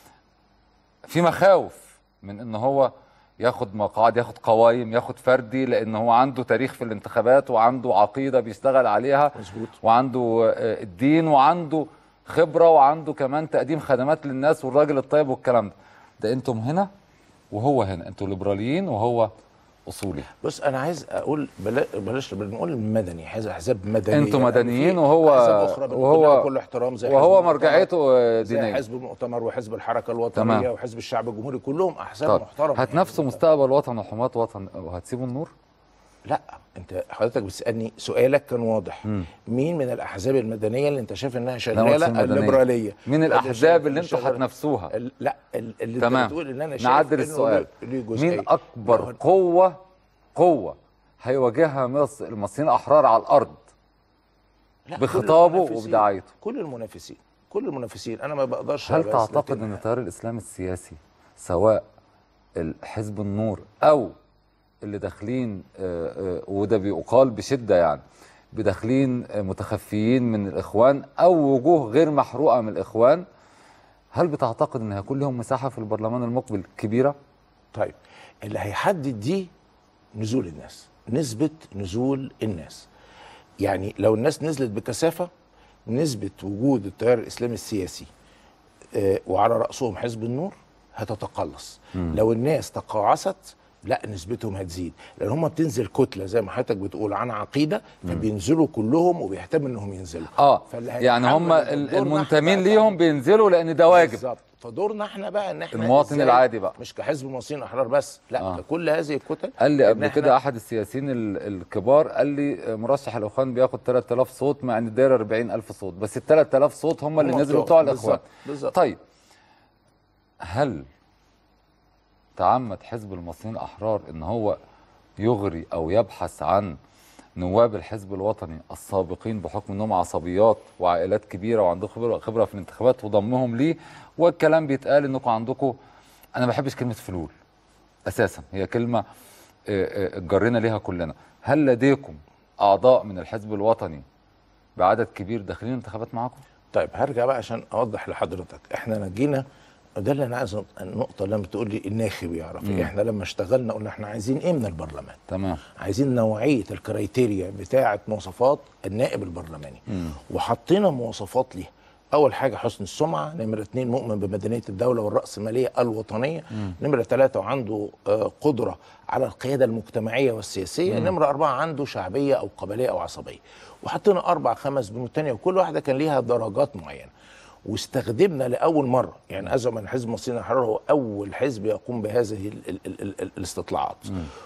في مخاوف من ان هو ياخد مقاعد ياخد قوايم ياخد فردي لان هو عنده تاريخ في الانتخابات وعنده عقيده بيشتغل عليها مظبوط وعنده آه، الدين وعنده خبره وعنده كمان تقديم خدمات للناس والراجل الطيب والكلام ده ده انتم هنا وهو هنا انتوا ليبراليين وهو اصولي بص انا عايز اقول بلا بلاش بنقول مدني حزب احزاب مدنيه انتوا لأن مدنيين في وهو أحزاب أخرى بنقول وهو لها كل احترام زي وهو حزب مرجعيته آه، المؤتمر، زي دينيه حزب المؤتمر وحزب الحركه الوطنيه تمام. وحزب الشعب الجمهوري كلهم احزاب طب محترمه هتنافسوا مستقبل وطن وحماة وطن وهتسيبوا النور؟ لا انت حضرتك بتسالني سؤالك كان واضح مم. مين من الاحزاب المدنيه اللي انت شايف انها لا، ما شغاله قلتش المدنية. الليبراليه مين اللي الاحزاب شغال- اللي انتوا شغال- هتنافسوها؟ ال- لا ال- اللي تمام انت بتقول ان انا شايف نعدل إنه السؤال ليه جزئية. مين اكبر قوه قوه هيواجهها مصر المصريين الاحرار على الارض لا، كل بخطابه المنافسين- وبدعايته كل المنافسين كل المنافسين انا ما بقدرش هل أبقى تعتقد أستثني. ان التيار الاسلامي السياسي سواء حزب النور او اللي داخلين آه، آه، وده بيقال بشده يعني بداخلين آه، متخفيين من الاخوان او وجوه غير محروقه من الاخوان هل بتعتقد ان هيكون لهم مساحه في البرلمان المقبل كبيره؟ طيب اللي هيحدد دي نزول الناس نسبة نزول الناس يعني لو الناس نزلت بكثافة نسبة وجود التيار الإسلامي السياسي آه، وعلى رأسهم حزب النور هتتقلص مم. لو الناس تقاعست لا نسبتهم هتزيد لان هم بتنزل كتله زي ما حضرتك بتقول عن عقيده فبينزلوا كلهم وبيهتم انهم ينزلوا اه فاللي يعني هيتحمل هم ال- دورنا المنتمين إحنا بقى ليهم بينزلوا لان ده واجب بالظبط فدورنا احنا بقى ان احنا المواطن إزاي العادي بقى. مش كحزب المصريين الاحرار بس لا آه. آه. كل هذه الكتل قال لي إن قبل إحنا- كده احد السياسيين ال- الكبار قال لي مرشح الاخوان بياخد 3000 صوت مع ان الدايره 40000 صوت بس ال 3000 صوت هم اللي هم نزلوا بتوع- بتوع الاخوان بالظبط، بالظبط. طيب هل تعمد حزب المصريين الاحرار ان هو يغري او يبحث عن نواب الحزب الوطني السابقين بحكم انهم عصبيات وعائلات كبيره وعندهم خبره خبره في الانتخابات وضمهم ليه والكلام بيتقال انكم عندكم انا ما بحبش كلمه فلول اساسا هي كلمه آه، آه، اتجرينا ليها كلنا هل لديكم اعضاء من الحزب الوطني بعدد كبير داخلين انتخابات معاكم طيب هرجع بقى عشان اوضح لحضرتك احنا نجينا ده اللي انا عايز النقطه لما تقول لي الناخب يعرف مم. إيه. احنا لما اشتغلنا قلنا احنا عايزين ايه من البرلمان تمام عايزين نوعيه الكرايتيريا بتاعه مواصفات النائب البرلماني مم. وحطينا مواصفات ليها اول حاجه حسن السمعه نمره اثنين مؤمن بمدنيه الدوله والراسماليه الوطنيه مم. نمره ثلاثه وعنده آه، قدره على القياده المجتمعيه والسياسيه مم. نمره اربعه عنده شعبيه او قبليه او عصبيه وحطينا اربع خمس بنود تانية وكل واحده كان ليها درجات معينه واستخدمنا لاول مره يعني ازعم ان حزب المصريين الاحرار هو اول حزب يقوم بهذه ال ال ال ال الاستطلاعات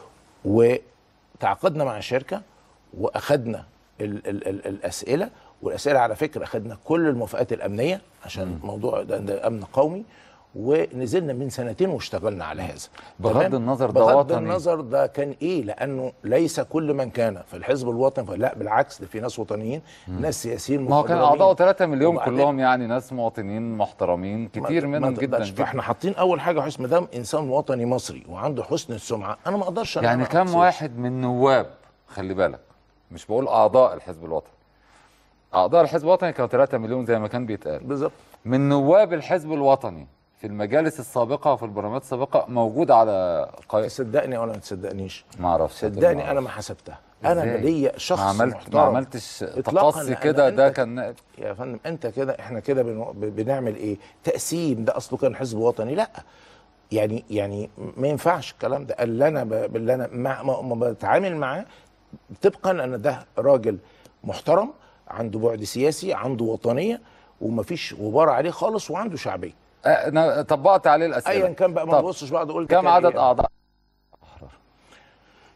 وتعاقدنا مع الشركه واخدنا ال ال ال الاسئله والاسئله على فكره اخدنا كل الموافقات الامنيه عشان موضوع ده, ده امن قومي ونزلنا من سنتين واشتغلنا على هذا بغض تمام؟ النظر ده بغض وطني. النظر ده كان ايه لانه ليس كل من كان في الحزب الوطني لا بالعكس ده في ناس وطنيين ناس سياسيين ما هو كان مخضرمين. اعضاء 3 مليون وبعدين- كلهم يعني ناس مواطنين محترمين ما- كتير ما منهم جدا تقدرش. جدا فاحنا حاطين اول حاجه حسن ما دام انسان وطني مصري وعنده حسن السمعه انا ما اقدرش يعني أنا كم أقصد- واحد من نواب خلي بالك مش بقول اعضاء الحزب الوطني اعضاء الحزب الوطني كانوا 3 مليون زي ما كان بيتقال بالظبط من نواب الحزب الوطني في المجالس السابقه وفي البرلمانات السابقه موجود على قائمه تصدقني ولا ما تصدقنيش ما اعرفش صدقني انا ما حسبتها انا إزاي؟ ليا شخص ما عملت ما محترم. عملتش إطلاقاً، تقصي لأن كده ده أنت- كان يا فندم انت كده احنا كده بن- ب- بنعمل ايه تقسيم ده اصله كان حزب وطني لا يعني يعني ما ينفعش الكلام ده اللي انا ب- باللي انا مع ما ما بتعامل معاه طبقا ان ده راجل محترم عنده بعد سياسي عنده وطنيه ومفيش غبار عليه خالص وعنده شعبيه آه، انا طبقت عليه الاسئله ايا كان بقى ما طب، نبصش بقعد اقول ده كم كان عدد إيه. اعضاء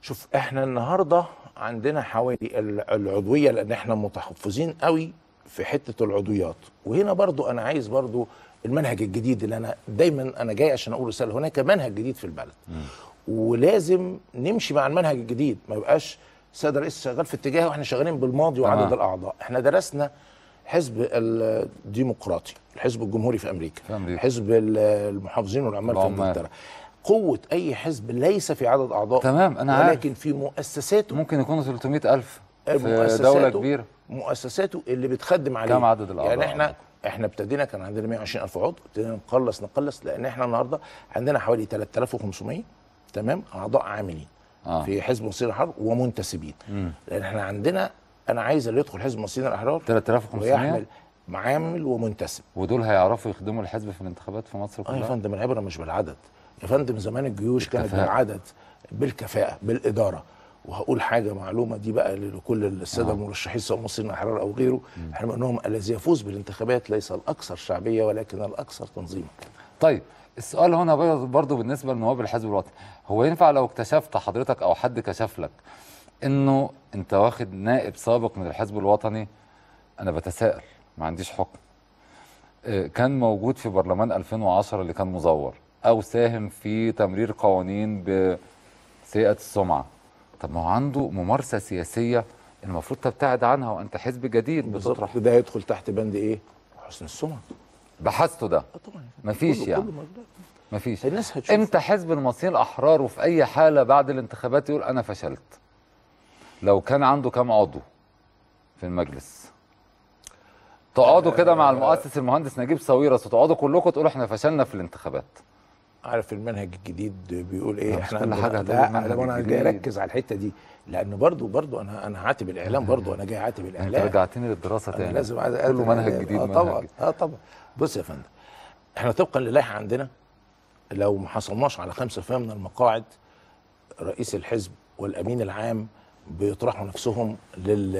شوف احنا النهارده عندنا حوالي ال- العضويه لان احنا متحفظين قوي في حته العضويات وهنا برضو انا عايز برضو المنهج الجديد اللي انا دايما انا جاي عشان اقول رساله هناك منهج جديد في البلد ولازم نمشي مع المنهج الجديد ما يبقاش سيد الرئيس شغال في اتجاه واحنا شغالين بالماضي وعدد تمام. الاعضاء احنا درسنا حزب الديمقراطي الحزب الجمهوري في امريكا, في أمريكا. حزب ال- المحافظين والعمال في العمال. انجلترا قوه اي حزب ليس في عدد اعضاء تمام، أنا عارف. ولكن في مؤسساته ممكن يكونوا 300 ألف في مؤسساته دولة كبيرة مؤسساته اللي بتخدم عليه كم عدد الأعضاء؟ يعني احنا احنا ابتدينا كان عندنا 120 الف عضو ابتدينا نقلص نقلص لان احنا النهارده عندنا حوالي 3500 تمام اعضاء عاملين آه. في حزب مصير الحرب ومنتسبين لان احنا عندنا انا عايز اللي يدخل حزب مصير الاحرار 3500 ويحمل عامل ومنتسب ودول هيعرفوا يخدموا الحزب في الانتخابات في مصر اه يا كلها فندم العبره مش بالعدد يا فندم زمان الجيوش كانت بالكفاءة. بالعدد بالكفاءه بالاداره وهقول حاجه معلومه دي بقى لكل الساده آه. المرشحين سواء مصريين الاحرار او غيره احنا بنقول لهم الذي يفوز بالانتخابات ليس الاكثر شعبيه ولكن الاكثر تنظيما طيب السؤال هنا برضو بالنسبة لنواب الحزب الوطني هو ينفع لو اكتشفت حضرتك أو حد كشف لك إنه أنت واخد نائب سابق من الحزب الوطني أنا بتساءل ما عنديش حكم آه، كان موجود في برلمان 2010 اللي كان مزور أو ساهم في تمرير قوانين بسيئة السمعة طب ما هو عنده ممارسة سياسية المفروض تبتعد عنها وأنت حزب جديد بتطرح بالظبط ده يدخل تحت بند ايه؟ حسن السمعه بحثته ده اه طبعا مفيش كله- يعني. كله موجود. مفيش الناس هتشوف امتى حزب المصريين الاحرار وفي اي حاله بعد الانتخابات يقول انا فشلت لو كان عنده كام عضو في المجلس تقعدوا كده مع المؤسس المهندس نجيب ساويرس وتقعدوا كلكم تقولوا احنا فشلنا في الانتخابات عارف المنهج الجديد بيقول آه، ايه مش احنا كل عندنا- حاجة هتقول لا المنهج انا انا جاي الجديد. اركز على الحته دي لان برضو برضو انا انا عاتب الاعلام برضو انا جاي عاتب انت الاعلام رجعتني للدراسه انا تاني لازم عايز كله منهج جديد اه منهج طبعا جديد. اه طبعا بص يا فندم احنا طبقا للائحه عندنا لو ما حصلناش على 5% من المقاعد رئيس الحزب والامين العام بيطرحوا نفسهم لل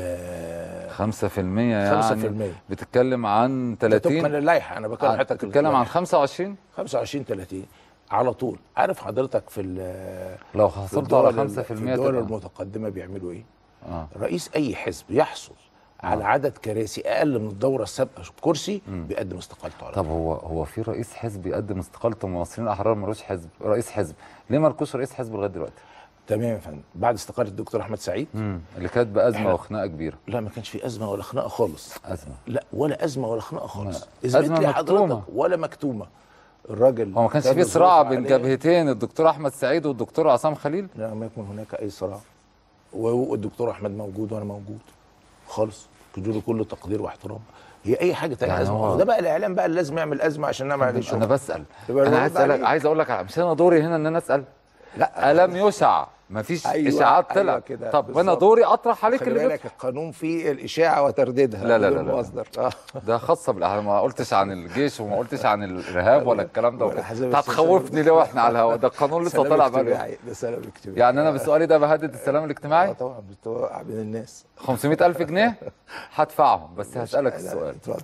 5% يعني 5% بتتكلم عن طبقا 30 للائحه انا بكلم عن- حضرتك بتتكلم عن 25 25 30 على طول عارف حضرتك في ال- لو في حصلت على الدول- 5% في الدول تبقى- المتقدمه بيعملوا ايه؟ اه رئيس اي حزب يحصل على عدد كراسي اقل من الدوره السابقه بكرسي بيقدم استقالته على طب هو هو في رئيس حزب يقدم استقالته من المصريين الاحرار ملوش حزب رئيس حزب ليه مالكوش رئيس حزب لغايه دلوقتي تمام يا فندم بعد استقاله الدكتور احمد سعيد اللي كانت بازمه إحنا- وخناقه كبيره لا ما كانش في ازمه ولا خناقه خالص ازمه لا ولا ازمه ولا خناقه خالص لا. اثبت أزمة لي مكتومة. حضرتك ولا مكتومه الراجل هو ما كانش كان في الظروف صراع بين عليه. جبهتين الدكتور احمد سعيد والدكتور عصام خليل لا لم يكن هناك اي صراع والدكتور احمد موجود وانا موجود خالص له كل تقدير واحترام هي اي حاجه تانية يعني ازمه هو- هو ده بقى الاعلام بقى اللي لازم يعمل ازمه عشان نعمل عليه انا شغل بسال يبقى انا برد عايز اسالك عليه. عايز اقول لك على- مش انا دوري هنا ان انا اسال لا الم يشع ما فيش أيوة، اشاعات أيوة طلع كده، طب انا بالظبط. دوري اطرح عليك خلي اللي بالك القانون فيه الاشاعه وترديدها لا، لا، بدون لا، لا. مصدر اه ده خاصه بالاهل ما قلتش عن الجيش وما قلتش عن الارهاب ولا الكلام ده ولا وكده. حزب انت السياسة هتخوفني برضه. ليه واحنا على الهواء ده القانون لسه سلام طالع بقى اجتماعي ده سلام اجتماعي يعني انا بسؤالي ده بهدد السلام اه الاجتماعي طبعا بتوقع بين الناس 500 ألف جنيه هدفعهم بس هسألك لا، السؤال اتفضل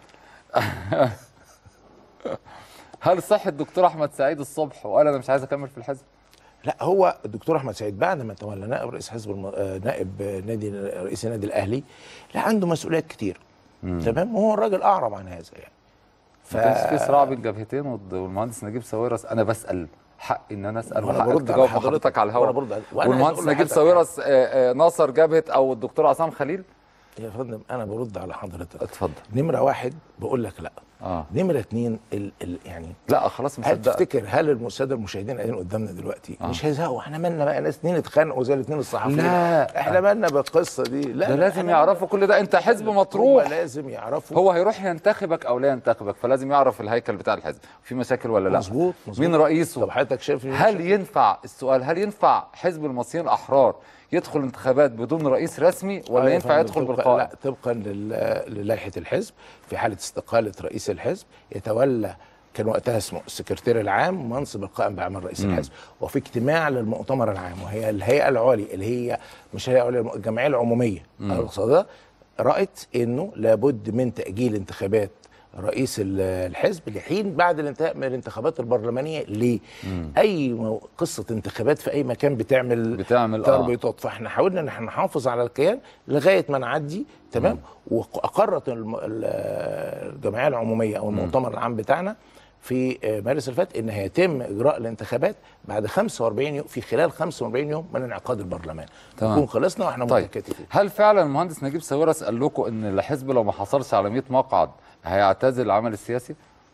هل صح الدكتور أحمد سعيد الصبح وقال أنا مش عايز أكمل في الحزب لا هو الدكتور احمد سعيد بعد ما تولى نائب رئيس حزب الم... آه، نائب آه، نادي رئيس النادي الاهلي لا عنده مسؤوليات كتير تمام وهو الراجل اعرب عن هذا يعني ما كانش في صراع بين جبهتين والد- والمهندس نجيب ساويرس أنا بسأل حق إن أنا أسأل وأنا وحقك برد على تجاوب حضرتك، حضرتك على وأنا الهواء برد على- وأنا عايز والمهندس أقول نجيب لحضرتك ساويرس آه، آه، ناصر جبهة أو الدكتور عصام خليل يا فندم انا برد على حضرتك اتفضل نمره واحد بقول لك لا اه نمره اتنين ال... ال... يعني لا خلاص هل مصدق تفتكر هل الساده المشاهدين قاعدين قدامنا دلوقتي آه. مش هيزهقوا احنا مالنا بقى ناس اتنين اتخانقوا زي الاثنين الصحفيين لا. احنا مالنا بالقصه دي لا ده لا، لازم إحنا يعرفوا كل ده أنت حزب هم مطروح لازم يعرفوا هو هيروح ينتخبك او لا ينتخبك فلازم يعرف الهيكل بتاع الحزب في مشاكل ولا لا مظبوط مظبوط مين رئيسه طب حضرتك شايف إن هل ينفع السؤال هل ينفع حزب المصريين الاحرار يدخل انتخابات بدون رئيس رسمي ولا آه يا ينفع فندم، يدخل طبقاً- بالقائد لا طبقا لل- للائحه الحزب في حاله استقاله رئيس الحزب يتولى كان وقتها اسمه السكرتير العام منصب القائم باعمال رئيس مم. الحزب وفي اجتماع للمؤتمر العام وهي الهيئه العليا اللي هي مش الهيئه العليا الجمعيه العموميه مم. الاقتصاديه رأت انه لابد من تاجيل انتخابات رئيس ال- الحزب لحين بعد الانتهاء من الانتخابات البرلمانيه ليه؟ اي مو- قصه انتخابات في اي مكان بتعمل بتعمل، آه. تربيطات فاحنا حاولنا ان احنا نحافظ على الكيان لغايه ما نعدي تمام واقرت الم- ال- الجمعيه العموميه او المؤتمر العام بتاعنا في آه، مارس اللي فات ان هيتم اجراء الانتخابات بعد 45 يوم في خلال 45 يوم من انعقاد البرلمان تمام. نكون خلصنا واحنا طيب متكاتفين هل فعلا المهندس نجيب ساويرس قال لكم ان الحزب لو ما حصلش على 100 مقعد هيعتزل العمل السياسي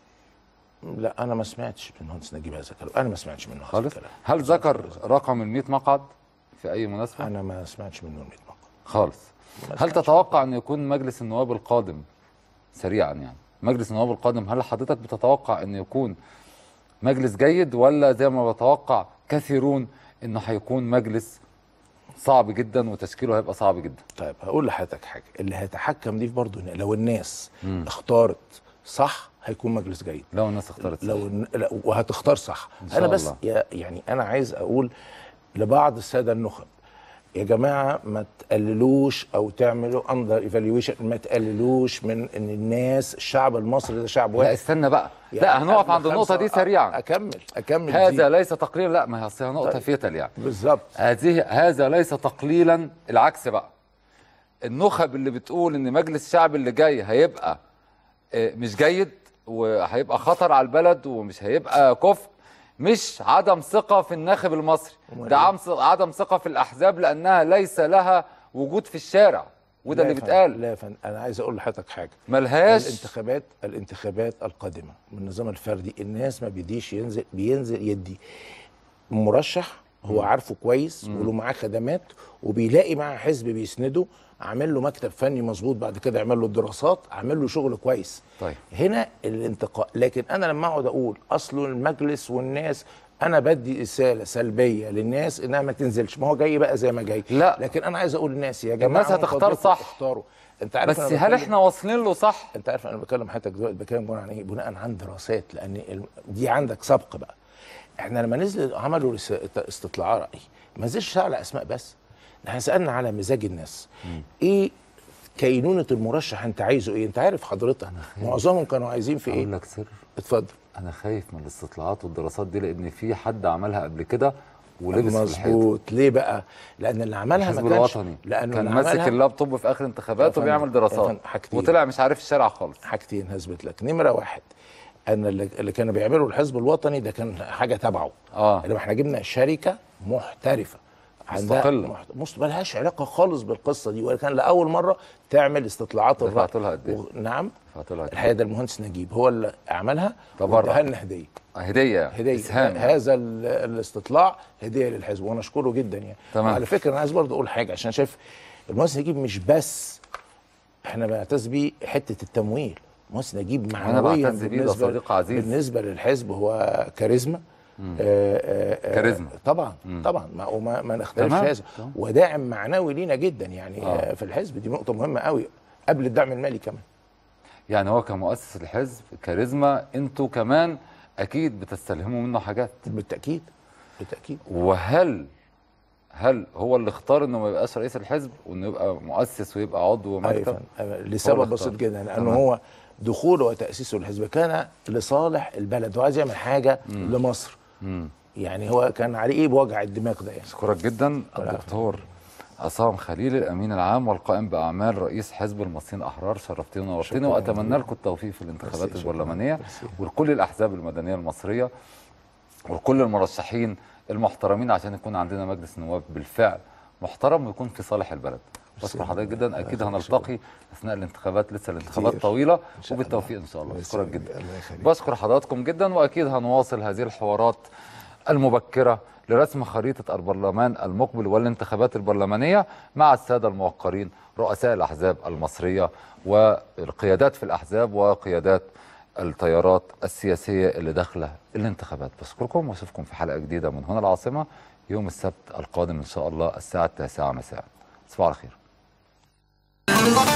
لا انا ما سمعتش من المهندس نجيب هذا الكلام انا ما سمعتش منه هذا خالص الكلام هل ذكر رقم ال 100 مقعد في اي مناسبه انا ما سمعتش منه 100 مقعد خالص هل تتوقع ان يكون مجلس النواب القادم سريعا يعني مجلس النواب القادم هل حضرتك بتتوقع ان يكون مجلس جيد ولا زي ما بتوقع كثيرون انه هيكون مجلس صعب جدا وتشكيله هيبقى صعب جدا طيب هقول لحضرتك حاجه اللي هيتحكم دي في برضه إن لو الناس مم. اختارت صح هيكون مجلس جيد لو الناس اختارت لو الن- لا، وهتختار صح إن شاء انا بس الله. يا- يعني انا عايز اقول لبعض الساده النخب يا جماعه ما تقللوش او تعملوا اندر ايفالويشن ما تقللوش من ان الناس الشعب المصري ده شعب لا واحد استنى بقى يعني لا هنقف أزمة عند النقطه دي خمسة- سريعا اكمل اكمل هذا دي. ليس تقرير لا ما هي أصل هي نقطه طيب. فيتل يعني بالظبط هذه هذا ليس تقليلا العكس بقى النخب اللي بتقول ان مجلس الشعب اللي جاي هيبقى آه، مش جيد وهيبقى خطر على البلد ومش هيبقى كفء مش عدم ثقة في الناخب المصري أمال ده إيه؟ عم- عدم ثقة في الأحزاب لأنها ليس لها وجود في الشارع وده لا اللي يا فندم، بيتقال لا يا فندم انا عايز اقول لحضرتك حاجه ملهاش الانتخابات الانتخابات القادمه من النظام الفردي الناس ما بيديش ينزل بينزل يدي مرشح هو عارفه كويس وله معاه خدمات وبيلاقي معاه حزب بيسنده عامل له مكتب فني مظبوط بعد كده يعمل له الدراسات عامل له شغل كويس طيب هنا الانتقاء لكن انا لما اقعد اقول اصله المجلس والناس انا بدي رساله سلبيه للناس انها ما تنزلش ما هو جاي بقى زي ما جاي لا. لكن انا عايز اقول للناس يا جماعه الناس من هتختار فضلكم صح. اختاروا انت عارف بس أنا هل بتكلم- احنا واصلين له صح انت عارف انا بكلم حضرتك دلوقتي بتكلم بناء عن ايه؟ بناء عن دراسات لان ال- دي عندك سبق بقى. احنا لما نزل عملوا رس- استطلاع راي ما نزلش على اسماء بس احنا سالنا على مزاج الناس. ايه كينونه المرشح انت عايزه ايه؟ انت عارف حضرتك معظمهم كانوا عايزين في اقول ايه؟ لك سر اتفضل انا خايف من الاستطلاعات والدراسات دي لان في حد عملها قبل كده ولبس في الحيط مظبوط ليه بقى؟ لان اللي عملها ما الحزب كانش الوطني لانه كان اللي ماسك عملها اللابتوب في اخر يا انتخابات فندم، وبيعمل يا دراسات فندم، حاجتين. وطلع مش عارف الشارع خالص حاجتين هثبت لك نمره واحد ان اللي اللي كانوا بيعملوا الحزب الوطني ده كان حاجه تبعه اه انما احنا جبنا شركه محترفه عندها مستقلة. محت... مست... ملهاش علاقه خالص بالقصه دي وكان لاول مره تعمل استطلاعات الرأي دفعتوا لها قد ايه؟ و... نعم فهتقول لك الحقيقه ده المهندس نجيب هو اللي عملها تبرع. واداها لنا هديه هديه هديه اسهام يعني. هذا ال... الاستطلاع هديه للحزب وانا اشكره جدا يعني تمام. على فكره انا عايز برضه اقول حاجه عشان شايف المهندس نجيب مش بس احنا بنعتز بيه حته التمويل المهندس نجيب أنا معنويا بعتز بيه، ده صديق عزيز. بالنسبه للحزب هو كاريزما آه آه آه كاريزما. طبعا مم. طبعا ما وما ما نختلفش تمام، في هذا تمام. وداعم معنوي لينا جدا يعني آه. آه. في الحزب دي نقطه مهمه قوي قبل الدعم المالي كمان يعني هو كمؤسس الحزب كاريزما انتوا كمان اكيد بتستلهموا منه حاجات بالتاكيد بالتاكيد وهل هل هو اللي اختار انه ما يبقاش رئيس الحزب وانه يبقى مؤسس ويبقى عضو أيوة مكتب فندم. آه، هو لسبب اللي بسيط اختار. جدا لانه تمام. هو دخوله وتاسيسه الحزب كان لصالح البلد وعايز يعمل حاجه لمصر مم. يعني هو كان عليه ايه بوجع الدماغ ده يعني اشكرك جدا الدكتور عصام خليل الامين العام والقائم باعمال رئيس حزب المصريين الاحرار شرفتني ونورتني شكراً واتمنى جزيلاً. لكم التوفيق في الانتخابات ميرسي، شكراً. البرلمانيه ميرسي. ولكل الاحزاب المدنيه المصريه ولكل المرشحين المحترمين عشان يكون عندنا مجلس نواب بالفعل محترم ويكون في صالح البلد بشكر حضرتك جدا اكيد يخليك، هنلتقي اثناء الانتخابات لسه الانتخابات كتير. طويله إن شاء وبالتوفيق ان شاء الله ميرسي بشكرك جدا. جدا الله يخليك. بشكر حضراتكم جدا واكيد هنواصل هذه الحوارات المبكره لرسم خريطه البرلمان المقبل والانتخابات البرلمانيه مع الساده الموقرين رؤساء الاحزاب المصريه والقيادات في الاحزاب وقيادات التيارات السياسيه اللي داخله الانتخابات بشكركم واشوفكم في حلقه جديده من هنا العاصمه يوم السبت القادم ان شاء الله الساعه التاسعه مساء تصبحوا على خير